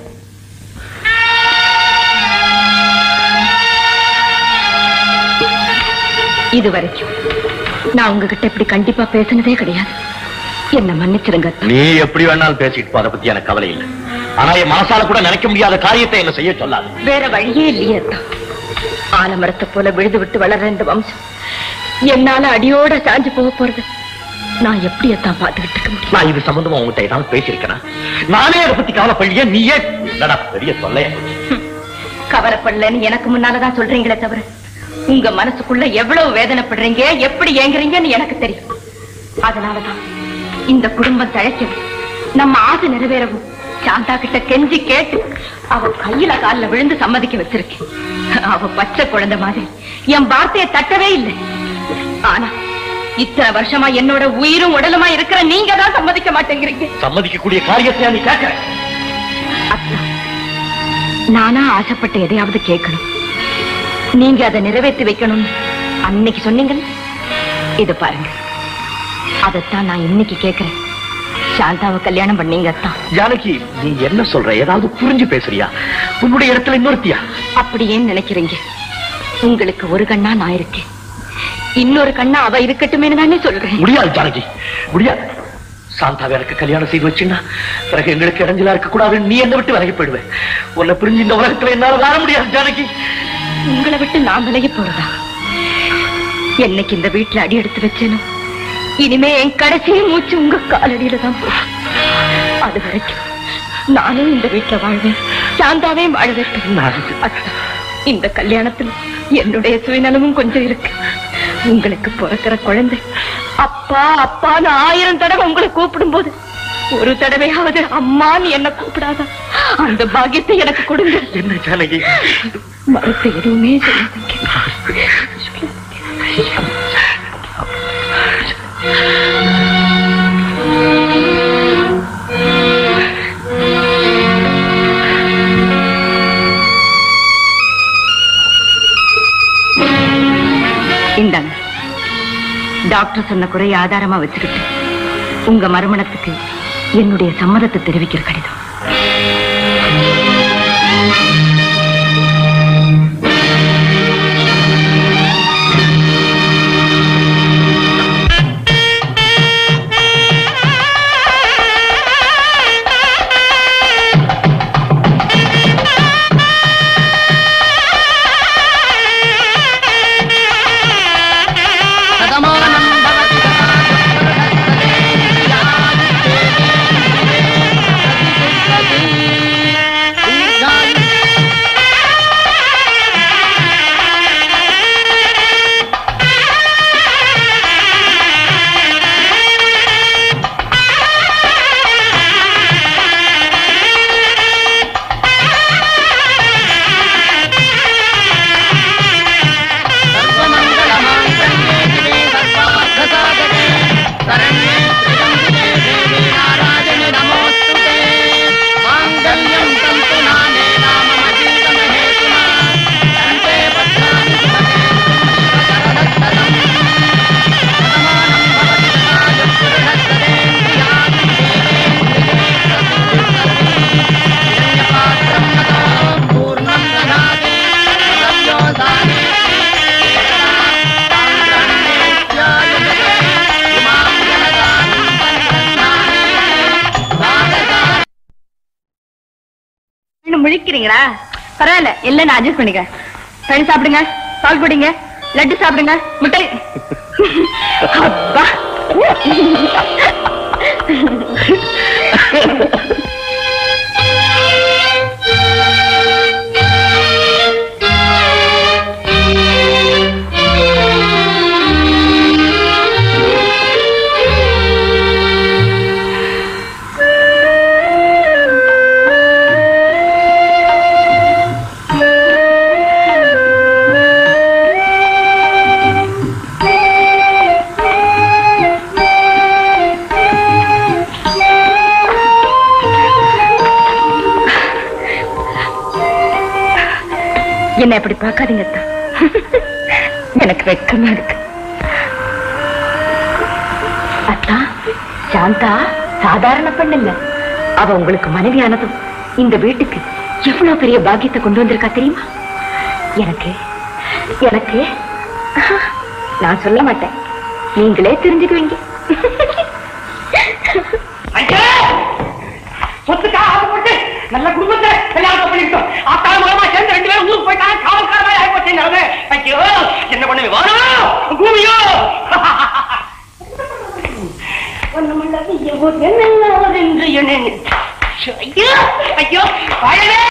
இது வரைக்கும் நான் உங்ககிட்ட இப்படி கண்டிப்பா பேசினதே கிடையாது என்ன மன்னிச்சிருங்க அத்தா. நீ எப்படி வேணாலும் பேசிட்டு போ அதை பத்தி எனக்கு கவலை இல்லை ஆனா என் மனசால கூட நினைக்க முடியாத காரியத்தை என்ன செய்ய சொல்லாது வேற வழியே இல்லையே அத்தா. ஆலமரத்தை போல விழுது விட்டு வளர்ற இந்த வம்சம் என்னால அடியோட சாஞ்சு போக போறது நான் எப்படி அத்தான் பாத்துக்கிட்டு இருக்க முடியும் நான் இது சம்பந்தமா உங்ககிட்ட ஏதாவது பேசியிருக்கேனா நானே அதை பத்தி கவலைப்படிய நீயே என்னடா பெரிய தொல்லையா கவலைப்படலன்னு எனக்கு முன்னாலதான் சொல்றீங்களே தவிர உங்க மனசுக்குள்ள எவ்வளவு வேதனைப்படுறீங்க எப்படி ஏங்குறீங்கன்னு எனக்கு தெரியும் அதனாலதான் இந்த குடும்பம் தழைக்கவும் நம்ம ஆசை நிறைவேறவும் சாந்தா கிட்ட கெஞ்சி கேட்டு அவ கையில கால்ல விழுந்து சம்மதிக்க வச்சிருக்கேன் அவ பச்சை குழந்தை மாதிரி என் வார்த்தையை தட்டவே இல்லை ஆனா இத்தனை வருஷமா என்னோட உயிரும் உடலுமா இருக்கிற நீங்க தான் சம்மதிக்க மாட்டேங்கிறீங்க சம்மதிக்கக்கூடிய காரியத்தை நீ கேட்க அத்தா, நானா ஆசைப்பட்ட எதையாவது கேட்கணும் நீங்க அதை நிறைவேற்றி வைக்கணும் அன்னைக்கு சொன்னீங்கல்ல இது பாருங்க அதைத்தான் நான் இன்னைக்கு கேட்கிறேன் சாந்தாவை கல்யாணம் பண்ணீங்க அத்தான் ஜானகி நீ என்ன சொல்ற ஏதாவது புரிஞ்சு பேசுறியா உன்னுடைய இடத்துல இன்னொருத்தியா அப்படி ஏன் நினைக்கிறீங்க உங்களுக்கு ஒரு கண்ணா நான் இருக்கேன் இன்னொரு கண்ணா அவ இருக்கட்டுமே தானே சொல்றேன் முடியாது ஜானகி முடியாது சாந்தாவை எனக்கு கல்யாணம் செய்து வச்சுன்னா பிறகு எங்களுக்கு இடைஞ்சலா இருக்க கூடாது நீ என்ன விட்டு விலகி போயிடுவேன் உன்னை பிரிஞ்சு இந்த உலகத்துல என்னால வாழ முடியாது ஜானகி உங்களை விட்டு நான் விலகி போறதா என்னைக்கு இந்த வீட்டுல அடி எடுத்து வச்சேனோ இனிமே என் கடைசி மூச்சு உங்க காலடியில தான் போகும் அது வரைக்கும் நானும் இந்த வீட்டுல வாழ்வேன் சாந்தாவே வாழ வைப்பேன் அத்தா, இந்த கல்யாணத்துல என்னுடைய சுயநலமும் கொஞ்சம் இருக்கு உங்களுக்கு பிறக்கிற குழந்தை அப்பா அப்பான்னு ஆயிரம் தடவை உங்களை கூப்பிடும் போது ஒரு தடவையாவது அம்மான்னு என்ன கூப்பிடாதா அந்த பாக்கியத்தை எனக்கு கொடுங்க என்ன ஜானகி மறுத்து எதுவுமே சொல்லாதீங்க இந்தாங்க டாக்டர் சொன்ன குறைய ஆதாரமா வச்சுக்கிட்டு உங்க மறுமணத்துக்கு என்னுடைய சம்மதத்தை தெரிவிக்கிற கடிதம் சதமானம் பவதி இன்னும் முழிக்கிறீங்களா பரவாயில்ல எல்லாம் நான் அட்ஜஸ்ட் பண்ணிக்கிறேன் பழனி சாப்பிடுங்க பால் குடிங்க லட்டு சாப்பிடுங்க முட்டை அப்பா என்ன அப்படி பார்க்காதீங்க அத்தா எனக்கு வெக்கமா இருக்கு அத்தா சாந்தா சாதாரண பெண் இல்ல அவ உங்களுக்கு மனைவியானதும் இந்த வீட்டுக்கு எவ்வளவு பெரிய பாக்கியத்தை கொண்டு வந்திருக்கா தெரியுமா எனக்கு எனக்கு நான் சொல்ல மாட்டேன் நீங்களே தெரிஞ்சுக்குவீங்க ஐயா! சொத்துக்கா ஆசைப்பட்டு நல்ல குடும்பத்தை கல்யாணம் பண்ணிக்கிட்டோம் ஆத்தா மூலமா சேர்ந்து ரெண்டு பேரும் ஊருக்கு போயிட்டாங்க காவல்காரமா ஆகி போச்சு நடந்து ஐயோ என்ன பண்ணுவே வாரோ பூமியோ ஒண்ணுமில்லாத எவ்வளவு என்னென்ன என்று எண்ணெய் ஐயோ ஐயோ வாயனே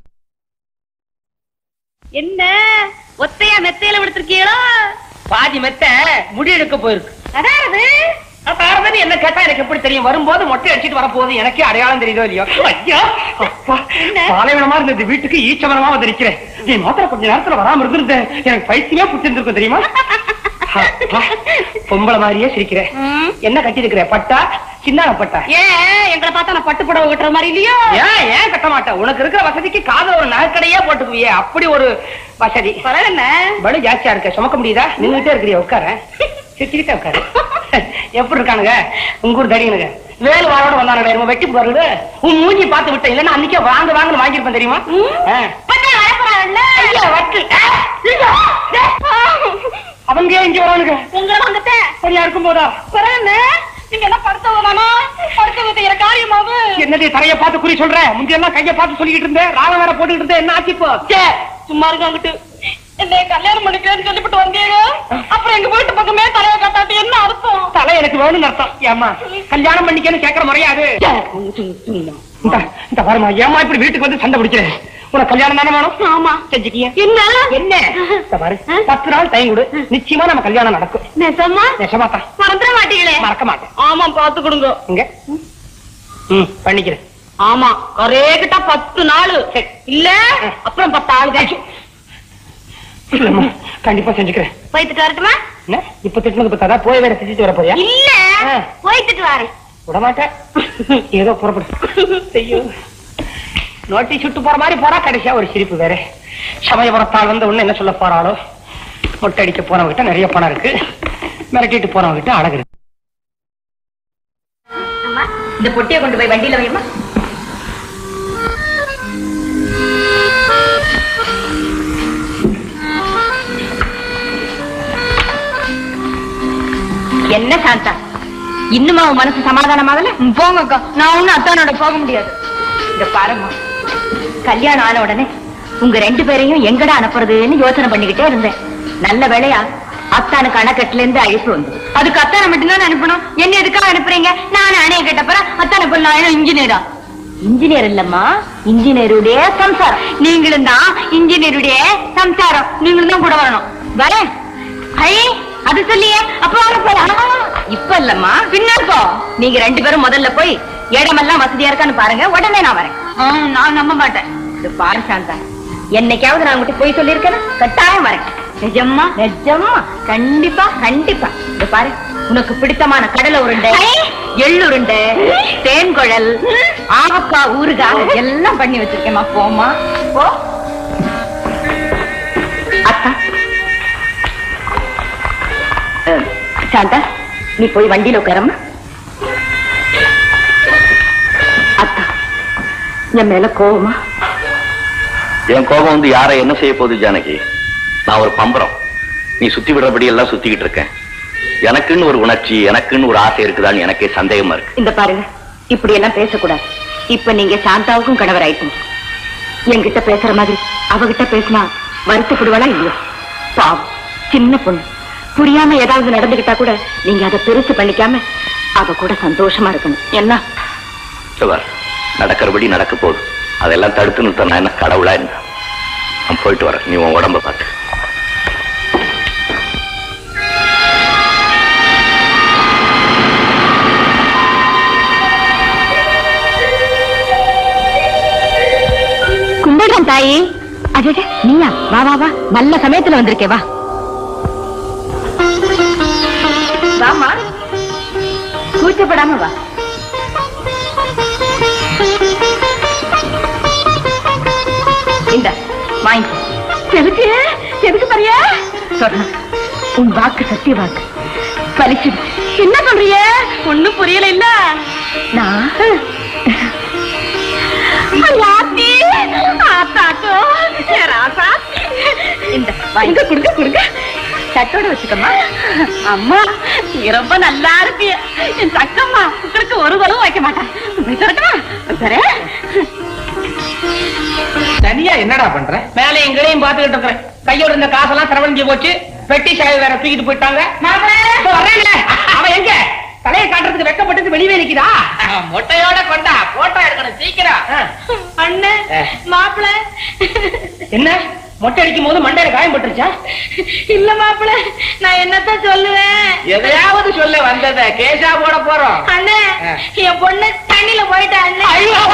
என்ன ஒத்தையா மெத்தையில விடுத்திருக்கீங்களோ பாதி மெத்த முடி எடுக்க போயிருக்கு அதாவது அதாவது என்ன கேட்டா எனக்கு எப்படி தெரியும் வரும்போது மொட்டை அடிச்சிட்டு வரப்போகுது எனக்கே அடையாளம் தெரியுதோ இல்லையோ ஐயா அப்பா பாலைவனமா இருந்த இந்த வீட்டுக்கு ஈச்சவனமா வந்து நிக்கிறேன் நீ மாத்திர கொஞ்ச நேரத்துல வராம இருந்திருந்தேன் எனக்கு பைத்தியமே பிடிச்சிருந்திருக்கும் தெரியுமா அப்பா, பொம்பளை மாதிரியே சிரிக்கிறேன் என்ன கட்டி இருக்கிற பட்டா சின்ன பட்டா ஏன் எங்களை பார்த்தா நான் பட்டு புடவை கட்டுற மாதிரி இல்லையோ ஏன் ஏன் கட்ட மாட்டேன் உனக்கு இருக்கிற வசதிக்கு காதல ஒரு நகைக்கடையே போட்டுக்குவியே அப்படி ஒரு வசதி பரவாயில்ல பலு ஜாஸ்தியா இருக்க சுமக்க முடியுதா நின்னுட்டே இருக்கிறியா உட்கார சிரிச்சுக்கிட்டே உட்காரு எப்படி இருக்கானுங்க உங்க ஊர் தடியனுங்க வேலு வாழோட வந்தானுங்க என்னமோ வெட்டி போறது உன் மூஞ்சி பார்த்து விட்டேன் இல்லன்னா அன்னைக்கே வாங்க வாங்கன்னு வாங்கியிருப்பேன் தெரியுமா ஆ. ஐயா, வட்டு. ஆ, ஐயா, டே. அவங்க ஏன் இங்க வரானுங்க உங்களை வாங்கத்த சரியா இருக்கும் போதா பரவாயில்ல நீங்க என்ன படுத்தவதானா படுத்தவங்க எனக்கு காரியமாவு என்னது தரைய பார்த்து குறி சொல்ற முந்தியெல்லாம் கைய பார்த்து சொல்லிக்கிட்டு இருந்தேன் ராகம் வேற போட்டுக்கிட்டு இருந்தேன் என்ன ஆச்சு இப்போ ச்சே, சும்மா இருக்க அங்கிட்டு என்ன கல்யாணம் பண்ணிக்கிறேன்னு சொல்லிவிட்டு வந்தீங்க அப்புறம் எங்க வீட்டு பக்கமே தலைய கட்டாட்டி என்ன அர்த்தம் தலை எனக்கு வேணும்னு அர்த்தம் ஏமா கல்யாணம் பண்ணிக்கன்னு கேட்கற முறையாது இந்த இந்த பாருமா ஏமா இப்படி வீட்டுக்கு வந்து சண்டை பிடிக்கிறேன் உனக்கு கல்யாணம் தானே வேணும் ஆமா செஞ்சுக்கிய என்ன என்ன இந்த பாரு பத்து நாள் டைம் கொடு நிச்சயமா நம்ம கல்யாணம் நடக்கும் நெசமா நெசமாத்தான் மறந்துட மாட்டீங்களே மறக்க மாட்டேன் ஆமா பாத்து கொடுங்க இங்க ம் பண்ணிக்கிறேன் ஆமா கரெக்டா பத்து நாள் இல்ல அப்புறம் பத்து ஆளுங்க இல்லம்மா கண்டிப்பா செஞ்சுக்கிறேன் போயிட்டு வரட்டுமா என்ன இப்ப திட்டினது பத்தாதா போய் வேற திட்டிட்டு வர போறியா இல்ல ஆ. போயிட்டு வரேன் விட மாட்டேன் ஏதோ புறப்படு ஐயோ நோட்டி சுட்டு போற மாதிரி போறா கடைசியா ஒரு சிரிப்பு வேற சமயபுரத்தால் வந்து ஒண்ணு என்ன சொல்ல போறாளோ மொட்டை அடிக்க போனவங்கிட்ட நிறைய பணம் இருக்கு மிரட்டிட்டு போனவங்கிட்ட அழகு இருக்கு இந்த பொட்டியை கொண்டு போய் வண்டியில வைமா என்ன சாந்தா இன்னுமா உன் மனசு சமாதானமாகல போங்க அக்கா நான் ஒண்ணும் அத்தானோட போக முடியாது இந்த பாருமா கல்யாணம் ஆன உடனே உங்க ரெண்டு பேரையும் எங்கடா அனுப்புறதுன்னு யோசனை பண்ணிக்கிட்டே இருந்தேன் நல்ல வேளையா அத்தானுக்கு அணைக்கட்டுல இருந்து அழைப்பு வந்து அதுக்கு அத்தானை மட்டும்தான் அனுப்பணும் என்ன எதுக்காக அனுப்புறீங்க நான் அணைய கேட்டப்பறம் அத்தானை பண்ணலாம் இன்ஜினியரா இன்ஜினியர் இல்லம்மா இன்ஜினியருடைய சம்சாரம் நீங்களும் தான் இன்ஜினியருடைய சம்சாரம் நீங்களும் தான் கூட வரணும் வரேன் ஐ அது சொல்லியே அப்ப வாங்க போலாம் இப்ப இல்லம்மா பின்னால் போ நீங்க ரெண்டு பேரும் முதல்ல போய் இடமெல்லாம் வசதியா இருக்கான்னு பாருங்க உடனே நான் வரேன் ஆ, நான் நம்ப மாட்டேன் இது பாரு சாந்தா என்னைக்காவது நான் உங்ககிட்ட போய் சொல்லியிருக்கேனா கட்டாயம் வரேன் நிஜம்மா நிஜமா கண்டிப்பா கண்டிப்பா இது பாரு உனக்கு பிடித்தமான கடலை உருண்டை ஐ! எள்ளுருண்டை தேன்குழல் ஆவக்காய் ஊறுகாய் எல்லாம் பண்ணி வச்சிருக்கேம்மா போமா போ அத்தா அஹ், சாந்தா நீ போய் வண்டியில உட்காரம்மா அத்தா என் மேல கோவமா என் கோபம் வந்து யாரை என்ன செய்ய போகுது ஜானகி நான் ஒரு பம்பரம் நீ சுத்தி விடுறபடி எல்லாம் சுத்திக்கிட்டு இருக்கேன் எனக்குன்னு ஒரு உணர்ச்சி எனக்குன்னு ஒரு ஆசை இருக்குதான்னு எனக்கே சந்தேகமா இருக்கு இந்த பாருங்க இப்படி எல்லாம் பேசக்கூடாது இப்ப நீங்க சாந்தாவுக்கும் கணவர் ஆயிட்டீங்க என்கிட்ட பேசுற மாதிரி அவகிட்ட பேசினா வருத்தப்படுவாளா இல்லையா பாவம் சின்ன பொண்ணு புரியாம ஏதாவது நடந்துகிட்டா கூட நீங்க அதை பெருசு பண்ணிக்காம அவ கூட சந்தோஷமா இருக்கணும் என்ன சுவர் நடக்கிறபடி நடக்க போகுது அதெல்லாம் தடுத்து நிறுத்த நான் என்ன கடவுளா என்ன நான் போயிட்டு வரேன் நீ உன் உடம்ப பார்த்து கும்பிடுறேன் தாயி அடடே நீயா வா வா வா நல்ல சமயத்துல வந்திருக்கே வா வாமா கூச்சப்படாம வா இந்த வாங்கி எதுக்கு எதுக்கு பாரியா சொன்ன உன் வாக்கு சத்திய வாக்கு பலிச்சிடுச்சு என்ன சொல்றிய ஒண்ணும் புரியல இல்ல நான் ராத்தி ஆத்தாக்கோ ராசா இந்த இங்க குடுங்க குடுங்க சட்டோட வச்சுக்கம்மா அம்மா நீ ரொம்ப நல்லா இருப்பிய என் தக்கம்மா உங்களுக்கு ஒரு குறவும் வைக்க மாட்டான் சரே தனியா என்னடா பண்ற மேலே எங்களையும் பாத்துக்கிட்டு இருக்கிறேன் கையோட இந்த காசெல்லாம் சிரவணிஞ்சு போச்சு பெட்டி சாய் வேற தூக்கிட்டு போயிட்டாங்க இதோ வர்றேன்ல. அவன் எங்க தலையை காட்டுறதுக்கு வெக்கப்பட்டு வெளியே நிக்குதா மொட்டையோட கொண்டா போட்டோ எடுக்கணும் சீக்கிரம் அண்ணன் மாப்பிள என்ன மொட்டை அடிக்கும் போது மண்டையில காயம் பட்டுருச்சா இல்ல மாப்பிள நான் என்னத்தான் சொல்லுவேன் எதையாவது சொல்ல வந்தத கேஷா போட போறோம் அண்ணே என் பொண்ணு தண்ணியில போயிட்டா அண்ணே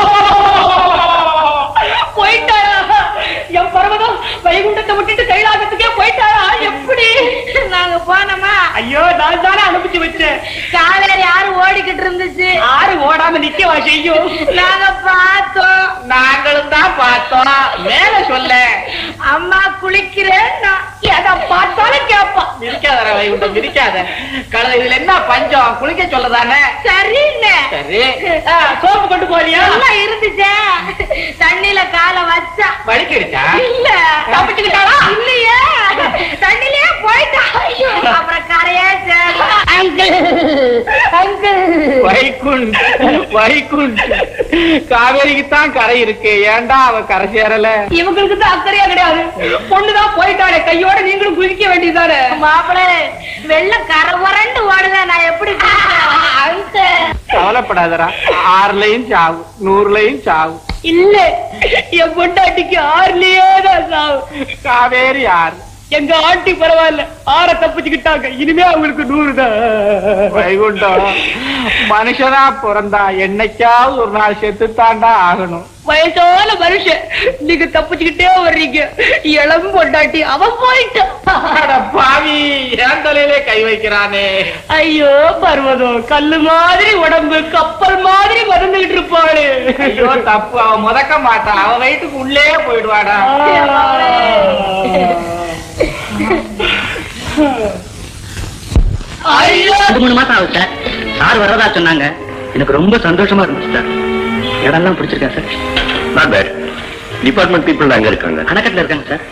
போயிட்டாரா என் பர்வதம் வைகுண்டத்தை விட்டுட்டு கைலாசத்துக்கே போயிட்டாரா எப்படி நாங்க போனோமா ஐயோ நான் தானே அனுப்பிச்சு வச்சேன் காவேரி யாரு ஓடிக்கிட்டு இருந்துச்சு ஆறு ஓடாம நிக்கவா செய்யும் நாங்க பார்த்தோம் நாங்களும் தான் பார்த்தோம் மேல சொல்ல அம்மா குளிக்கிறேன் எதை பார்த்தாலும் கேட்பான் மிதிக்காத வைகுண்டம் மிதிக்காத கழுத இதுல என்ன பஞ்சம் குளிக்க சொல்லதானே சரிண்ணே சரி ஆ, சோப்பு கொண்டு போறியா எல்லாம் இருந்துச்சே தண்ணியில காலை வச்சா வலிக்கிடுச்சா இல்ல தப்பிச்சுக்கிட்டாளா? இல்லையே தண்ணிலே போயிட்டா அப்புறம் கரையே அங்கிள் அங்கிள் வைகுண்ட் வைகுண்ட் காவேரிக்கு தான் கரை இருக்கு ஏன்டா அவ கரை சேரல இவங்களுக்கு தான் அக்கறையா கிடையாது பொண்ணுதான் போயிட்டாளே கையோட நீங்களும் குதிக்க வேண்டியதானே மாப்பிள வெள்ள கரை உரண்டு ஓடுத நான் எப்படி அங்கிள் கவலைப்படாதடா ஆறுலயும் சாவு நூறுலயும் சாவு இல்ல என் பொண்டாட்டிக்கு ஆறுலயே தான் சாவு காவேரி ஆறு எங்க ஆண்டி பரவாயில்ல ஆற தப்பிச்சுக்கிட்டாங்க இனிமே அவங்களுக்கு நூறு தான் வைகுண்டம் மனுஷனா பிறந்தா என்னைக்காவது ஒரு நாள் செத்துத்தாண்டா ஆகணும் வயசான மனுஷன் நீங்க தப்பிச்சுக்கிட்டே வர்றீங்க இளம் பொண்டாட்டி அவன் போயிட்டான் அட பாவி என் தலையிலே கை வைக்கிறானே ஐயோ பர்வதம் கல்லு மாதிரி உடம்பு கப்பல் மாதிரி மறந்துகிட்டு இருப்பாளு ஐயோ தப்பு அவ முதக்க மாட்டா அவ வயிற்றுக்கு உள்ளே போயிடுவாடா ரெண்டு மூணு மாசம் ஆகுது சார் சார் வர்றதா சொன்னாங்க எனக்கு ரொம்ப சந்தோஷமா இருந்துச்சு சார் இடம்லாம் பிடிச்சிருக்கேன் sir not bad department people அங்க இருக்காங்க அணைக்கட்டில் இருக்காங்க sir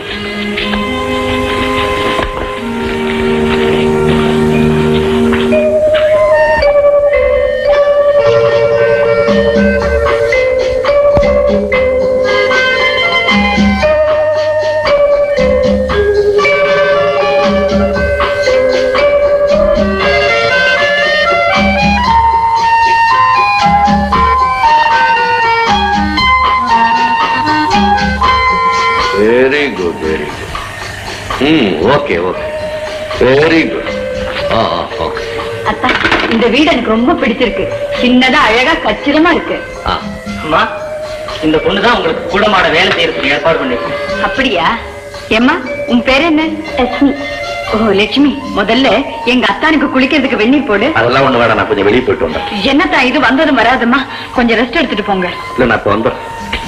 very good very good ம் ஓகே ஓகே வெரி குட் ஆ ஓகே அத்தா இந்த வீடு எனக்கு ரொம்ப பிடிச்சிருக்கு சின்னதா அழகா கச்சிதமா இருக்கு ஆ அம்மா இந்த பொண்ணு தான் உங்களுக்கு கூடமாட வேலை செய்யறதுக்கு ஏற்பாடு பண்ணிருக்கோம் அப்படியா ஏம்மா உன் பேர் என்ன லட்சுமி ஓ லட்சுமி முதல்ல எங்க அத்தானுக்கு குளிக்கிறதுக்கு வெந்நீர் போடு அதெல்லாம் ஒண்ணு வேணாம் நான் கொஞ்சம் வெளியே போயிட்டு வந்தேன் என்னத்தா இது வந்ததும் வராதும்மா கொஞ்சம் ரெஸ்ட் எடுத்துட்டு போங்க இல்ல நான் இப்ப வந்தேன்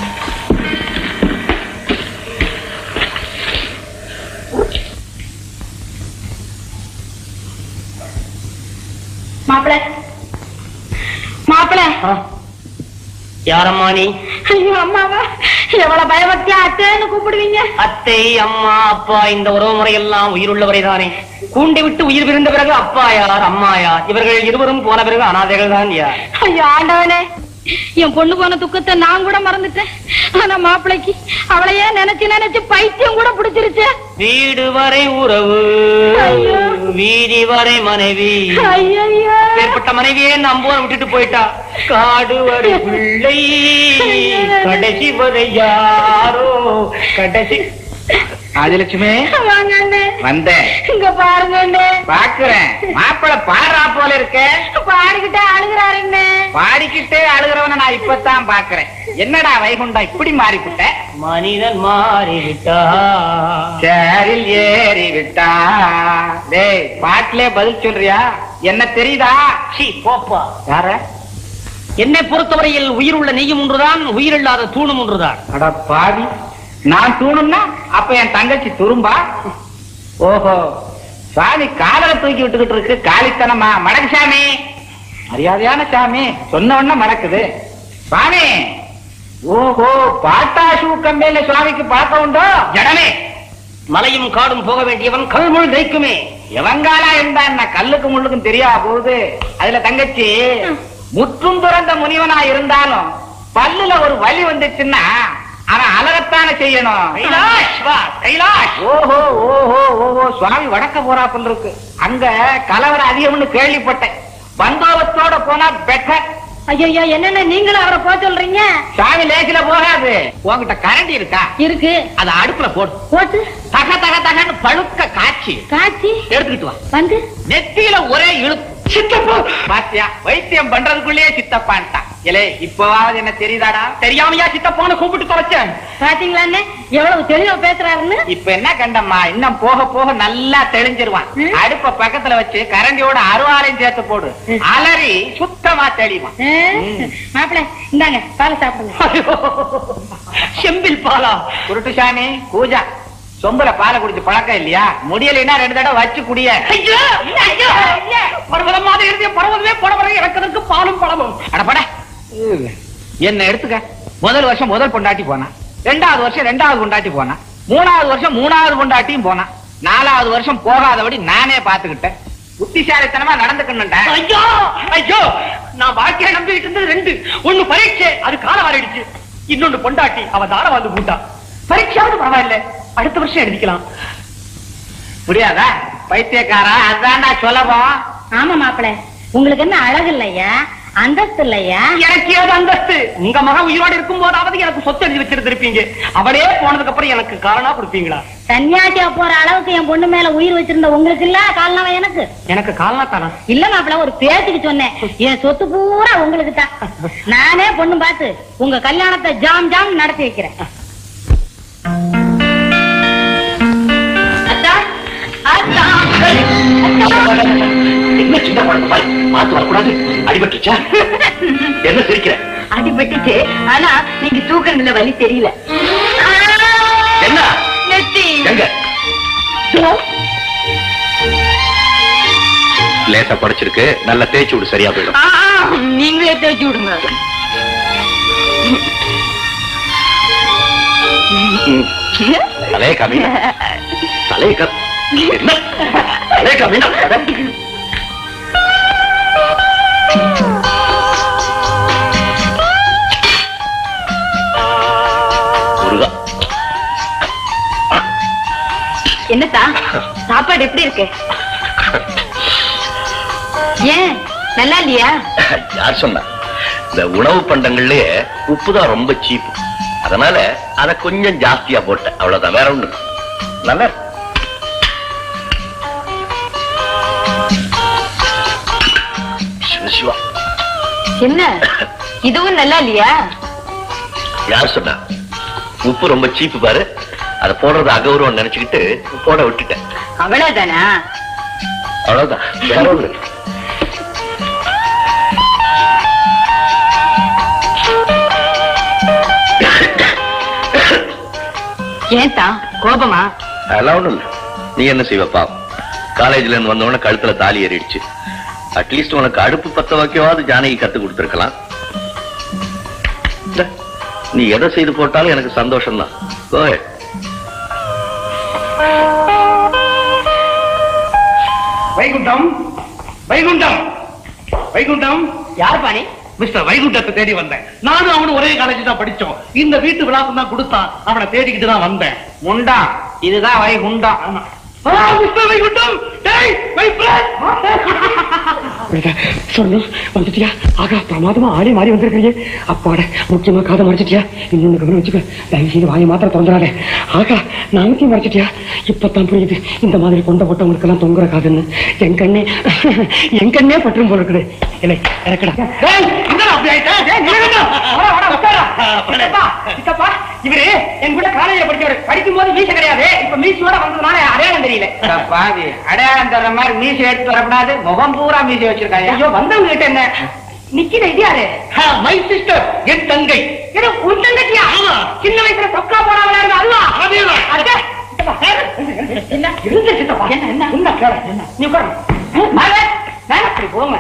மாப்பிள மாப்பிள யாரம்மா நீ ஐயோ அம்மாவா எவ்வளவு பயபக்தியா அத்தேன்னு கூப்பிடுவீங்க அத்தை அம்மா அப்பா இந்த உறவு முறையெல்லாம் உயிருள்ளவரை தானே கூண்டை விட்டு உயிர் பிரிந்த பிறகு அப்பா யார் அம்மா யார் இவர்கள் இருவரும் போன பிறகு அனாதைகள் தான் யார் ஐயோ ஆண்டவனே என் பொண்ணு போன துக்கத்தை நான் கூட மறந்துட்டேன் ஆனா மாப்பிளைக்கு அவளையே நினைச்சு நினைச்சு பைத்தியம் கூட பிடிச்சிருச்சு வீடு வரை உறவு ஐயோ. வீதி வரை மனைவி ஐயோ ஏற்பட்ட மனைவியே நம்புவ விட்டுட்டு போயிட்டா காடு வரை பிள்ளை கடைசி வரை யாரோ கடைசி ஆதிலட்சுமி வாங்க அண்ணே வந்தேன் இங்க பாருங்க அண்ணே பாக்குறேன் மாப்பிள்ள பாடுறா போல இருக்க பாடிக்கிட்டே அழுகுறாருங்க பாடிக்கிட்டே அழுகிறவன நான் இப்பதான் பாக்குறேன் என்னடா வைகுண்டா இப்படி மாறிவிட்ட மனிதன் மாறிவிட்டா சேரில் ஏறி விட்டா டேய் பாட்டிலே பதில் சொல்றியா என்ன தெரியுதா சீ, போப்பா யார என்னை பொறுத்தவரையில் உயிர் உள்ள நெய்யும் ஒன்றுதான் உயிரில்லாத தூணும் ஒன்றுதான் அட பாவி நான் தூணும்னா அப்ப என் தங்கச்சி துரும்பா ஓஹோ சாமி காதல தூக்கி விட்டுக்கிட்டு இருக்கு காலித்தனமா மடக்கு சாமி மரியாதையான சாமி சொன்ன உடனே மடக்குது சாமி ஓஹோ பாட்டாசு கம்பெனில சுவாமிக்கு பார்க்க உண்டோ ஜடமே மலையும் காடும் போக வேண்டியவன் கல்முள் தைக்குமே எவங்காலா இருந்தா என்ன கல்லுக்கு முள்ளுக்கும் தெரியா போகுது அதுல தங்கச்சி முற்றும் துறந்த முனிவனா இருந்தாலும் பல்லுல ஒரு வலி வந்துச்சுன்னா அவன் அழகத்தானே செய்யணும் கைலாஷ் வா கைலாஷ் ஓஹோ ஓஹோ ஓஹோ சுவாமி வடக்க போறாப்புல இருக்கு அங்க கலவரம் அதிகம்னு கேள்விப்பட்டேன் பந்தோபத்தோட போனா பெட்டர் ஐயோ என்னென்ன நீங்களும் அவரை போக சொல்றீங்க சாமி லேசில போகாது உன்கிட்ட கரண்டி இருக்கா இருக்கு அத அடுப்புல போடு போட்டு தக தக தகன்னு பழுக்க காய்ச்சி காய்ச்சி எடுத்துக்கிட்டு வா வந்து நெத்தியில ஒரே இழுப்பு சித்தப்பா பாத்தியா வைத்தியம் பண்றதுக்குள்ளேயே சித்தப்பான்ட்டான் இலே இப்பவாவது என்ன தெரியுதாடா தெரியாமையா சித்தப்பான்னு கூப்பிட்டு தொலைச்சேன் பாத்தீங்களா அண்ணே எவ்வளவு தெளிவா பேசுறாருன்னு இப்ப என்ன கண்டம்மா இன்னும் போக போக நல்லா தெளிஞ்சிருவான் ம். அடுப்ப பக்கத்துல வச்சு கரண்டியோட அருவாளையும் சேர்த்து போடு அலறி சுத்தமா தெளிவான் மாப்பிள்ள இந்தாங்க பாலை சாப்பிடுங்க செம்பில் பாலா குருட்டுசாமி பூஜா சொம்புல பாலை குடிச்சு பழக்கம் இல்லையா முடியலைன்னா ரெண்டு தடவை வச்சு குடிய ஐயோ ஐயோ பர்வதமாக இருந்தே பர்வதமே புடவரை இறக்கிறதுக்கு பாலும் பழமும் அடப்பட என்ன எடுத்துக்க முதல் வருஷம் முதல் பொண்டாட்டி போனா ரெண்டாவது வருஷம் ரெண்டாவது பொண்டாட்டி போனா மூணாவது வருஷம் மூணாவது பொண்டாட்டியும் போனா நாலாவது வருஷம் போகாதபடி நானே பாத்துக்கிட்டேன் புத்திசாலித்தனமா நடந்துக்கணும்டா ஐயோ ஐயோ நான் வாழ்க்கையை நம்பிட்டு இருந்தது ரெண்டு ஒண்ணு பரீட்சை அது காலம் மாறிடுச்சு இன்னொன்னு பொண்டாட்டி அவ தார வந்து கூட்டா பரீட்சையாவது பரவாயில்ல அடுத்த வருஷம் எழுதிக்கலாம் முடியாதா பைத்தியக்காரா அதான்டா சொல்லவும் ஆமா மாப்பிள்ள உங்களுக்கு என்ன அழகு இல்லையா அந்தஸ்து இல்லையா எனக்கு ஏது அந்தஸ்து உங்க மகன் உயிரோடு இருக்கும் போதாவது எனக்கு சொத்து எழுதி வச்சிருந்திருப்பீங்க அவளே போனதுக்கு அப்புறம் எனக்கு காரணா கொடுப்பீங்களா சன்னியாசியா போற அளவுக்கு என் பொண்ணு மேல உயிர் வச்சிருந்த உங்களுக்கு இல்ல கால்னவ எனக்கு எனக்கு காரணா தானா இல்ல மாப்பிள்ள ஒரு பேச்சுக்கு சொன்னேன் என் சொத்து பூரா உங்களுக்கு தான் நானே பொண்ணு பார்த்து உங்க கல்யாணத்தை ஜாம் ஜாம் நடத்தி வைக்கிறேன் அத்தா, அத்தா, என்ன சின்ன குழந்தை மாதிரி பார்த்து வரக்கூடாது அடிபட்டுச்சா என்ன சிரிக்கிற அடிபட்டுச்சு ஆனா நீங்க தூக்கணும்ல வலி தெரியல என்ன நெத்தி எங்க லேசா படைச்சிருக்கு நல்லா தேய்ச்சி விடு சரியா போயிடும் ஆ, ஆ, நீங்களே தேய்ச்சி விடுங்க தலைய கம்மியா தலைய கம் என்ன தலைய கம்மியா முருகா என்னத்தா சாப்பாடு எப்படி இருக்கு ஏன் நல்லா இல்லையா யார் சொன்னா இந்த உணவு பண்டங்கள்லயே உப்பு தான் ரொம்ப சீப் அதனால அத கொஞ்சம் ஜாஸ்தியா போட்டேன் அவ்வளவுதான் வேற ஒண்ணு நல்லா இருக்கு. சிவ சிவா என்ன இதுவும் நல்லா இல்லையா யார் சொன்னா உப்பு ரொம்ப சீப்பு பாரு அத போடுறது அகௌரவம் நினைச்சுக்கிட்டு போட விட்டுட்டேன் அவ்வளவுதானா அவ்வளவுதான் வேற ஒண்ணு இல்ல. ஏன்தா கோபமா அதெல்லாம் ஒண்ணும் இல்ல நீ என்ன செய்வ பாவம் காலேஜ்ல இருந்து வந்தவன கழுத்துல தாலி ஏறிடுச்சு அட்லீஸ்ட் உனக்கு அடுப்பு பத்த வைக்கவாது ஜானகி கத்து கொடுத்துருக்கலாம் இந்தா, நீ எதை செய்து போட்டாலும் எனக்கு சந்தோஷம் தான் வைகுண்டம் வைகுண்டம் வைகுண்டம் யார் பாணி மிஸ்டர் வைகுண்டத்தை தேடி வந்தேன் நானும் அவனும் ஒரே காலேஜ் தான் படிச்சோம் இந்த வீட்டு விழாக்கு தான் கொடுத்தான் அவனை தேடிக்கிட்டு தான் வந்தேன் முண்டா இதுதான் வைகுண்டம் ஆமா ஆ, மிஸ்டர் வைகுண்டம் டேய் மை சொல்லு வந்துட்டியா ஆகா பிரமாதமா ஆளே மாறி வந்திருக்கிறீங்க அப்பாட முக்கியமா காதை மறைச்சிட்டியா இன்னொன்னு கவனம் வச்சுக்க தயவு செய்து வாயை மாத்திரம் திறந்துடாதே ஆகா நாமத்தையும் மறைச்சிட்டியா இப்பதான் புரியுது இந்த மாதிரி கொண்ட போட்டவங்களுக்கு எல்லாம் தொங்குற காதுன்னு என் கண்ணே என் கண்ணே பற்றும் போல இருக்குது இல்லை இறக்கடா அப்படி சித்தப்பா இவரு என் கூட காலேஜ்ல படிச்சவரு படிக்கும் போது மீச கிடையாது இப்ப மீசையோட வந்ததுனால அடையாளம் தெரியல அட பாவி அடையாளம் தர்ற மாதிரி மீசை எடுத்து வரக்கூடாது முகம் பூரா மீசை வச்சிருக்காங்க ஐயோ வந்தவங்க கிட்ட என்ன நிக்கிற இது யாரு மை சிஸ்டர் என் தங்கை ஏதோ உன் தங்கச்சியா சின்ன வயசுல சொக்கா போனா விளையாடுறது அதுவா அதேதான். அடடே. சித்தப்பா, என்ன இருந்த சித்தப்பா என்ன என்ன என்ன கேளு, என்ன நீ உட்காரு மேல மேல அப்படி போங்க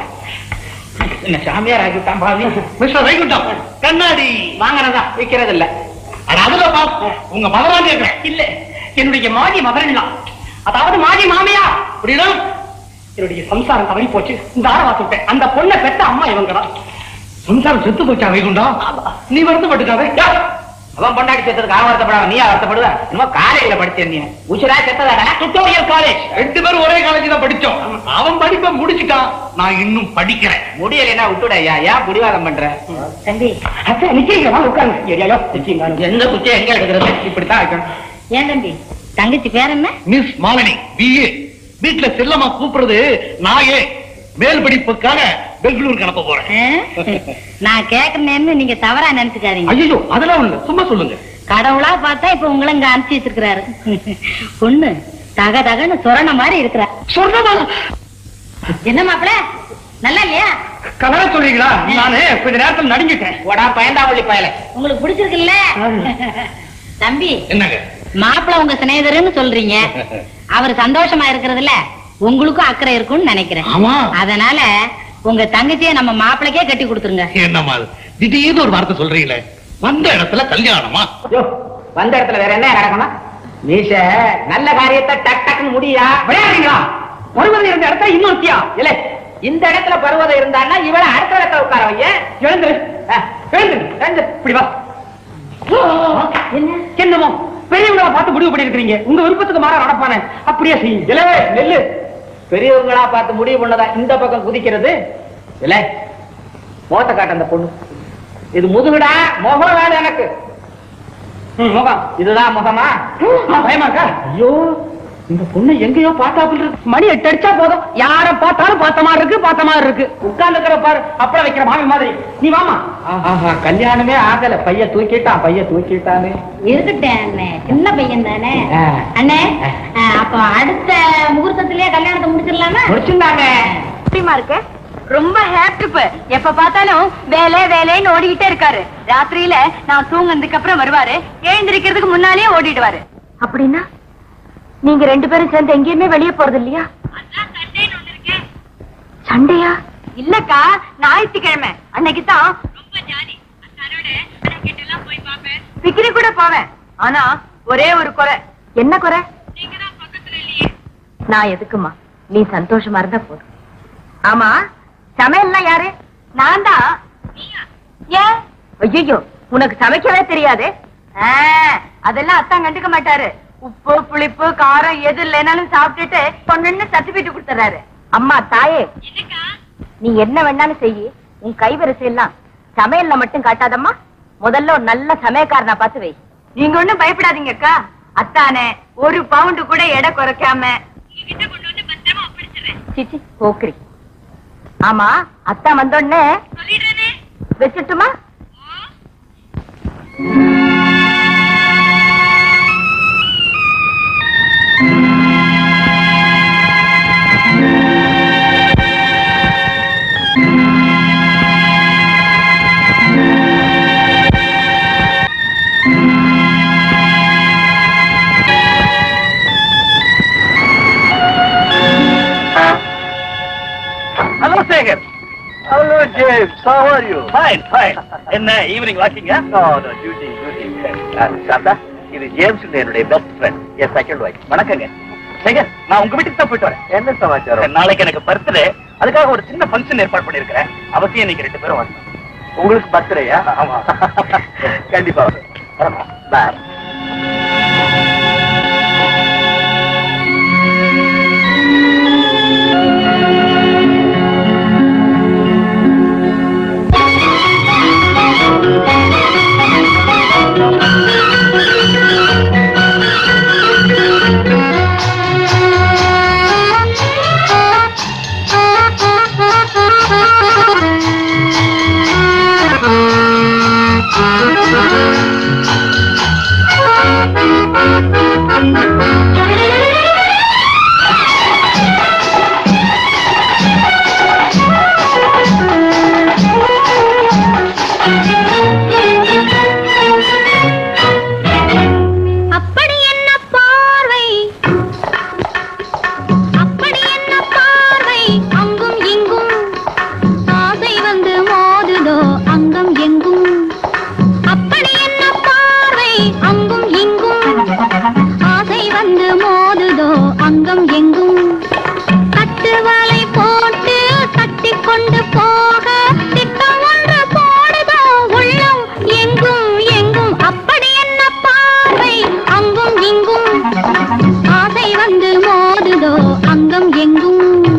என்ன சாமியார் ஆகிட்டான் பாவி மிஸ்டர் வைகுண்டம் கண்ணாடி வாங்குறதா விக்கிறது இல்ல அட அதுல பா உங்க மகராஜ் இருக்கிறேன் இல்ல என்னுடைய மாதி மகன்லாம் அதாவது மாதி மாமியா புரியுதா என்னுடைய சம்சாரம் தவறி போச்சு இந்த ஆரவாசி விட்டேன் அந்த பொண்ணை பெத்த அம்மா இவங்க தான் சம்சாரம் செத்து போச்சா வைகுண்டம் நீ வருத்தப்பட்டுக்காவே அவன் பொண்டாடி செத்ததுக்கு அவன் வருத்தப்படாம நீ வருத்தப்படுவ இன்னும் காலேஜ்ல படிச்ச நீ உச்சிரா செத்ததாடா டுட்டோரியல் காலேஜ் ரெண்டு பேரும் ஒரே காலேஜ் தான் படிச்சோம் அவன் படிப்பை முடிச்சுட்டான் நான் இன்னும் படிக்கிறேன் முடியலைன்னா விட்டுட ஐயா ஏன் புடிவாதம் பண்ற தம்பி அத்தை நிச்சயம் வாங்க உட்காருங்க ஏரியாலோ நிச்சயம் எந்த குச்சியை எங்க எடுக்கிறது இப்படித்தான் வைக்கணும் ஏன் தம்பி தங்கச்சி பேர் என்ன மிஸ் மாலினி பிஏ வீட்டுல செல்லமா கூப்பிடுறது நாயே மேல் படிப்புக்காக பெங்களூருக்கு அனுப்ப போறேன் ஆ? நான் கேக்குறேன்னு நீங்க தவறா நினைச்சுக்காதீங்க ஐயோ அதெல்லாம் இல்ல சும்மா சொல்லுங்க கடவுளா பார்த்தா இப்ப உங்களை இங்க அனுப்பிச்சு வச்சிருக்கிறாரு பொண்ணு தக தகன்னு சொரண மாதிரி இருக்கிறா சொன்னமா என்ன மாப்பிள நல்லா இல்லையா கலர சொல்றீங்களா நானு கொஞ்ச நேரத்துல நடுங்கிட்டேன் போடா பயந்தாவள்ளி பயல உங்களுக்கு பிடிச்சிருக்குல்ல தம்பி என்னங்க மாப்பிள உங்க சிநேகிதர்னு சொல்றீங்க அவர் சந்தோஷமா இருக்கிறதுல உங்களுக்கும் அக்கறை இருக்கும்னு நினைக்கிறேன் ஆமா. அதனால உங்க தங்கச்சியை நம்ம மாப்பிளைக்கே கட்டி கொடுத்துருங்க என்னம்மா அது திடீர்னு ஒரு வார்த்தை சொல்றீங்களே வந்த இடத்துல கல்யாணமா யோ, வந்த இடத்துல வேற என்ன நடக்கணும் மீச நல்ல காரியத்தை டக் டக்குன்னு முடியா விளையாடுறீங்களா ஒருவர் இருந்த இடத்த இன்னொருத்தியா இல்ல இந்த இடத்துல பருவதம் இருந்தான்னா இவள அடுத்த இடத்துல உட்கார வைய எழுந்துரு அஹ், எழுந்துரு எழுந்து. இப்படி வா என்னமோ பெரியவங்களா பார்த்து முடிவு பண்ணிருக்கீங்க உங்க விருப்பத்துக்கு மாற நடப்பானே அப்படியே செய்யுங்க இல்ல நெல்லு பெரியவங்களா பார்த்து முடிவு பண்ணதா இந்த பக்கம் குதிக்கிறது இல்ல மோத்த காட்ட அந்த பொண்ணு இது முதுகுடா முகம் வேணும் எனக்கு ம், முகம் இதுதான் முகமா ஆ, பயமாக்கா ஐயோ இந்த பொண்ணு எங்கேயோ பார்த்தாப்புல இருக்கு மணி எட்டு அடிச்சா போதும் யார பார்த்தாலும் பார்த்த மாதிரி இருக்கு பார்த்த மாதிரி இருக்கு உட்கார்ந்து பாரு அப்புறம் வைக்கிற மாமி மாதிரி நீ வாமா ஆஹா கல்யாணமே ஆகல பைய தூக்கிட்டான் பைய தூக்கிட்டானே இருக்கட்டேன் அண்ணே சின்ன பையன் தானே ஆ. அண்ணே ஆ, அப்போ அடுத்த முகூர்த்தத்திலேயே கல்யாணத்தை முடிச்சிடலாமா முடிச்சுட்டாங்க எப்படிமா இருக்கு ரொம்ப ஹேப்பிப் எப்ப பார்த்தாலும் வேலை வேலைன்னு ஓடிக்கிட்டே இருக்காரு ராத்திரியில நான் தூங்கினதுக்கு அப்புறம் வருவாரு எழுந்திருக்கிறதுக்கு முன்னாலேயே ஓடிடுவாரு அப்படின்னா நீங்க ரெண்டு பேரும் சேர்ந்து எங்கேயுமே வெளியே போறது இல்லையா சண்டையா இல்லக்கா ஞாயிற்றுக்கிழமை அன்னைக்கு தான் பிக்னிக் கூட போவேன் ஆனா ஒரே ஒரு குறை என்ன குறை நான் எதுக்குமா நீ சந்தோஷமா இருந்தா போதும் ஆமா சமையல்லாம் யாரு நான் தான் ஏன் ஐயோ உனக்கு சமைக்கவே தெரியாது ஆ, அதெல்லாம் அத்தான் கண்டுக்க மாட்டாரு உப்பு புளிப்பு காரம் எது இல்லைனாலும் சாப்பிட்டுட்டு பொண்ணுன்னு சர்டிபிகேட் கொடுத்துறாரு அம்மா தாயே நீ என்ன வேணாலும் செய்யி உன் கைவரிசை எல்லாம் சமையல்ல மட்டும் காட்டாதம்மா முதல்ல ஒரு நல்ல சமயக்காரனா பார்த்து வை நீங்க ஒண்ணும் பயப்படாதீங்க அக்கா அத்தானே ஒரு பவுண்டு கூட எடை குறைக்காம சிச்சி போக்குறி ஆமா அத்தா வந்தோடனே வச்சுட்டுமா hello Sekar hello James how are you fine fine என்ன ஈவினிங் வாக்கிங்க no no duty duty Shanta இது ஜேம்ஸ் என்னுடைய பெஸ்ட் ஃப்ரெண்ட் என் செகண்ட் வைஃப் வணக்கங்க சேகர் நான் உங்க வீட்டுக்கு தான் போயிட்டு வரேன் என்ன சமாச்சாரம் நாளைக்கு எனக்கு பர்த்டே அதுக்காக ஒரு சின்ன ஃபங்க்ஷன் ஏற்பாடு பண்ணிருக்கிறேன் அவசியம் நீங்க ரெண்டு பேரும் வரணும் உங்களுக்கு பர்த்டேயா ஆமா கண்டிப்பா பாய் அப்படி என்ன பார்வை அப்படி என்ன பார்வை அங்கும் இங்கும் ஆசை வந்து மோதுதோ அங்கம் எங்கும் அப்படி என்ன பார்வை அங்கும் இங்கும் ஆசை வந்து மோதுதோ அங்கம் எங்கும் கட்டு வலை போட்டு கட்டி கொண்டு போக திட்டம் ஒன்று போடுதோ உள்ளம் எங்கும் எங்கும் அப்படி என்ன பார்வை அங்கும் இங்கும் ஆசை வந்து மோதுதோ அங்கம் எங்கும்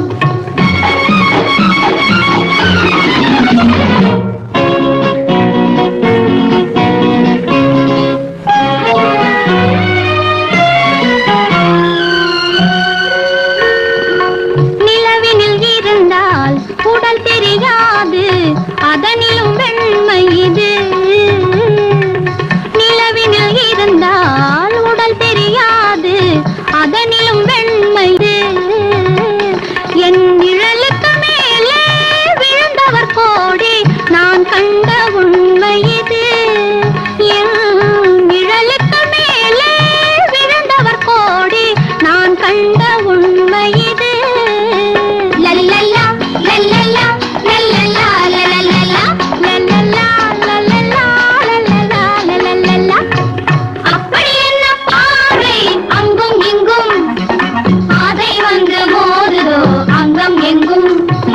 நிலவினில் இருந்தால் உடல் தெரியாது அதனிலும் வெண்மை இது நிலவினில் இருந்தால் உடல் தெரியாது அதனிலும் வெண்மை இது என் நிழலுக்கு மேலே விழுந்தவர் கோடி நான் கண்ட உண்மை இது என் நிழலுக்கு மேலே விழுந்தவர் கோடி நான் கண்ட உண்மை இது லல்லல்லா, லல்லல்லா, லல்லல்லா, லல்லல்லா, லல்லல்லா, லல்லல்லா, லல்லல்லா, லல்லல்லா. அப்படி என்ன பார்வை அங்கும் இங்கும் ஆதை வந்து மோதுதோ அங்கம் எங்கும்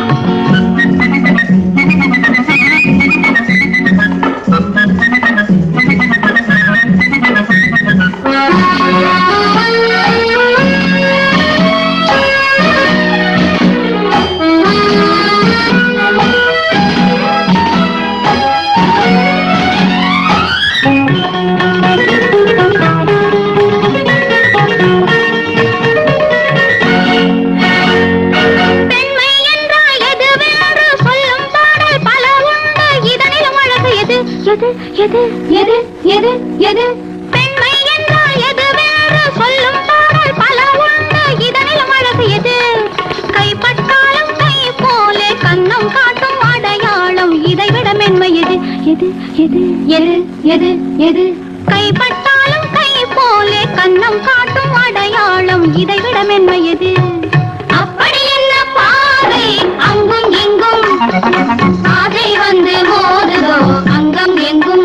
பெண்மை என்றால் எதுவென்று சொல்லும் பாடல் பல உண்டு இதனிலும் அழகு எது எது எது எது எது எது பெண்மை என்றால் எதுவென்று சொல்லும் பாடல் பல உண்டு இதனிலும் அழகு எது கைப்பட்டாலும் கை போலே கன்னம் காட்டும் அடையாளம் இதைவிட மென்மை எது எது எது எது எது எது கைப்பட்டாலும் கை போலே கன்னம் காட்டும் அடையாளம் இதைவிட மென்மை எது அப்படி என்ன பாதை அங்கும் எங்கும் பாதை வந்து மோதுதோ அங்கம் எங்கும்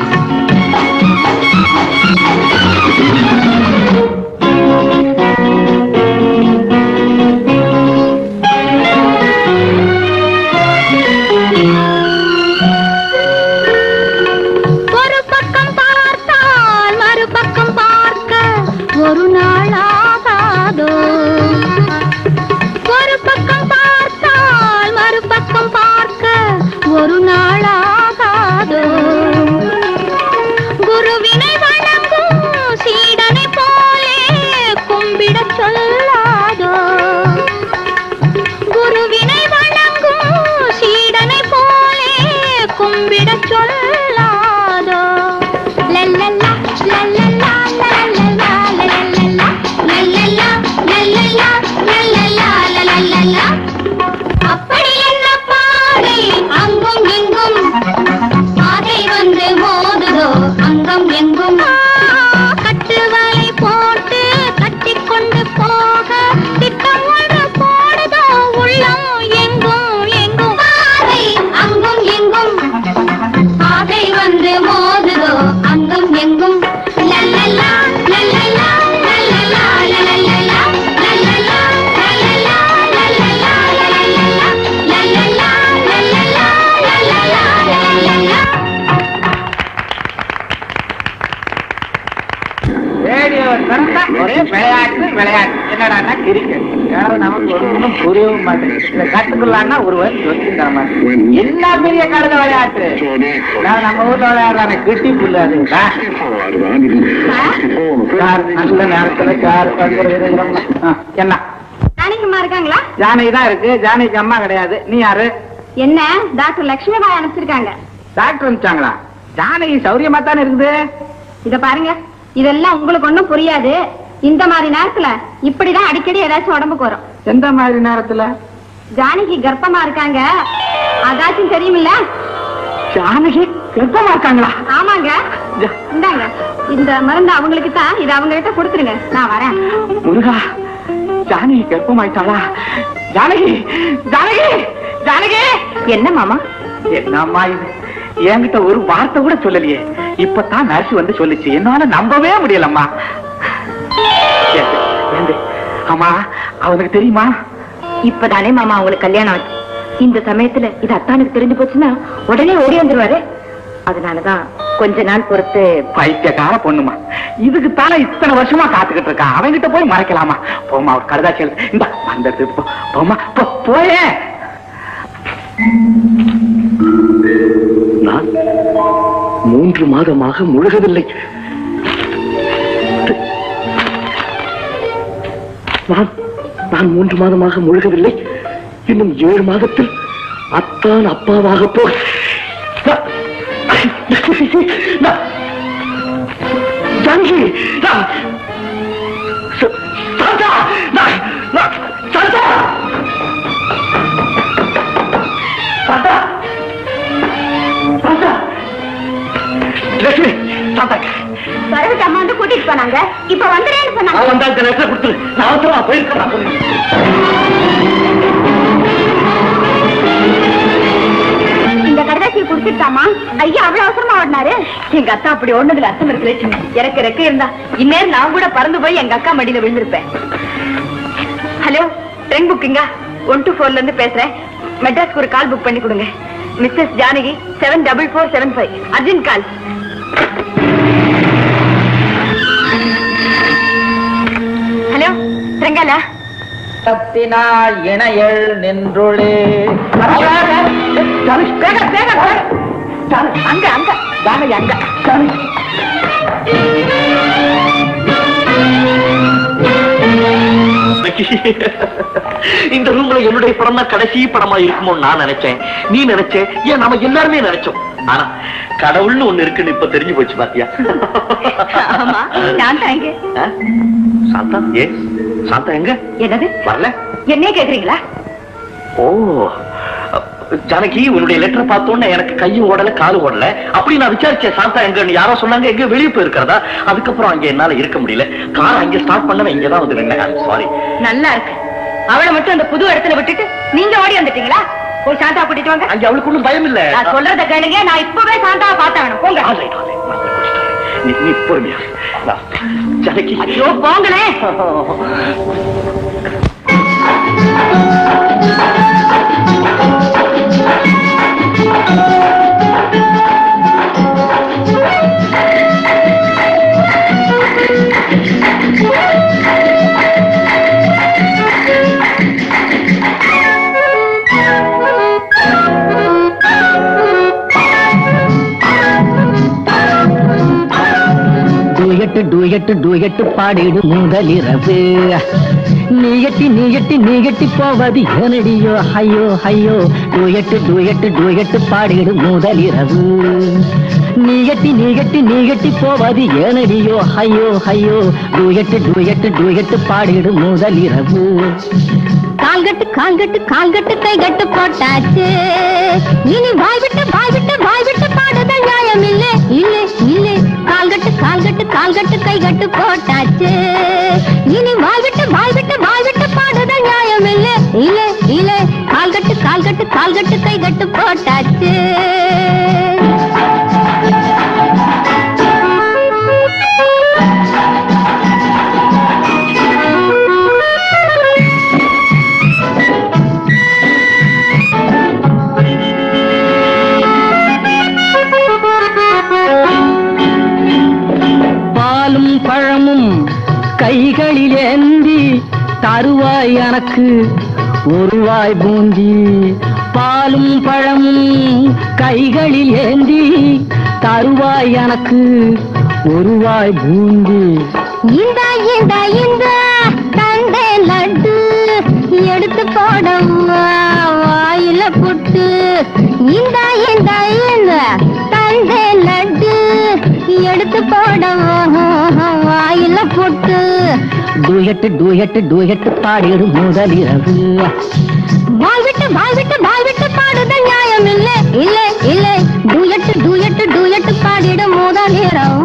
ஒரு பக்கம் பார்த்தால் மறுபக்கம் பார்க்க ஒரு நாள் ஆகாதோ ஒரு பக்கம் பார்த்தால் மறுபக்கம் பார்க்க ஒரு நாள் ஆகாதோ குருவினை வணங்கும் சீடனை போலே கும்பிடச் சொல்லாதோ குருவினை வணங்கும் சீடனை போலே கும்பிடச் சொல்லாதோ லல்லல்லா, லல்லல்லா, லல்லல்லா, லல்லல்லா, லல்லல்லா, லல்லல்லா, லல்லல்லா, லல்லல்லா. அப்படி என்ன பாதை அங்கும் எங்கும் பாதை வந்து மோதுதோ அங்கம் எங்கும் கட்டுவலை போட்டு கட்டிக்கொண்டு போக திட்டம் ஒன்று போடுதோ உள்ளம் எங்கும் எங்கும் பாதை அங்கும் எங்கும் பாதை வந்து மோதுதோ அங்கும் எங்கும் லல்லல்லா, பிறந்தா ஒரே விளையாட்டு விளையாட்டு என்னடா கிரிக்கெட் ஏதாவது நமக்கு ஒன்றும் புரியவும் மாட்டேங்குது இதை கத்துக்கலான்னா ஒரு வரி சொல்லி தர மாட்டேன் என்ன பெரிய கழுத விளையாட்டு நான் நம்ம ஊர்ல விளையாடுறாங்க கிட்டி புல்லு அது கார் நல்ல நேரத்துல கார் என்ன ஜானகிமா இருக்காங்களா ஜானகி தான் இருக்கு ஜானகிக்கு அம்மா கிடையாது நீ யாரு என்ன டாக்டர் லட்சுமி பாய் அனுப்பிச்சிருக்காங்க டாக்டர் அனுப்பிச்சாங்களா ஜானகி சௌரியமா தானே இருக்குது இத பாருங்க இதெல்லாம் உங்களுக்கு ஒண்ணும் புரியாது இந்த மாதிரி நேரத்துல இப்படிதான் அடிக்கடி ஏதாச்சும் உடம்புக்கு வரும் எந்த மாதிரி நேரத்துல ஜானகி கர்ப்பமா இருக்காங்க அதாச்சும் தெரியுமில்ல ஜானகி கர்ப்பமா இருக்காங்களா ஆமாங்க இந்தாங்க இந்த மருந்து அவங்களுக்கு தான் இது அவங்க கிட்ட கொடுத்துருங்க நான் வரேன் முருகா ஜானகி கர்ப்பமாயிட்டாளா ஜானகி ஜானகி ஜானகி என்ன மாமா என்னம்மா இது என்கிட்ட ஒரு வார்த்தை கூட சொல்லலையே இப்பதான் நர்ஸ் வந்து சொல்லுச்சு என்னால நம்பவே முடியலம்மா ஏந்து, ஏந்து. ஆமா அவனுக்கு தெரியுமா இப்பதானே மாமா அவங்களுக்கு கல்யாணம் ஆச்சு இந்த சமயத்துல இது அத்தானுக்கு தெரிஞ்சு போச்சுன்னா உடனே ஓடி வந்துருவாரு அதனாலதான் கொஞ்ச நாள் பொறுத்து பைத்தியக்கார பொண்ணுமா இதுக்கு தானே இத்தனை வருஷமா காத்துக்கிட்டு இருக்கான் அவன்கிட்ட போய் மறைக்கலாமா போமா ஒரு கருதாச்சி எழுது இந்த அந்த இடத்துக்கு போ போமா போ போயே நான் மூன்று மாதமாக முழுகவில்லை நான் நான் மூன்று மாதமாக முழுகவில்லை இன்னும் ஏழு மாதத்தில் அத்தான் அப்பாவாக போ நான்- நான்- ஜானகி நான் ச- சாந்தா நான் நான் சாந்தா சாந்தா சாந்தா லட்சுமி சாந்தா சரவிட்டு அம்மா வந்து கூட்டிட்டு போனாங்க இப்ப வந்துறேன்னு சொன்னாங்க நான் வந்தா இந்த நேரத்தில் கொடுத்துரு நான் அவசரமா போயிருக்கேன் நான் சொல்லுங்க இந்த கடைசியை குடிச்சிட்டாமா ஐயா அவ்வளவு அவசரமா ஓடினாரு எங்க அத்தா அப்படி ஒண்ணதுல அர்த்தம் இருக்கு லட்சுமி எனக்கு ரெக்க இருந்தா இந்நேரம் நான் கூட பறந்து போய் எங்க அக்கா மடியில விழுந்திருப்பேன் ஹலோ ட்ரெயின் புக்கிங்கா ஒன் டூ ஃபோர்ல இருந்து பேசுறேன் மெட்ராஸ்க்கு ஒரு கால் புக் பண்ணி கொடுங்க missus Janaki seven double four seven five urgent call hello ரங்காலா சத்தினால் இணையல் நின்றுளே அங்க அங்க ஜானகி அங்க இந்த ரூம்ல என்னுடைய படம் தான் கடைசி படமா இருக்குமோ நான் நினைச்சேன் நீ நினைச்ச ஏன் நாம எல்லாருமே நினைச்சோம் ஆனா கடவுள்னு ஒண்ணு இருக்குன்னு இப்ப தெரிஞ்சு போச்சு பாத்தியா ஆமா நான் தான் எங்க ஆ? சாந்தா ஏ சாந்தா எங்க என்னது வரல என்னையே கேக்குறீங்களா ஓ ஜானகி உன்னுடைய லெட்டர் பார்த்தோன்னே எனக்கு கையும் ஓடல காலும் ஓடல அப்படி நான் விசாரிச்சேன் சாந்தா எங்கன்னு யாரோ சொன்னாங்க எங்க வெளியே போயிருக்கிறதா அதுக்கப்புறம் அங்க என்னால இருக்க முடியல கார் அங்க ஸ்டார்ட் பண்ணவன் இங்கதான் வந்து நின்னேன் சாரி நல்லா இருக்கு அவளை மட்டும் அந்த புது இடத்துல விட்டுட்டு நீங்க ஓடி வந்துட்டீங்களா போய் சாந்தா கூட்டிட்டு வாங்க அங்க அவளுக்கு ஒண்ணும் பயம் இல்ல நான் சொல்றத கேளுங்க நான் இப்பவே சாந்தாவை பார்த்தா வேணும் போங்க All right, all right. நான் போய் குடிச்சிட்டு வரேன். நீ நீ பொறுமையா நான் ஜானகி ஐயோ போங்களேன் டூயட்டு டூயட்டு டூயட்டு பாடிடு முதலிரவு நீயட்டி நீயட்டி நீயட்டி போவது ஏனடியோ ஐயோ ஐயோ டூயட்டு டூயட்டு டூயட்டு பாடிடு முதலிரவு நீயட்டி நீயட்டி நீயட்டி போவது ஏனடியோ ஐயோ ஐயோ டூயட்டு டூயட்டு டூயட்டு பாடிடு முதலிரவு கால்கட்டு கால்கட்டு கால்கட்டு கைகட்டு போட்டாச்சு இனி வாய் விட்டு வாய் விட்டு வாய் விட்டு பாடுதல் நியாயம் இல்ல இல்ல இல்ல கால்கட்டு கால்கட்டு கால்கட்டு கைகட்டு போட்டாச்சு இனி வாய் விட்டு வாய் விட்டு வாய் விட்டு பாடுதல் நியாயம் இல்ல இல்ல இல்ல கால்கட்டு கால்கட்டு கால்கட்டு கைகட்டு போட்டாச்சு பாலும் பழமும் கைகளில் ஏந்தி தருவாய் எனக்கு ஒருவாய் பூந்தி பாலும் பழமும் கைகளில் ஏந்தி தருவாய் எனக்கு ஒருவாய் பூந்தி இந்த இந்த இந்த தந்தை லட்டு எடுத்து போட வாயில புட்டு இந்த இந்த இந்த தந்தை லட்டு எடுத்து போட வாயில புட்டு டூயட்டு டூயட்டு டூயட்டு பாடிடு முதலிரவு வாய் விட்டு வாய் விட்டு வாய் விட்டு பாடுத நியாயம் இல்ல இல்ல இல்ல டூயட்டு டூயட்டு டூயட்டு பாடிட முதலிரம்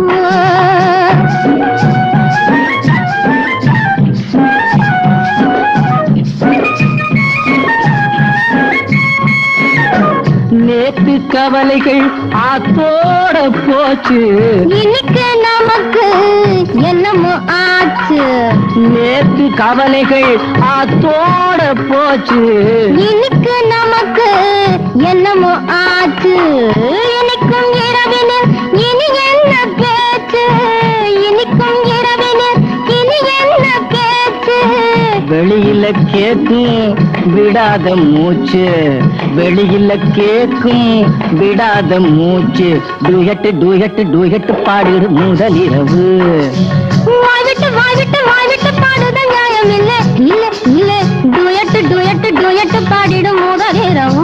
நேத்து கவலைகள் ஆத்தோட போச்சு இன்னைக்கு நமக்கு என்னமோ ஆச்சு நேத்து கவலைகள் ஆத்தோட போச்சு இன்னைக்கு நமக்கு என்னமோ ஆச்சு இனிக்கும் இரவினில் இனி என்ன பேச்சு இனிக்கும் இரவினில் இனி என்ன பேச்சு வெளியில கேக்கும் விடாத மூச்சு வெளியில கேக்கும் விடாத மூச்சு டூயட்டு டூயட்டு டூயட்டு பாடிடு முதலிரவு வாய் விட்டு வாய் விட்டு வாய் விட்டு பாடுத நியாயம் இல்ல இல்ல இல்ல டூயட்டு டூயட்டு டூயட்டு பாடிடும் முதலிரம்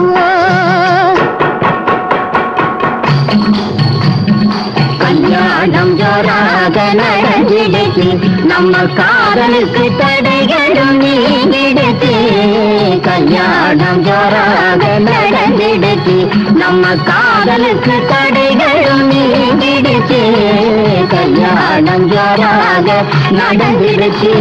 கல்யாணம் ஜோராக நடந்திடுச்சு நம்ம காதலுக்கு தடைகளும் நீங்கிடுச்சு கல்யாணம் ஜோராக நடந்திடுச்சு நம்ம காதலுக்கு தடைகளும் நீங்கிடுச்சு கல்யாணம் ஜோராக நடந்திடுச்சு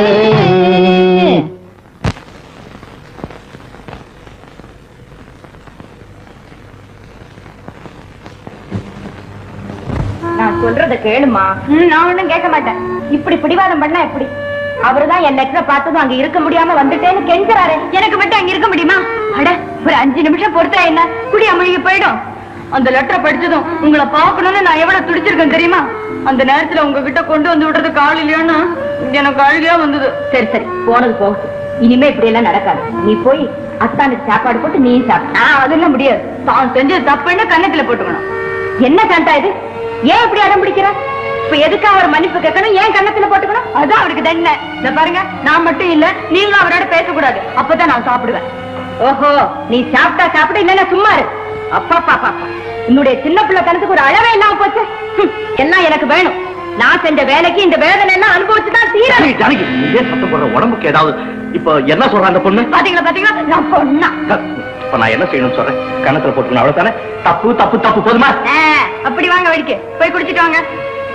நான் சொல்றத கேளுமா நான் ஒண்ணும் கேட்க மாட்டேன் இப்படி பிடிவாதம் பண்ணா எப்படி அவருதான் என் லெட்டரை பார்த்ததும் அங்க இருக்க முடியாம வந்துட்டேன்னு கெஞ்சுறாரு எனக்கு மட்டும் அங்க இருக்க முடியுமா அட ஒரு அஞ்சு நிமிஷம் பொறுத்தா என்ன குடி அமுழுகி போயிடும் அந்த லெட்டரை படிச்சதும் உங்களை பார்க்கணும்னு நான் எவ்வளவு துடிச்சிருக்கேன் தெரியுமா அந்த நேரத்துல உங்ககிட்ட கொண்டு வந்து விடுறது கால் இல்லையான்னு எனக்கு அழுகையா வந்தது சரி சரி போனது போகுது இனிமே இப்படி எல்லாம் நடக்காது நீ போய் அத்தானுக்கு சாப்பாடு போட்டு நீ சாப்பிடு அதெல்லாம் முடியாது தான் செஞ்சது தப்புன்னு கண்ணத்துல போட்டுக்கணும் என்ன சாந்தா இது ஏன் இப்படி அடம் பிடிக்கிற இப்ப எதுக்கு அவர் மன்னிப்பு கேட்கணும் ஏன் கண்ணத்துல போட்டுக்கணும் அதான் அவருக்கு தண்டனை இந்த பாருங்க நான் மட்டும் இல்ல நீங்களும் அவரோட பேசக்கூடாது அப்பதான் நான் சாப்பிடுவேன் ஓஹோ நீ சாப்பிட்டா சாப்பிட இல்லன்னா சும்மா இரு அப்பா பாப்பா என்னுடைய சின்ன பிள்ளை தனத்துக்கு ஒரு அழவே இல்லாம போச்சு ஹம், எல்லாம் எனக்கு வேணும் நான் செஞ்ச வேலைக்கு இந்த வேதனை எல்லாம் அனுபவிச்சுதான் தீர ஜானகி, ஜானகி இதே சத்தம் போடுற உடம்புக்கு ஏதாவது இப்போ என்ன சொல்ற அந்த பொண்ணு பாத்தீங்களா பாத்தீங்களா நான் பொண்ணா இப்ப நான் என்ன செய்யணும்னு சொல்றேன் கணத்துல போட்டுக்கணும் அவ்வளவுதானே தப்பு தப்பு தப்பு போதுமா ஆ, அப்படி வாங்க வடிக்க போய் குடிச்சிட்டு வாங்க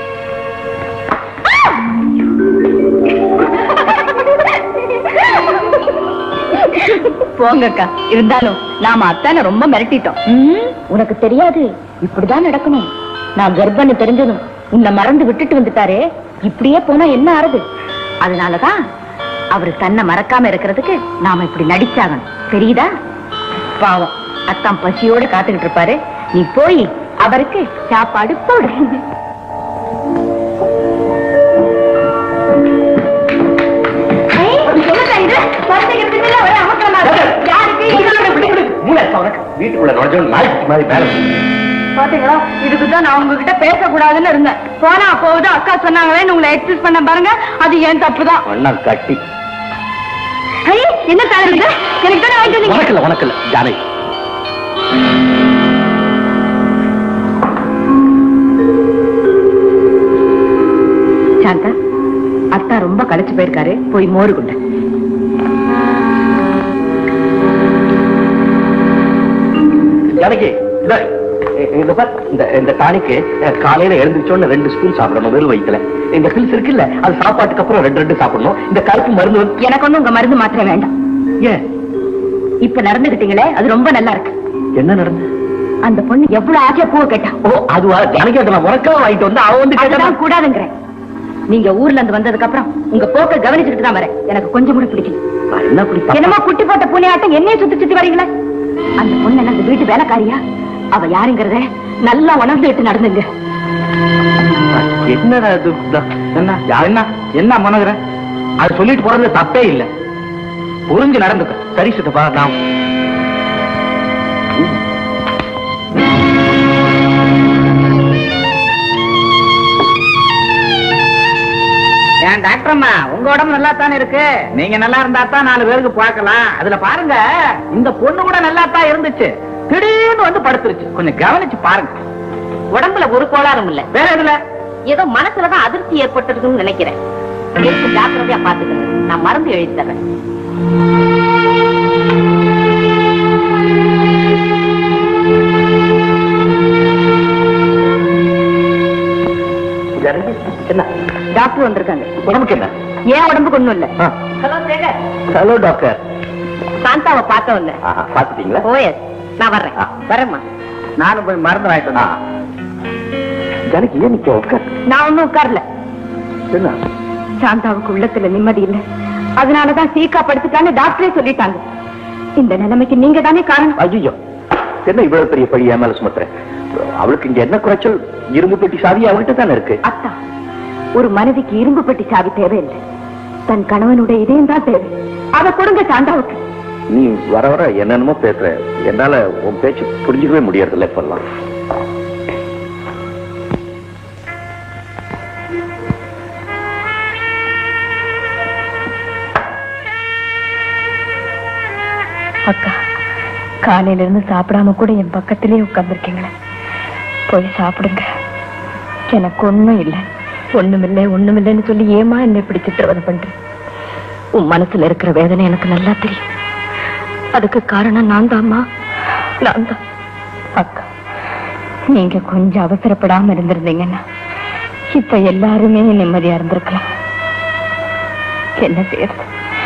போங்கக்கா இருந்தாலும் நாம அத்தான ரொம்ப மிரட்டிட்டோம் உனக்கு தெரியாது இப்படிதான் நடக்கணும் நான் கர்ப்பன்னு தெரிஞ்சதும் உன்னை மறந்து விட்டுட்டு வந்துட்டாரே இப்படியே போனா என்ன ஆறுது அதனாலதான் அவரு தன்னை மறக்காம இருக்கிறதுக்கு நாம இப்படி நடிச்சாகணும் தெரியுதா பாவம் அத்தான் பசியோட காத்துக்கிட்டு இருப்பாரு நீ போய் அவருக்கு சாப்பாடு போடு வீட்டுக்குள்ள நுழைஞ்சவன் நாய்க்கு மாதிரி வேலை பாத்தீங்களா இதுக்குதான் நான் உங்ககிட்ட பேசக்கூடாதுன்னு இருந்தேன் போனா போகுது அக்கா சொன்னாங்களேன்னு உங்களை எக்ஸஸ் பண்ண பாருங்க அது ஏன் தப்புதான் அண்ணா கட்டி ஐயே, என்ன தலை இது எனக்கு தானே வாங்கிட்டு வந்தீங்க உனக்கு இல்ல உனக்கு இல்ல ஜானகி சாந்தா அத்தா ரொம்ப களைச்சு போயிருக்காரு போய் மோரு கொண்ட ஜானகி இந்த இந்த பார், இந்த இந்த டானிக்கு அஹ், காலையில எழுந்திரிச்சோன்னு ரெண்டு ஸ்பூன் சாப்பிடணும் வெறும் வயிற்றுல இந்த பில்ஸ் இருக்குல்ல அது சாப்பாட்டுக்கு அப்புறம் ரெண்டு ரெண்டு சாப்பிடணும் இந்த கருப்பு மருந்து வந்து எனக்கு ஒண்ணும் உங்க மருந்து மாத்திரை வேண்டாம் ஏன் இப்ப நடந்துகிட்டீங்களே அது ரொம்ப நல்லா இருக்கு என்ன நடந்து அந்த பொண்ணு எவ்வளவு ஆசையா பூவை கேட்டா ஓ அதுவா ஜானகி அதை நான் உனக்காக வாங்கிட்டு வந்து அவ வந்து கேட்டா அதுதான் கூடாதுங்கிறேன் நீங்க ஊர்ல இருந்து வந்ததுக்கு அப்புறம் உங்க போக்க கவனிச்சுட்டு தான் வரேன் எனக்கு கொஞ்சம் கூட பிடிக்கல நான் என்ன அப்படி தப்பா- என்னமோ குட்டி போட்ட பூனையாட்டம் என்னைய சுத்தி சுத்தி வரீங்களே அந்த பொண்ணு என்ன அந்த வீட்டு வேலைக்காரியா அவ யாருங்கிறத நல்லா உணர்ந்துட்டு நடந்துங்க என்னடா இது என்ன என்ன என்ன மனதுற அது சொல்லிட்டு போறது தப்பே இல்ல புரிஞ்சு நடந்துக்க சரி சித்தப்பா நான் ஏன் டாக்டர் அம்மா உங்க உடம்பு நல்லா தானே இருக்கு நீங்க நல்லா இருந்தா தான் நாலு பேருக்கு பார்க்கலாம் அதுல பாருங்க இந்த பொண்ணு கூட நல்லா தான் இருந்துச்சு திடீர்னு வந்து படுத்துருச்சு கொஞ்சம் கவனிச்சு பாருங்க உடம்புல ஒரு கோளாறும் இல்ல வேற எதுல ஏதோ மனசுலதான் அதிர்ச்சி ஏற்பட்டிருக்குன்னு நினைக்கிறேன் எதுக்கு ஜாக்கிரதையா பாத்துக்கங்க நான் மருந்து எழுதி தர்றேன் என்ன டாக்டர் வந்திருக்காங்க உடம்புக்கு என்ன ஏன் உடம்புக்கு ஒண்ணும் இல்ல ஆ. ஹலோ சேகர் ஹலோ டாக்டர் சாந்தாவை பார்க்க வந்தேன் ஆஹா, பாத்துட்டீங்களா ஓஎஸ் நான் வர்றேன் ஆ. வரேம்மா நானும் போய் மருந்து வாங்கிட்டு வந்தேன் ஜனக்கு ஏன் நிக்க உட்கார் நான் ஒண்ணும் உட்கார்ல என்ன சாந்தாவுக்கு உள்ளத்துல நிம்மதி இல்ல அதனாலதான் சீக்கா படுத்துட்டான்னு டாக்டரே சொல்லிட்டாங்க இந்த நிலைமைக்கு நீங்க தானே காரணம் ஐயோ என்ன இவ்வளவு பெரிய பழி என் மேல சுமத்துறேன் அவளுக்கு இங்க என்ன குறைச்சல் இரும்பு பெட்டி சாவி அவள்கிட்ட தானே இருக்கு அத்தா ஒரு மனைவிக்கு இரும்பு பெட்டி சாவி தேவையில்லை தன் கணவனுடைய இதயம் தான் தேவை அதை கொடுங்க சாந்தாவுக்கு நீ வர வர என்னென்னமோ பேசுற என்னால உன் பேச்சு புரிஞ்சுக்கவே முடியறதில்ல இப்பெல்லாம் அக்கா காலையில இருந்து சாப்பிடாம கூட என் பக்கத்திலே உட்கார்ந்துருக்கீங்களே போய் சாப்பிடுங்க எனக்கு ஒண்ணும் இல்லை ஒண்ணுமில்லை ஒண்ணுமில்லைன்னு சொல்லி ஏமா என்னை இப்படி சித்திரவதை பண்றேன் உன் மனசுல இருக்கிற வேதனை எனக்கு நல்லா தெரியும் அதுக்கு காரணம் நான் தான்மா நான் தான் அக்கா நீங்க கொஞ்சம் அவசரப்படாம இருந்திருந்தீங்கன்னா இப்ப எல்லாருமே நிம்மதியா இருந்திருக்கலாம் என்ன செய்யறது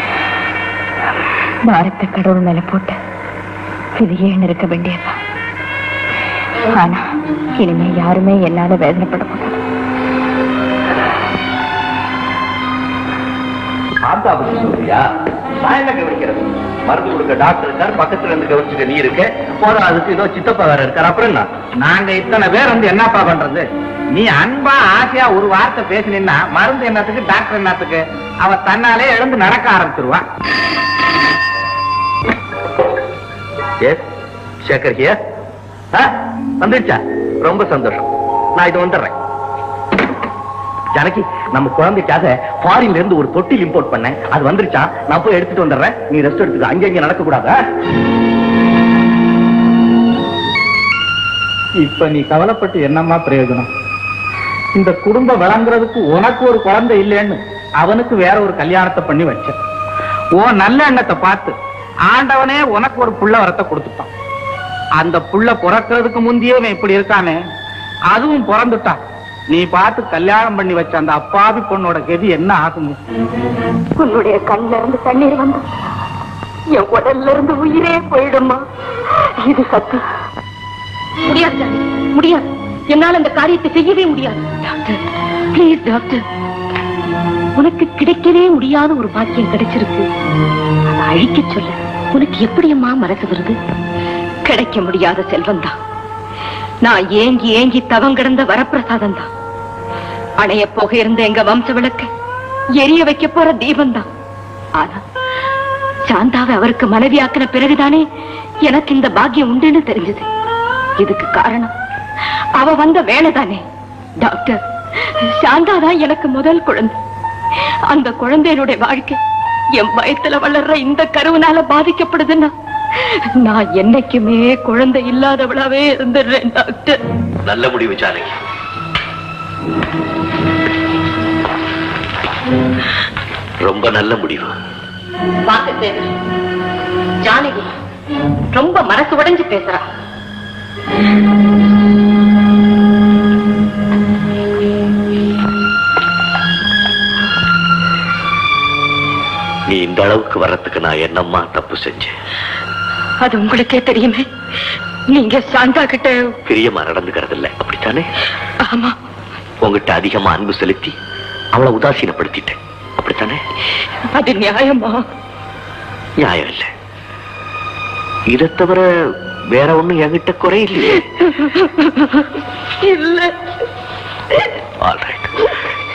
பாரத்தை கடவுள் மேல போட்டு விதியே இருக்க வேண்டியதுதான் ஆனா இனிமே யாருமே என்னால வேதனைப்படக்கூடாது சாந்தா பத்தி சொல்றியா நான் என்ன கவனிக்கிறது மருந்து கொடுக்க டாக்டர் இருக்கார் பக்கத்துல இருந்து கவனிச்சுக்க நீ இருக்க போதும் அதுக்கு ஏதோ சித்தப்பா வேற இருக்கார் அப்புறம் என்ன நாங்க இத்தனை பேர் வந்து என்னப்பா பண்றது நீ அன்பா ஆசையா ஒரு வார்த்தை பேசினா மருந்து என்னத்துக்கு டாக்டர் என்னத்துக்கு அவ தன்னாலே எழுந்து நடக்க ஆரம்பிச்சிருவா எஸ் சேகர் ஹியர் வந்துடுச்சா ரொம்ப சந்தோஷம் நான் இது வந்துடுறேன் ஜானகி நம்ம குழந்தைக்காக ஃபாரின்ல இருந்து ஒரு தொட்டில் இம்போர்ட் பண்ணேன் அது வந்துருச்சா நான் போய் எடுத்துட்டு வந்துடுறேன் நீ ரெஸ்ட் எடுத்துக்க அங்க இங்க நடக்க கூடாதா இப்ப நீ கவலைப்பட்டு என்னம்மா பிரயோஜனம் இந்த குடும்பம் விளங்குறதுக்கு உனக்கு ஒரு குழந்தை இல்லைன்னு அவனுக்கு வேற ஒரு கல்யாணத்தை பண்ணி வச்ச ஓ நல்ல எண்ணத்தை பார்த்து ஆண்டவனே உனக்கு ஒரு புள்ள வரத்தை கொடுத்துட்டான் அந்த புள்ள பிறக்கிறதுக்கு முந்தையே இவன் இப்படி இருக்கானே அதுவும் பிறந்துட்டான் நீ பார்த்து கல்யாணம் பண்ணி வச்ச அந்த அப்பாவி பொண்ணோட கதி என்ன ஆகும் உன்னுடைய கண்ல இருந்து தண்ணீர் வந்து என் உடல்ல இருந்து உயிரே போயிடுமா இது சத்தியம் முடியாது ஜானகி, முடியாது என்னால அந்த காரியத்தை செய்யவே முடியாது டாக்டர் ப்ளீஸ் டாக்டர் உனக்கு கிடைக்கவே முடியாத ஒரு பாக்கியம் கிடைச்சிருக்கு அதை அழிக்க சொல்ல உனக்கு எப்படியம்மா மனசு வருது கிடைக்க முடியாத செல்வம் தான் நான் ஏங்கி ஏங்கி தவம் கிடந்த வரப்பிரசாதம் தான் அணைய போக இருந்த எங்க வம்ச விளக்க எரிய வைக்க போற தீபம் தான் ஆனா சாந்தாவை அவருக்கு மனைவியாக்கின பிறகுதானே எனக்கு இந்த பாக்கியம் உண்டுன்னு தெரிஞ்சது இதுக்கு காரணம் அவ வந்த வேலைதானே டாக்டர் சாந்தா தான் எனக்கு முதல் குழந்தை அந்த குழந்தையினுடைய வாழ்க்கை என் வயத்துல வளர்ற இந்த கருவினால பாதிக்கப்படுதுன்னா நான் என்னைக்குமே குழந்தை இல்லாதவளாவே இருந்துடுறேன் டாக்டர் நல்ல முடிவு ஜானகி ரொம்ப நல்ல முடிவு பாத்து சேகர் ஜானகி ரொம்ப மனசு உடைஞ்சு பேசுறா நீ இந்த அளவுக்கு வர்றதுக்கு நான் என்னம்மா தப்பு செஞ்சேன் அது உங்களுக்கே தெரியுமே நீங்க சாந்தா கிட்ட பிரியமா நடந்துக்கிறது இல்ல அப்படித்தானே ஆமா உங்ககிட்ட அதிகமா அன்பு செலுத்தி அவளை உதாசீனப்படுத்திட்டேன் அப்படித்தானே அது நியாயமா நியாயம் இல்ல இதை தவிர வேற ஒண்ணும் என்கிட்ட குறை இல்லையே இல்ல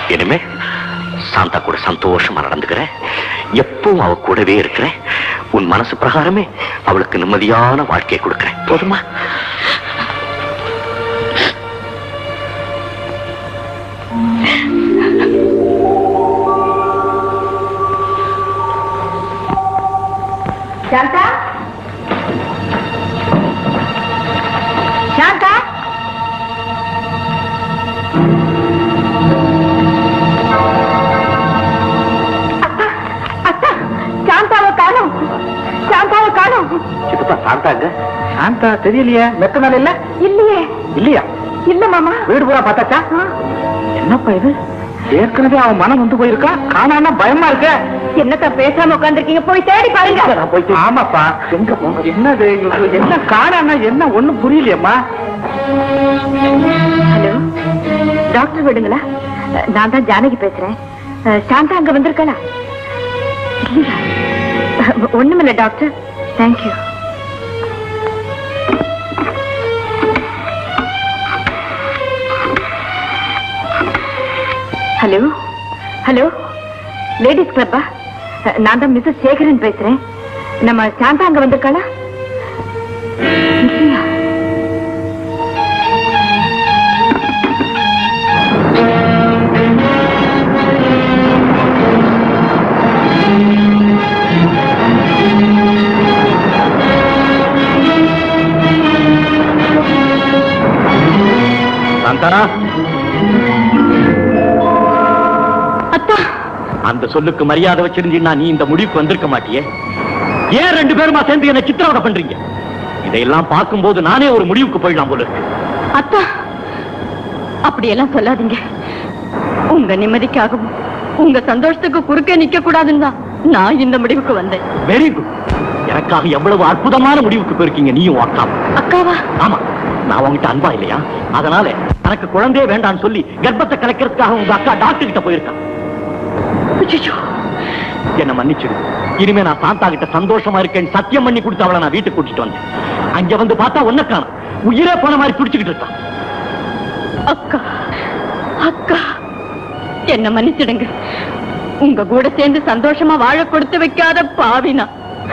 இனிமே சாந்தா கூட சந்தோஷமா நடந்துக்கிறேன் எப்பவும் அவ கூடவே இருக்கிறேன் உன் மனசு பிரகாரமே அவளுக்கு நிம்மதியான வாழ்க்கையை கொடுக்கிறேன் போதுமா சாந்தா சாந்தா அத்தா, அத்தா, சாந்தாவை காணோம் சாந்தாவை காணோம் சித்தப்பா சாந்தாங்க சாந்தா தெரியலையே மெத்த மேல இல்ல இல்லையே இல்லையா இல்ல மாமா வீடு பூரா பார்த்தாச்சா என்னப்பா இது ஏற்கனவே அவன் மனம் வந்து போயிருக்கா காணாம பயமா இருக்க என்னக்கா பேசாம உட்காந்துருக்கீங்க போய் தேடி பாருங்க நான் போயிட்டு ஆமாப்பா எங்க போங்க என்னது இவரு என்ன காணாம என்ன ஒண்ணும் புரியலையம்மா ஹலோ டாக்டர் விடுங்களா நான் தான் ஜானகி பேசுறேன் அஹ், சாந்தா அங்க வந்திருக்கலா ஒண்ணுமில்ல doctor thank you hello hello ladies கிளப்பா நான் தான் மிஸ்ஸஸ் சேகரன் பேசுறேன் நம்ம சாந்தா அங்க வந்திருக்காளா இல்லையா சாந்தா அத்தா அந்த சொல்லுக்கு மரியாதை வச்சிருந்தீங்கன்னா நீ இந்த முடிவுக்கு வந்திருக்க மாட்டியே ஏன் ரெண்டு பேருமா சேர்ந்து என்ன சித்திரவதை பண்றீங்க இதையெல்லாம் பார்க்கும்போது நானே ஒரு முடிவுக்கு போயிடலாம் போல இருக்கு அத்தா அப்படியெல்லாம் சொல்லாதீங்க உங்க நிம்மதிக்காகவும் உங்க சந்தோஷத்துக்கு குறுக்கே நிக்க கூடாதுன்னு தான் நான் இந்த முடிவுக்கு வந்தேன் வெரி குட் எனக்காக எவ்வளவு அற்புதமான முடிவுக்கு போயிருக்கீங்க நீயும் அக்காவும் அக்காவா ஆமா நான் உங்ககிட்ட அன்பா இல்லையா அதனால எனக்கு குழந்தையே வேண்டாம்னு சொல்லி கர்ப்பத்தை கலைக்கிறதுக்காக உங்க அக்கா டாக்டர் கிட்ட போயிருக்கான் அச்சச்சோ. என்ன மன்னிச்சிடு இனிமே நான் சாந்தா கிட்ட சந்தோஷமா இருக்கேன்னு சத்தியம் பண்ணி கொடுத்து அவளை நான் வீட்டுக்கு கூட்டிட்டு வந்தேன் அங்க வந்து பார்த்தா ஒன்ன காணும் உயிரே போன மாதிரி துடிச்சுக்கிட்டு இருக்கான் அக்கா அக்கா என்ன மன்னிச்சிடுங்க உங்க கூட சேர்ந்து சந்தோஷமா வாழ கொடுத்து வைக்காத பாவினா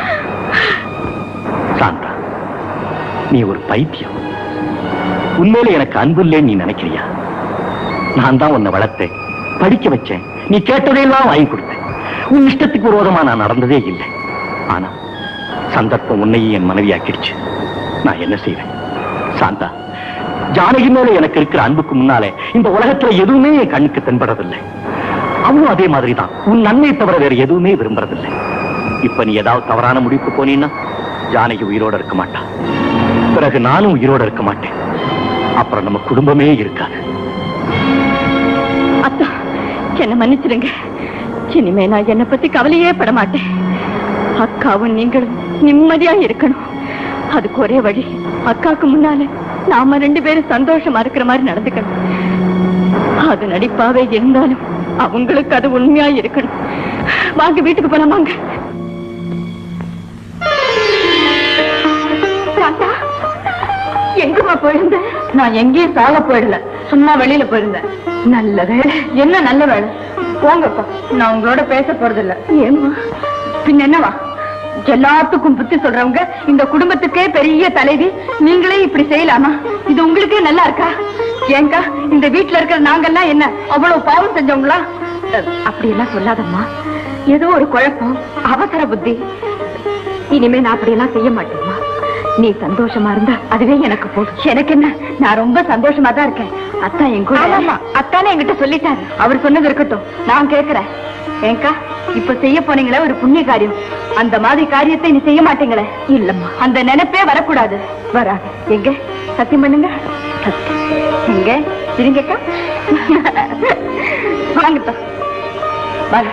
சாந்தா நீ ஒரு பைத்தியம் உண்மையில எனக்கு அன்பு இல்லைன்னு நீ நினைக்கிறியா நான் தான் உன்னை வளர்த்தேன் படிக்க வச்சேன் நீ கேட்டதையெல்லாம் வாங்கி கொடுத்தேன் உன் இஷ்டத்துக்கு விரோதமா நான் நடந்ததே இல்லை ஆனா சந்தர்ப்பம் உன்னையும் என் மனைவியாக்கிடுச்சு நான் என்ன செய்வேன் சாந்தா ஜானகி மேல எனக்கு இருக்கிற அன்புக்கு முன்னாலே இந்த உலகத்துல எதுவுமே என் கண்ணுக்கு தென்படுறதில்லை அவளும் அதே மாதிரிதான் உன் நன்மை தவிர வேற எதுவுமே விரும்புறதில்லை இப்ப நீ ஏதாவது தவறான முடிவுக்கு போனீன்னா ஜானகி உயிரோட இருக்க மாட்டா பிறகு நானும் உயிரோட இருக்க மாட்டேன் அப்புறம் நம்ம குடும்பமே இருக்காது அத்தா என்ன மன்னிச்சிடுங்க இனிமே நான் என்னை பத்தி கவலையே பட மாட்டேன் அக்காவும் நீங்களும் நிம்மதியா இருக்கணும் அதுக்கு ஒரே வழி அக்காவுக்கு முன்னால நாம ரெண்டு பேரும் சந்தோஷமா இருக்கிற மாதிரி நடந்துக்கணும் அது நடிப்பாவே இருந்தாலும் அவங்களுக்கு அது உண்மையா இருக்கணும் வாங்க வீட்டுக்கு போலாம் வாங்க சாந்தா, எங்கம்மா போயிருந்த நான் எங்கேயும் சாக போயிடல சும்மா வெளியில போயிருந்தேன் நல்ல வேலை என்ன நல்ல வேலை போங்கப்பா நான் உங்களோட பேச போறதில்ல ஏமா பின்ன என்னவா எல்லாத்துக்கும் புத்தி சொல்றவங்க இந்த குடும்பத்துக்கே பெரிய தலைவி நீங்களே இப்படி செய்யலாமா இது உங்களுக்கே நல்லா இருக்கா ஏங்கா இந்த வீட்டுல இருக்கிற நாங்கெல்லாம் என்ன அவ்வளவு பாவம் செஞ்சவங்களா அப்படி எல்லாம் சொல்லாதம்மா ஏதோ ஒரு குழப்பம் அவசர புத்தி இனிமே நான் அப்படியெல்லாம் செய்ய மாட்டேம்மா நீ சந்தோஷமா இருந்தா அதுவே எனக்கு போதும் எனக்கு என்ன நான் ரொம்ப சந்தோஷமா தான் இருக்கேன் அத்தா என் கூட அத்தானே என்கிட்ட சொல்லிட்டாரு அவர் சொன்னது இருக்கட்டும் நான் கேக்குறேன் ஏங்கா இப்ப செய்ய போனீங்களே ஒரு புண்ணிய காரியம் அந்த மாதிரி காரியத்தை நீ செய்ய மாட்டீங்களே இல்லம்மா அந்த நினைப்பே வரக்கூடாது வராது எங்க சத்தியம் பண்ணுங்க சத்தியம். எங்க இருங்கக்கா வாங்கத்தா வாங்க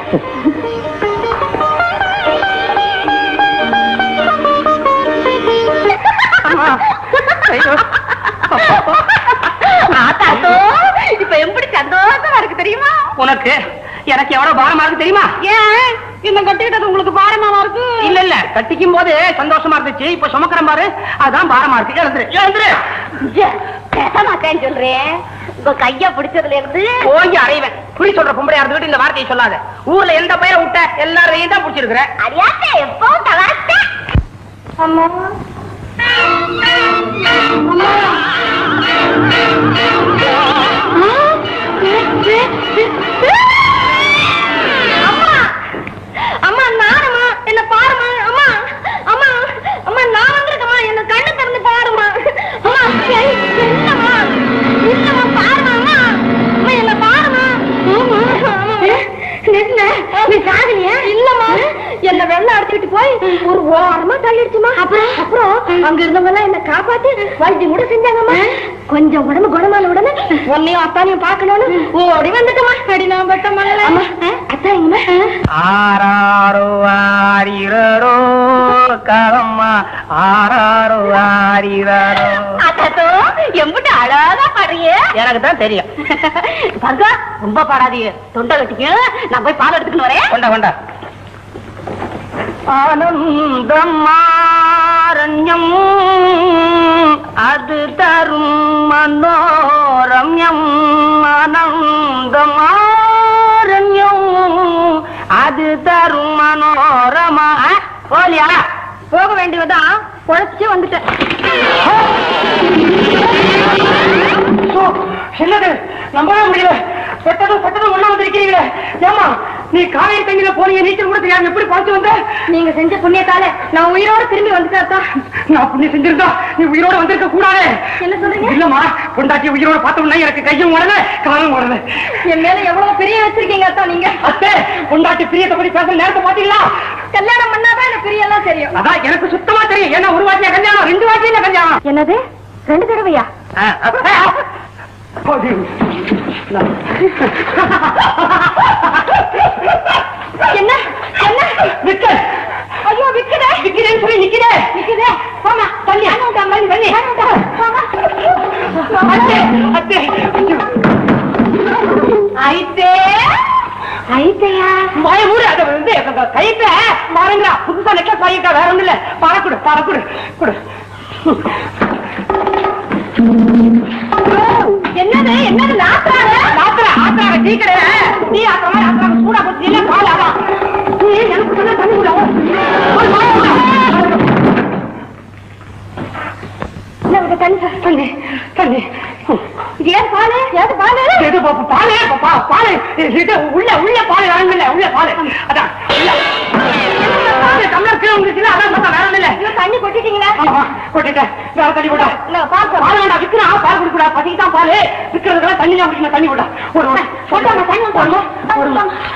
இப்ப எப்படி சந்தோஷமா இருக்கு தெரியுமா உனக்கு எனக்கு எவ்வளவு பாரமா இருக்கு தெரியுமா ஏன் இன்னும் கட்டிக்கிட்டது உங்களுக்கு பாரமாவா இருக்கு இல்ல இல்ல கட்டிக்கும் போது சந்தோஷமா இருந்துச்சு இப்ப சுமக்கிறேன் பாரு அதான் பாரமா இருக்கு எழுந்துரு எழுந்துரு பேச மாட்டேன்னு சொல்றேன் உங்க கைய பிடிச்சதுல இருந்து போய் அறைவேன் குறி சொல்ற பொம்பளையா இருந்துகிட்டு இந்த வார்த்தையை சொல்லாத ஊர்ல எந்த பையனை விட்ட எல்லாரையும் தான் பிடிச்சிருக்கிற அறியாத்த எப்போ தவாத்த அம்மா அம்மா அம்மா நானுமா என்ன பாருமா அம்மா அம்மா அம்மா நான் வந்திருக்கம்மா என்ன கண்ணு திறந்து பாருமா அம்மா ஏய், என்னம்மா இல்லம்மா பாருமா அம்மா அம்மா என்ன பாருமா ஆமா நெட்ல நீ சாகலையா இல்லம்மா என்ன வெள்ளம் அடிச்சுட்டு போய் ஒரு ஓரமா தள்ளிடுச்சுமா அப்புறம் அப்புறம் அங்க இருந்தவங்க எல்லாம் என்ன காப்பாத்தி வைத்தி கூட செஞ்சாங்கம்மா கொஞ்சம் உடம்பு குணமான உடனே உன்னையும் அத்தானையும் பாக்கணும்னு ஓடி வந்துட்டமா அடி நான் பட்ட மகள அத்தா எங்கம்மா ஆராரோ ஆரிரோ கரம்மா ஆராரோ ஆரிரோ அத்தோ எம்பிட்டு அழகா பாடுறியே எனக்கு தான் தெரியும் பர்கா ரொம்ப பாடாதீங்க தொண்டை கட்டிக்க நான் போய் பால் எடுத்துக்கணும் வரேன் கொண்டா கொண்டா ஆனந்தம் மாரண்யம் அது தரும் மனோரம்யம் ஆனந்தம் மாரண்யம் அது தரும் மனோரமா ஆ, போலியா போக வேண்டியதுதான் குழைச்சு வந்துட்டேன் சோ, என்னது நம்பவே முடியல பெட்டதும் பெட்டதும் ஒண்ணா வந்திருக்கிறீங்களே ஏமா நீ காவேரி தண்ணியில போனீங்க நீச்சல் கூட தெரியாம எப்படி பார்த்து வந்த நீங்க செஞ்ச புண்ணியத்தால நான் உயிரோட திரும்பி வந்துட்டேன் நான் புண்ணியம் செஞ்சிருந்தா நீ உயிரோட வந்திருக்க கூடாது என்ன சொல்றீங்க இல்லம்மா பொண்டாட்டி உயிரோட பார்த்தோம்னா எனக்கு கையும் உடல காலும் உடல என் மேல எவ்வளவு பெரிய வச்சிருக்கீங்க அத்தா நீங்க அத்தே பொண்டாட்டி பிரியத்தை பத்தி பேசுற நேரத்தை பாத்தீங்களா கல்யாணம் பண்ணாதான் எனக்கு பெரிய எல்லாம் தெரியும் அதான் எனக்கு சுத்தமா தெரியும் ஏன்னா ஒரு வாட்டியா கல்யாணம் ரெண்டு வாட்டியா கல்யாணம் என்னது ரெண்டு தடவையா ஆ, அப்ப- போது. என்ன என்ன விக்கல். ஐயோ விக்குதே விக்கிறேன்னு சொல்லி நிக்கிறே விக்குதே போமா தள்ளி அண்ணா மணி தள்ளி அத்தே அத்தே ஐத்தே ஐத்தையா மாய ஊரு அதை வந்து கைத்த பாருங்களா புதுசா நெக்லஸ் வாங்கிட்டா வேற ஒண்ணு இல்ல பார கொடு பார கொடு கொடு என்னது என்னது நாத்தாரு ஆத்திர ஆத்திர டீ கடையில டீ ஆத்திர மாதிரி ஆத்திர சூடா போச்சு இல்ல பால் ஆதான் நீ எனக்கு சொன்ன தண்ணி கூட தண்ணி தண்ணி தண்ணி ஏன் பாலு ஏது பாலு இது பா- பாலு பா- பாலு இது உள்ள உள்ள பால் வாங்கல உள்ள பாலு அதான் உள்ள பாலு டம்ளர் கீழே வந்துச்சுல அதான் பார்த்தா வேற ஒண்ணும் இல்ல ஐயோ, தண்ணி கொட்டிட்டீங்களா ஆமா, கொட்டிட்டேன் வேற தண்ணி போட்டா இல்ல, பால் கொடு. பால் வேண்டாம் விக்கிறா பால் குடிக்க கூடாது பசிக்கு தான் பால் விக்கிறதுக்கெல்லாம் தண்ணி தான் குடிக்கணும் தண்ணி போட்டா ஒரு ஒரு போட்டாங்க, தண்ணி ஒரு ஒரு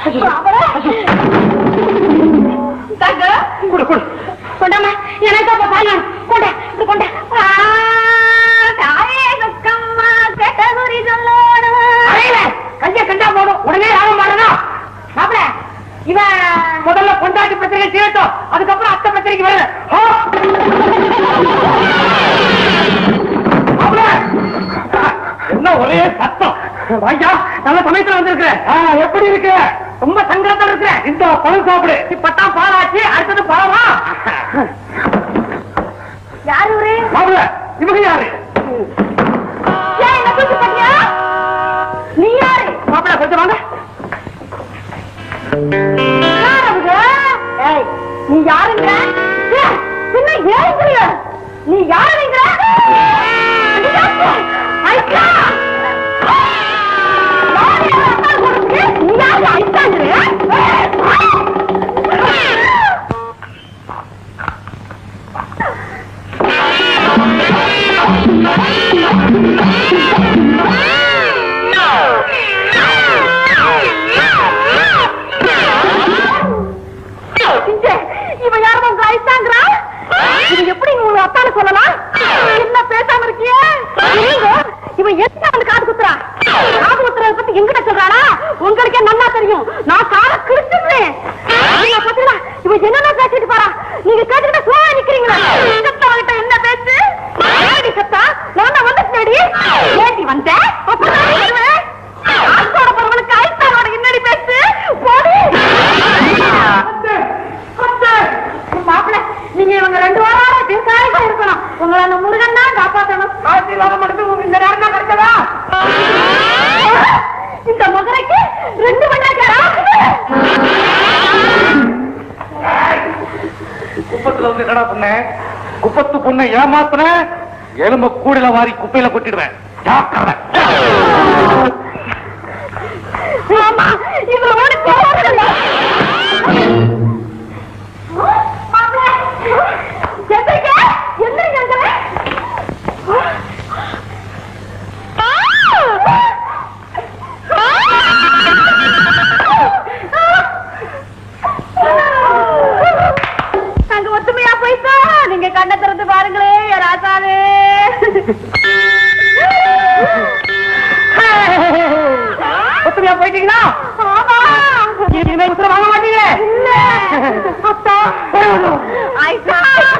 தங்க கொடு கொடு கொண்டாமா எனக்கு அப்ப பால் வேணும் கொண்டா இது கொண்டா ஆ, தாயே சொக்கம்மா கெட்ட குறி சொல்லணும் அறையில கைய கண்டா போதும் உடனே யாரும் மாறணும் மாப்பிள இவன் முதல்ல பொண்டாட்டி பிரச்சனை தீரட்டும் அதுக்கப்புறம் அத்தை பிரச்சனைக்கு வருது ஹோ! மாப்பிள! என்ன ஒரே சத்தம் வாய்யா நல்ல சமயத்துல வந்திருக்கிற எப்படி இருக்கு ரொம்ப சங்கடத்துல இருக்கிற இந்த பழம் சாப்பிடு இப்பதான் பாலாச்சு அடுத்தது பழமா யாரு ஒரு மாப்பிள இவங்க யாரு ஏன் என்ன தூக்கி பண்ணியா நீ யாரு மாப்பிள கொஞ்சம் வாங்க யார் அவங்க? ஏய், நீ யாருங்கிற ஏய், பின்ன ஏறுங்கிறிய நீ யாருங்கிற ஐயா யாரு யாரு அப்பா கொடுத்து நீ யாரு ஐத்தாங்கிற இவன் யாரும் உங்க ஐத்தாங்கிறா இது எப்படி நீ உங்க அப்பால சொல்லலாம் என்ன பேசாம இருக்கியே இருங்க. இவன் எத்தனை வந்து காது குத்துறா காது குத்துறத பத்தி எங்கிட்ட சொல்றானா உங்களுக்கே நல்லா தெரியும் நான் காதை கிழிச்சிருவேன் நீங்க பாத்தீங்களா இவன் என்னென்ன பேசிட்டு போறா நீங்க கேட்டுக்கிட்ட சும்மா நிக்கிறீங்களா செத்தவங்கிட்ட என்ன பேச்சு ஏடி செத்தா நான் தான் வந்துட்டேடி ஏடி வந்த அப்புறம் நான் வருவேன் ஆத்தோட பரவலுக்கு ஐத்தானோட என்னடி பேச்சு போடி மாப்பிள நீங்க இவங்க ரெண்டு வாரம் தீர்க்காயமா இருக்கணும் உங்களை அந்த முருகன் தான் காப்பாத்தணும் ஆசீர்வாதம் மட்டும் இந்த நேரம் தான் கிடைச்சதா இந்த மதுரைக்கு ஜாக்கிரடா பொண்ணு குப்பத்து பொண்ணை ஏமாத்துன எலும்ப கூடையில வாரி குப்பையில கொட்டிடுவேன் ஜாக்கிரதை மாமா இதுல ஓடி போறதில்ல எந்திரிங்க எந்திரிங்க அங்கவே. நாங்க ஒத்துமையா போயிட்டா நீங்க கண்ணை திறந்து பாருங்களே என் ராசாவே ஒத்துமையா போயிட்டீங்களா ஆமா இனிமே உத்தரவு வாங்க மாட்டீங்க இல்ல அத்தா ஐசா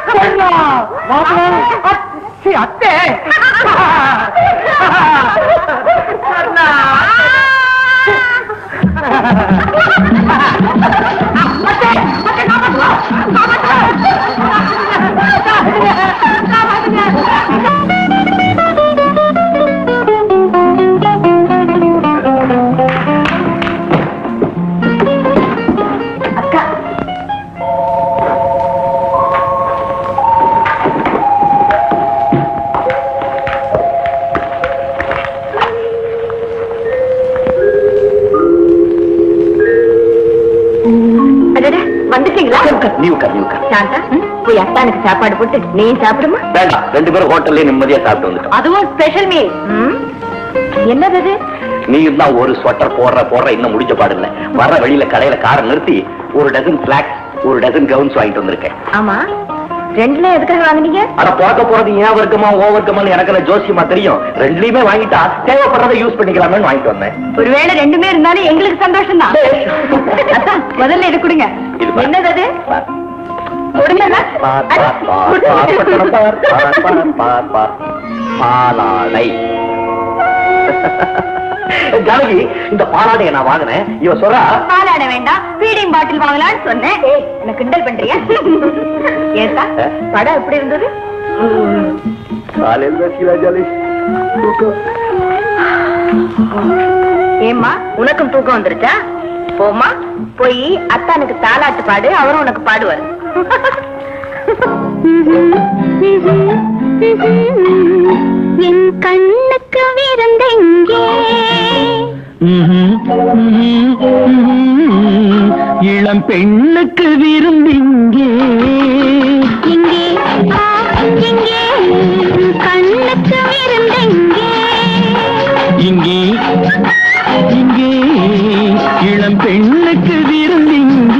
அத்தை அடடே, வந்துட்டீங்களா நீ உட்கார் நீ உட்கார் சாந்தா போய் அத்தானுக்கு சாப்பாடு போட்டு நீ சாப்பிடுமா வேண்டாம் ரெண்டு பேரும் ஹோட்டல்லே நிம்மதியா சாப்பிட்டு வந்துட்டோம் அதுவும் ஸ்பெஷல் மீல் என்னது அது நீ தான் ஒரு ஸ்வெட்டர் போடுற போடுற இன்னும் முடிச்ச பாடு இல்ல வர வெளியில கடையில காரை நிறுத்தி ஒரு டசன் பிளாக்ஸ் ஒரு டசன் கவுன்ஸ் வாங்கிட்டு வந்திருக்கேன் ஆமா ரெண்டுல எதுக்காக வாங்குனீங்க ஆனா பார்க்க போறது ஏன் வர்க்கமா ஓ வர்க்கமான்னு எனக்கு என்ன ஜோசியமா தெரியும் ரெண்டுலயுமே வாங்கிட்டா தேவைப்படுறதை யூஸ் பண்ணிக்கலாமேன்னு வாங்கிட்டு வந்தேன் ஒருவேளை ரெண்டுமே இருந்தாலும் எங்களுக்கு சந்தோஷம் தான் அதான் முதல்ல இது கொடுங்க இது பாரு. என்னது அது பார். கொடுங்க பார், பார், பார், பார், பட்டணம் பார், பார், பார், பார், பார். பாலாடை ஜானகி இந்த பாலாடையை நான் வாங்கினேன் இவ சொல்றா பாலாட வேண்டாம் ஃபீடிங் பாட்டில் வாங்கலாம்னு சொன்னேன் ஏய் என்ன கிண்டல் பண்றியா ஏசா படம் எப்படி இருந்தது காலையில் வச்சுக்கலாம் ஜாலி ஏம்மா உனக்கும் தூக்கம் வந்துருச்சா போமா போய் அத்தானுக்கு தாலாட்டு பாடு அவரும் உனக்கு பாடுவார் என் கண்ணுக்கு விருந்தெங்கே இளம் பெண்ணுக்கு விரும்பிங்கே இங்கே ஆ, இங்கே கண்ணுக்கு விருந்தெங்கே இங்கே இங்கே இளம் பெண்ணுக்கு விரும்பிங்கே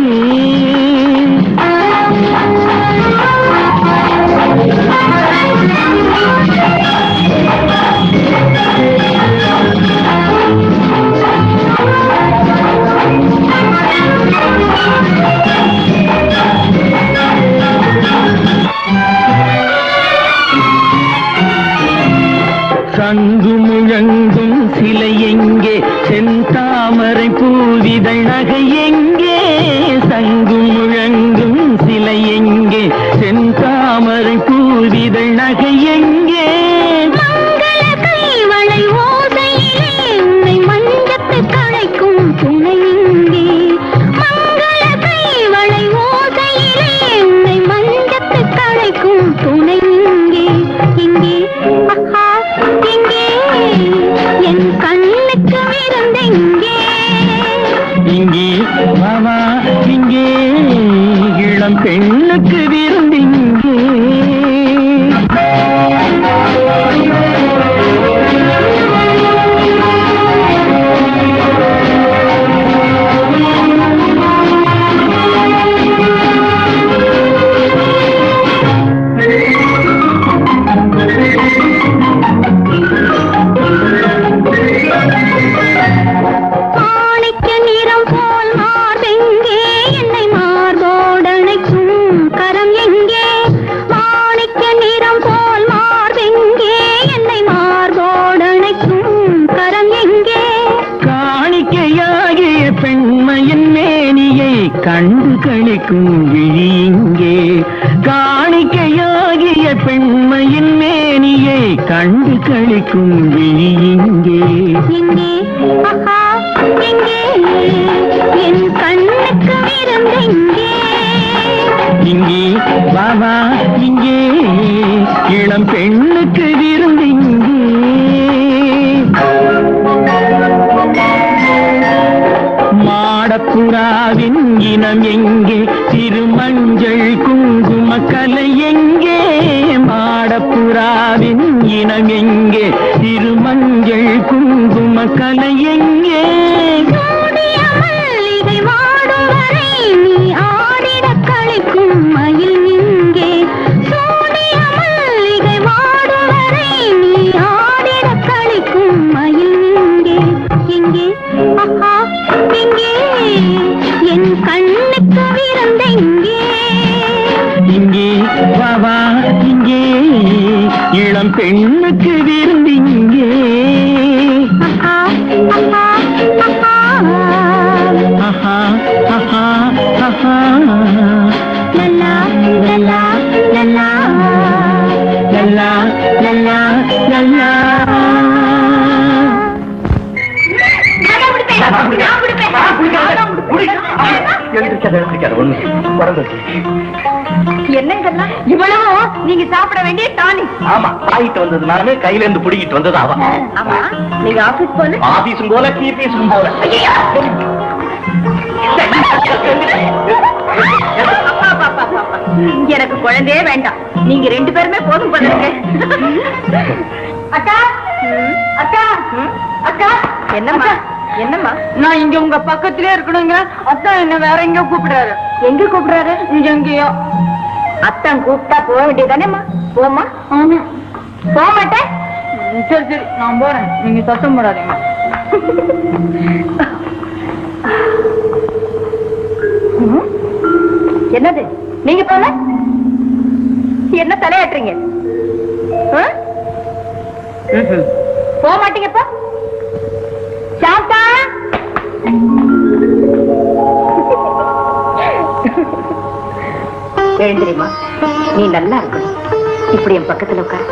சங்கு முழங்கும் சிலை எங்கே செந்தாமரை பூவிதழ் நகை எங்கே சங்கு முழங்கும் சிலை எங்கே செந்தாமரை பூவிதழ் நகை எங்கே மங்கள கைவளை ஓசையிலே உன்னை மஞ்சத்து களைக்கும் துணை இங்கே மங்கள கைவளை ஓசையிலே உன்னை மஞ்சத்து களைக்கும் துணை இங்கே இங்கே ஆஹா இங்கே என் கண்ணுக்கு விருந்தெங்கே இங்கே மாமா இங்கே இளம் பெண்ணுக்கு விருந்திங்கே மாணிக்க நிறம் போல் மார்பெங்கே என்னை மார்போடணைக்கும் கரம் எங்கே மாணிக்க நிறம் போல் மார்பெங்கே என்னை மார்போடணைக்கும் கரம் எங்கே காணிக்கையாகிய பெண்மையின் மேனியை கண்டு கழிக்கும் விழி இங்கே காணிக்கையாகிய பெண்மையின் மேனியை கண்டு கழிக்கும் விழி இங்கே எங்கே ஆஹா எங்கே என் கண்ணுக்கு விருந்தெங்கே இங்கே வாவா இங்கே இளம் பெண்ணுக்கு விருந்து இங்கே மாடப்புறாவின் இனம் எங்கே திருமஞ்சள் குங்கும கலை எங்கே மாடப்புறாவின் இனம் எங்கே திருமஞ்சள் குங்கும கலை எங்கே சூடிய மல்லிகை வாடும் வரை நீ ஆடிடக் களிக்கும் மயில் இங்கே. சூடிய மல்லிகை வாடும் வரை நீ ஆடிடக் களிக்கும் மயில் இங்கே. எங்கே? ஆஹா, எங்கே? என் கண்ணுக்கு விருந்தெங்கே இங்கே வாவா இங்கே இளம் பெண்ணுக்கு விருந்து இங்கே ஆஹா, ஆஹா, ஆஹா. ஆஹா ஆஹா ஆஹா லலா, லலா, லலா. லல்லா லல்லா லல்லா என்னங்கண்ணா இவ்வளவும் நீங்க சாப்பிட வேண்டிய டானிக் ஆமா ஆகிட்டு வந்ததுனாலே கையில இருந்து புடிக்கிட்டு வந்தது அவ ஆமா நீங்க ஆபீஸ் போல ஆபீஸும் போல கீபீஸும் போல அப்பா, அப்பா, அப்பா, அப்பா, அப்பா. எனக்கு குழந்தையே வேண்டாம் நீங்க ரெண்டு பேருமே போதும் பண்ணுங்க அக்கா அக்கா அக்கா என்னம்மா என்னம்மா நான் இங்க உங்க பக்கத்திலே இருக்கணுங்க அத்தான் என்ன வேற எங்க கூப்பிடுறாரு எங்க கூப்பிடுறாரு இங்க எங்கேயோ அத்தான் கூப்பிட்டா போக வேண்டியதானேம்மா போமா போக மாட்டேன் சரி சரி நான் போறேன் நீங்க சத்தம் போடாதீங்க ம்? என்னது நீங்க போல என்ன தலையாட்டுறீங்க ஆ? ம்ஹும். போக மாட்டீங்கப்பா சாந்தா எழுந்திரிமா நீ நல்லா இருக்கணும் இப்படி என் பக்கத்துல உட்கார்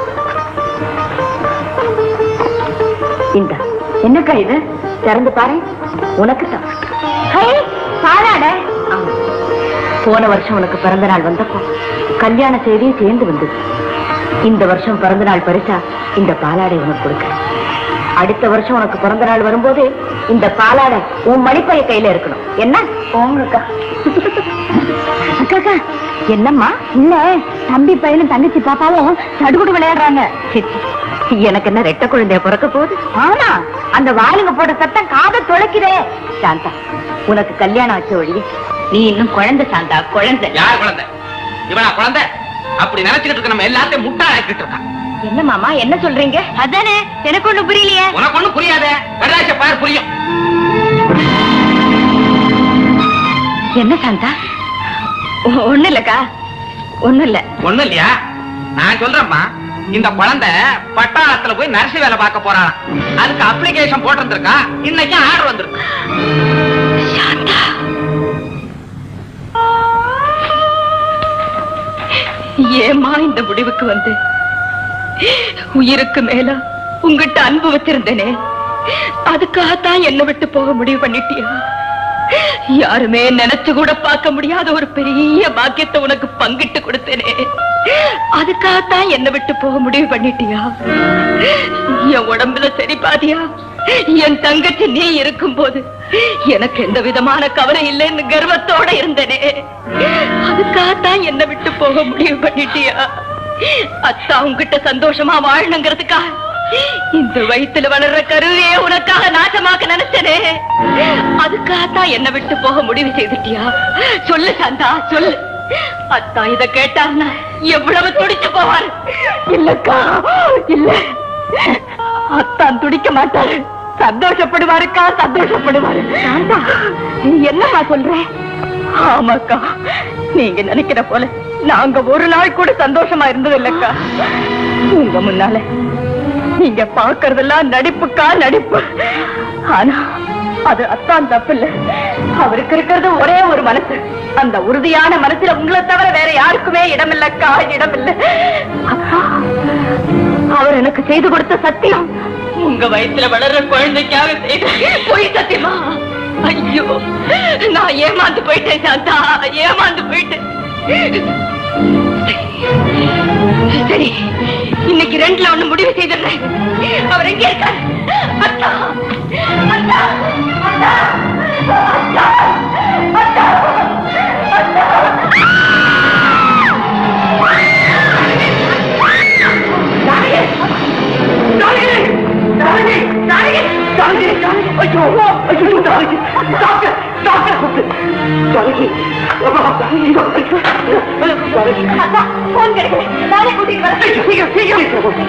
இந்த என்னக்கா இது திறந்து பாரு உனக்கு தான் பாராட போன வருஷம் உனக்கு பிறந்த நாள் வந்தப்போ கல்யாண செய்தியும் சேர்ந்து வந்தது இந்த வருஷம் பிறந்த நாள் பரிசா இந்த பாலாடை உனக்கு கொடுக்கிறேன் அடுத்த வருஷம் உனக்கு பிறந்த நாள் வரும்போது இந்த பாலாடை உன் மணிப்பைய கையில இருக்கணும் என்ன போங்கக்கா அக்கா அக்கா என்னம்மா இல்ல தம்பி பையனும் தங்கச்சி பாப்பாவும் சடுகுடு விளையாடுறாங்க எனக்கு என்ன ரெட்ட குழந்தைய பிறக்க போகுது ஆமா அந்த வாளுங்க போட்ட சத்தம் காதை தொலைக்குதே சாந்தா உனக்கு கல்யாணம் ஆச்ச ஒழி நீ இன்னும் குழந்தை சாந்தா குழந்தை யார் குழந்தை இவனா குழந்தை அப்படி நினைச்சுக்கிட்டு இருக்க நம்ம எல்லாத்தையும் முட்டாளாக்கிட்டு இருக்கான் என்ன மாமா என்ன சொல்றீங்க அதானே எனக்கு ஒண்ணு புரியலையே உனக்கு ஒண்ணும் புரியாத கடலாச்ச பார் புரியும் என்ன சாந்தா ஒண்ணு இல்லக்கா ஒண்ணு இல்ல ஒண்ணும் இல்லையா நான் சொல்றேம்மா இந்த குழந்தை பட்டாளத்துல போய் நர்ஸ் வேலை பார்க்க போறான் அதுக்கு அப்ளிகேஷன் போட்டிருந்திருக்கா இன்னைக்கு ஆர்டர் வந்திருக்கு ஏமா இந்த முடிவுக்கு வந்து உயிருக்கு மேல உங்ககிட்ட அன்பு வச்சிருந்தேனே அதுக்காகத்தான் என்ன விட்டு போக முடிவு பண்ணிட்டியா யாருமே நினைச்சு கூட பார்க்க முடியாத ஒரு பெரிய பாக்கியத்தை உனக்கு பங்கிட்டு கொடுத்தேனே அதுக்காகத்தான் என்ன விட்டு போக முடிவு பண்ணிட்டியா என் உடம்புல சரி பாதியா என் தங்கச்சி நீ இருக்கும்போது எனக்கு எந்த விதமான கவலை இல்லைன்னு கர்வத்தோட இருந்தனே அதுக்காகத்தான் என்ன விட்டு போக முடிவு பண்ணிட்டியா அத்தா உன்கிட்ட சந்தோஷமா வாழணுங்கிறதுக்காக இந்த வயித்துல வளர்ற கருவையே உனக்காக நாசமாக்க நினைச்சனே அதுக்காகத்தான் என்ன விட்டு போக முடிவு செய்துட்டியா சொல்லு சாந்தா சொல்லு அத்தா இத கேட்டான்னா எவ்வளவு துடிச்சு போவார் இல்லக்கா இல்ல அத்தான் துடிக்க மாட்டாரு சந்தோஷப்படுவாருக்கா சந்தோஷப்படுவாரு சாந்தா என்னம்மா சொல்ற ஆமாக்கா நீங்க நினைக்கிற போல நாங்க ஒரு நாள் கூட சந்தோஷமா இருந்தது இல்லக்கா உங்க முன்னால நீங்க பாக்குறதெல்லாம் நடிப்புக்கா நடிப்பு ஆனா அது அத்தான் தப்பு இல்ல அவருக்கு இருக்கிறது ஒரே ஒரு மனசு அந்த உறுதியான மனசுல உங்களை தவிர வேற யாருக்குமே இடம் இல்லக்கா இடம் இல்ல அப்பா அவர் எனக்கு செய்து கொடுத்த சத்தியம் உங்க வயித்துல வளர்ற குழந்தைக்காக செய்த பொய் சத்தியமா ஐயோ நான் ஏமாந்து போயிட்டேன் சாந்தா ஏமாந்து போயிட்டேன் சரி இன்னைக்கு ரெண்டுல ஒண்ணு முடிவு செய்திடுறேன் அவர் எங்க இருக்கார் அத்தா அத்தா அத்தா அத்தா அத்தா அத்தா போன் கிடைக்கல நானே கூட்டிட்டு வரேன்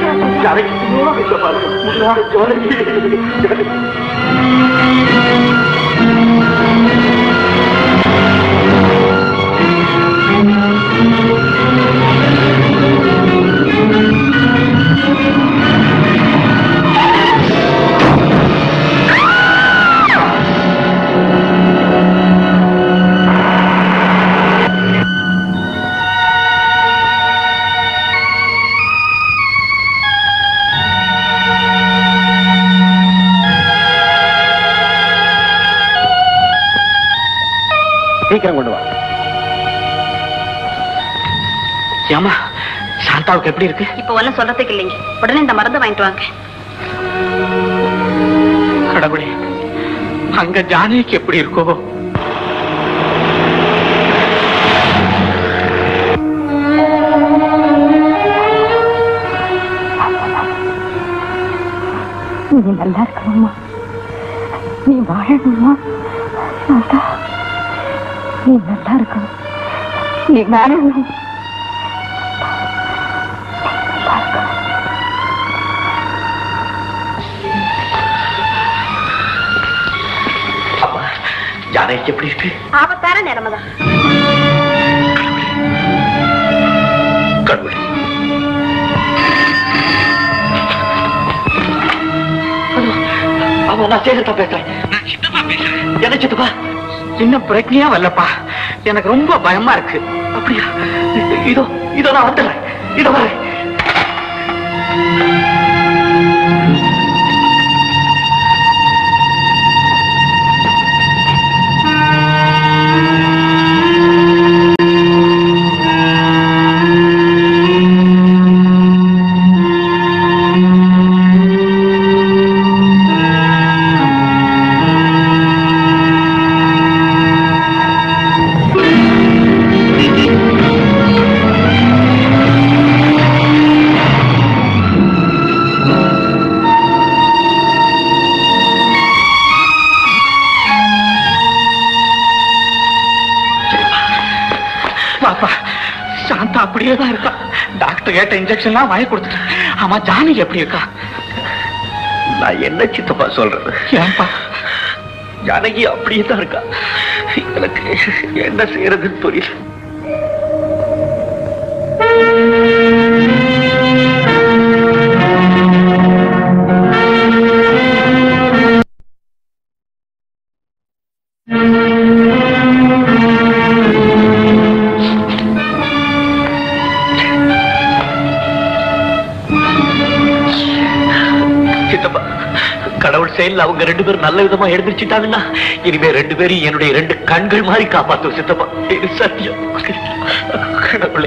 சீக்கிரம் கொண்டு வா ஏமா சாந்தாவுக்கு எப்படி இருக்கு இப்ப ஒண்ணும் சொல்றதுக்கு இல்லைங்க உடனே இந்த மருந்து வாங்கிட்டு வாங்க கடவுளே அங்க ஜானகிக்கு எப்படி இருக்கோ நீ நல்லா இருக்கணுமா நீ வாழணுமா சாந்தா நீ நல்லா இருக்கணும் நீ வாழணும் அப்பா ஜானகிக்கு எப்படி இருக்கு ஆபத்தான நிலைமைதான் கடவுளே அவன் நான் சேகர்த்தா பேசுறேன் என்ன சித்தப்பா இன்னும் பிரக்னியா வரலப்பா எனக்கு ரொம்ப பயமா இருக்கு அப்படியா இதோ இதோ நான் வந்துடுறேன் இதோ வரேன் பாப்பா சாந்தா அப்படியே தான் இருக்கா டாக்டர் கேட்ட இன்ஜெக்ஷன்லாம் வாங்கி கொடுத்துட்டேன் ஆமா ஜானகி எப்படி இருக்கா நான் என்ன சித்தப்பா சொல்றது ஏன்பா ஜானகி அப்படியே தான் இருக்கா எனக்கு என்ன செய்யறதுன்னு புரியல சித்தப்பா கடவுள் செயல் அவங்க ரெண்டு பேரும் நல்ல விதமா எழுந்திருச்சுட்டாங்கன்னா இனிமே ரெண்டு பேரும் என்னுடைய ரெண்டு கண்கள் மாதிரி காப்பாத்தும் சித்தப்பா இது சத்தியம் கடவுளே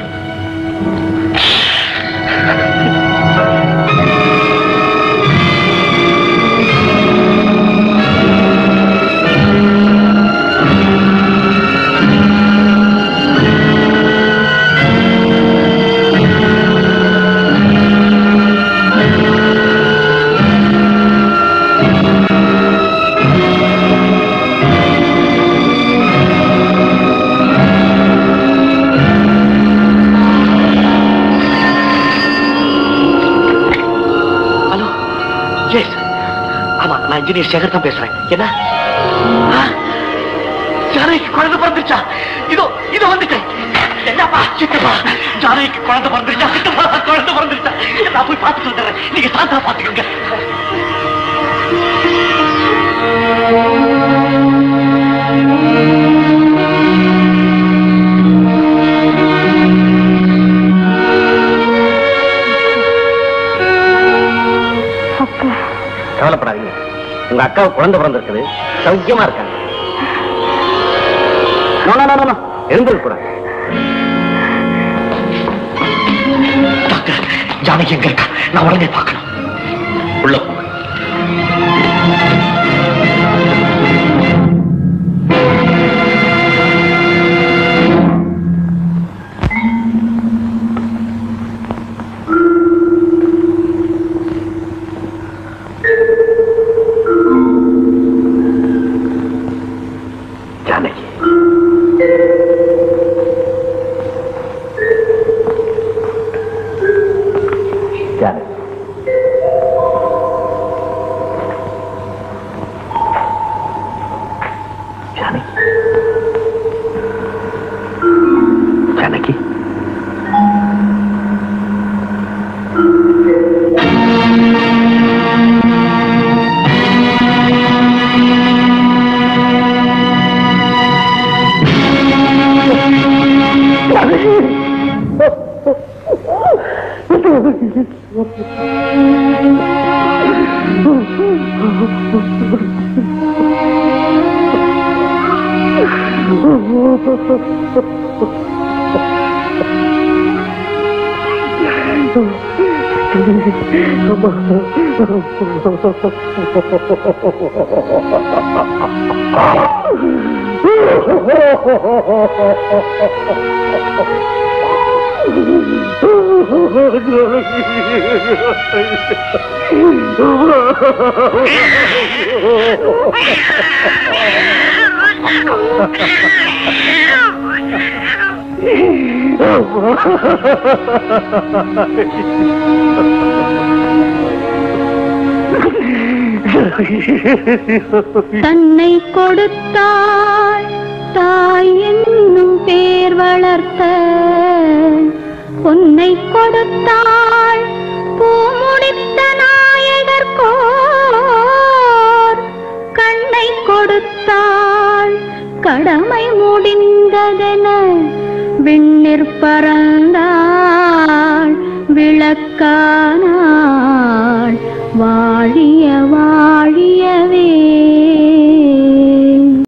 ஹலோ எஸ் ஆமா நான் இன்ஜினியர் சேகர் தான் பேசுறேன் என்ன ஆ, ஜானகிக்கு குழந்தை பிறந்துருச்சா இதோ இதோ வந்துட்டேன் என்னப்பா சித்தப்பா ஜானகிக்கு குழந்தை பிறந்துருச்சா சித்தப்பா குழந்தை பிறந்துருச்சா நான் போய் பார்த்துட்டு வந்துடுறேன் நீங்க சாந்தா பாத்துக்கோங்க கவலைப்படாதீங்க உங்க அக்காவுக்கு குழந்தை பிறந்திருக்குது சௌக்கியமா இருக்காங்க no, no, no, no, no. எழுந்திருக்க கூடாது டாக்டர் ஜானகி எங்க இருக்கா நான் உடனே பார்க்கணும் உள்ள போங்க ஜானகி ஜானகி ஜானகி ஜானகி தன்னை கொடுத்தாள் தாய் என்னும் பேர் வளர்த்த பொன்னை கொடுத்தாள் பூமுடித்த நாயகர்கோர் கண்ணை கொடுத்தாள் கடமை முடிந்ததென விண்ணிற் பறந்தாள் விளக்கானாள் வாழி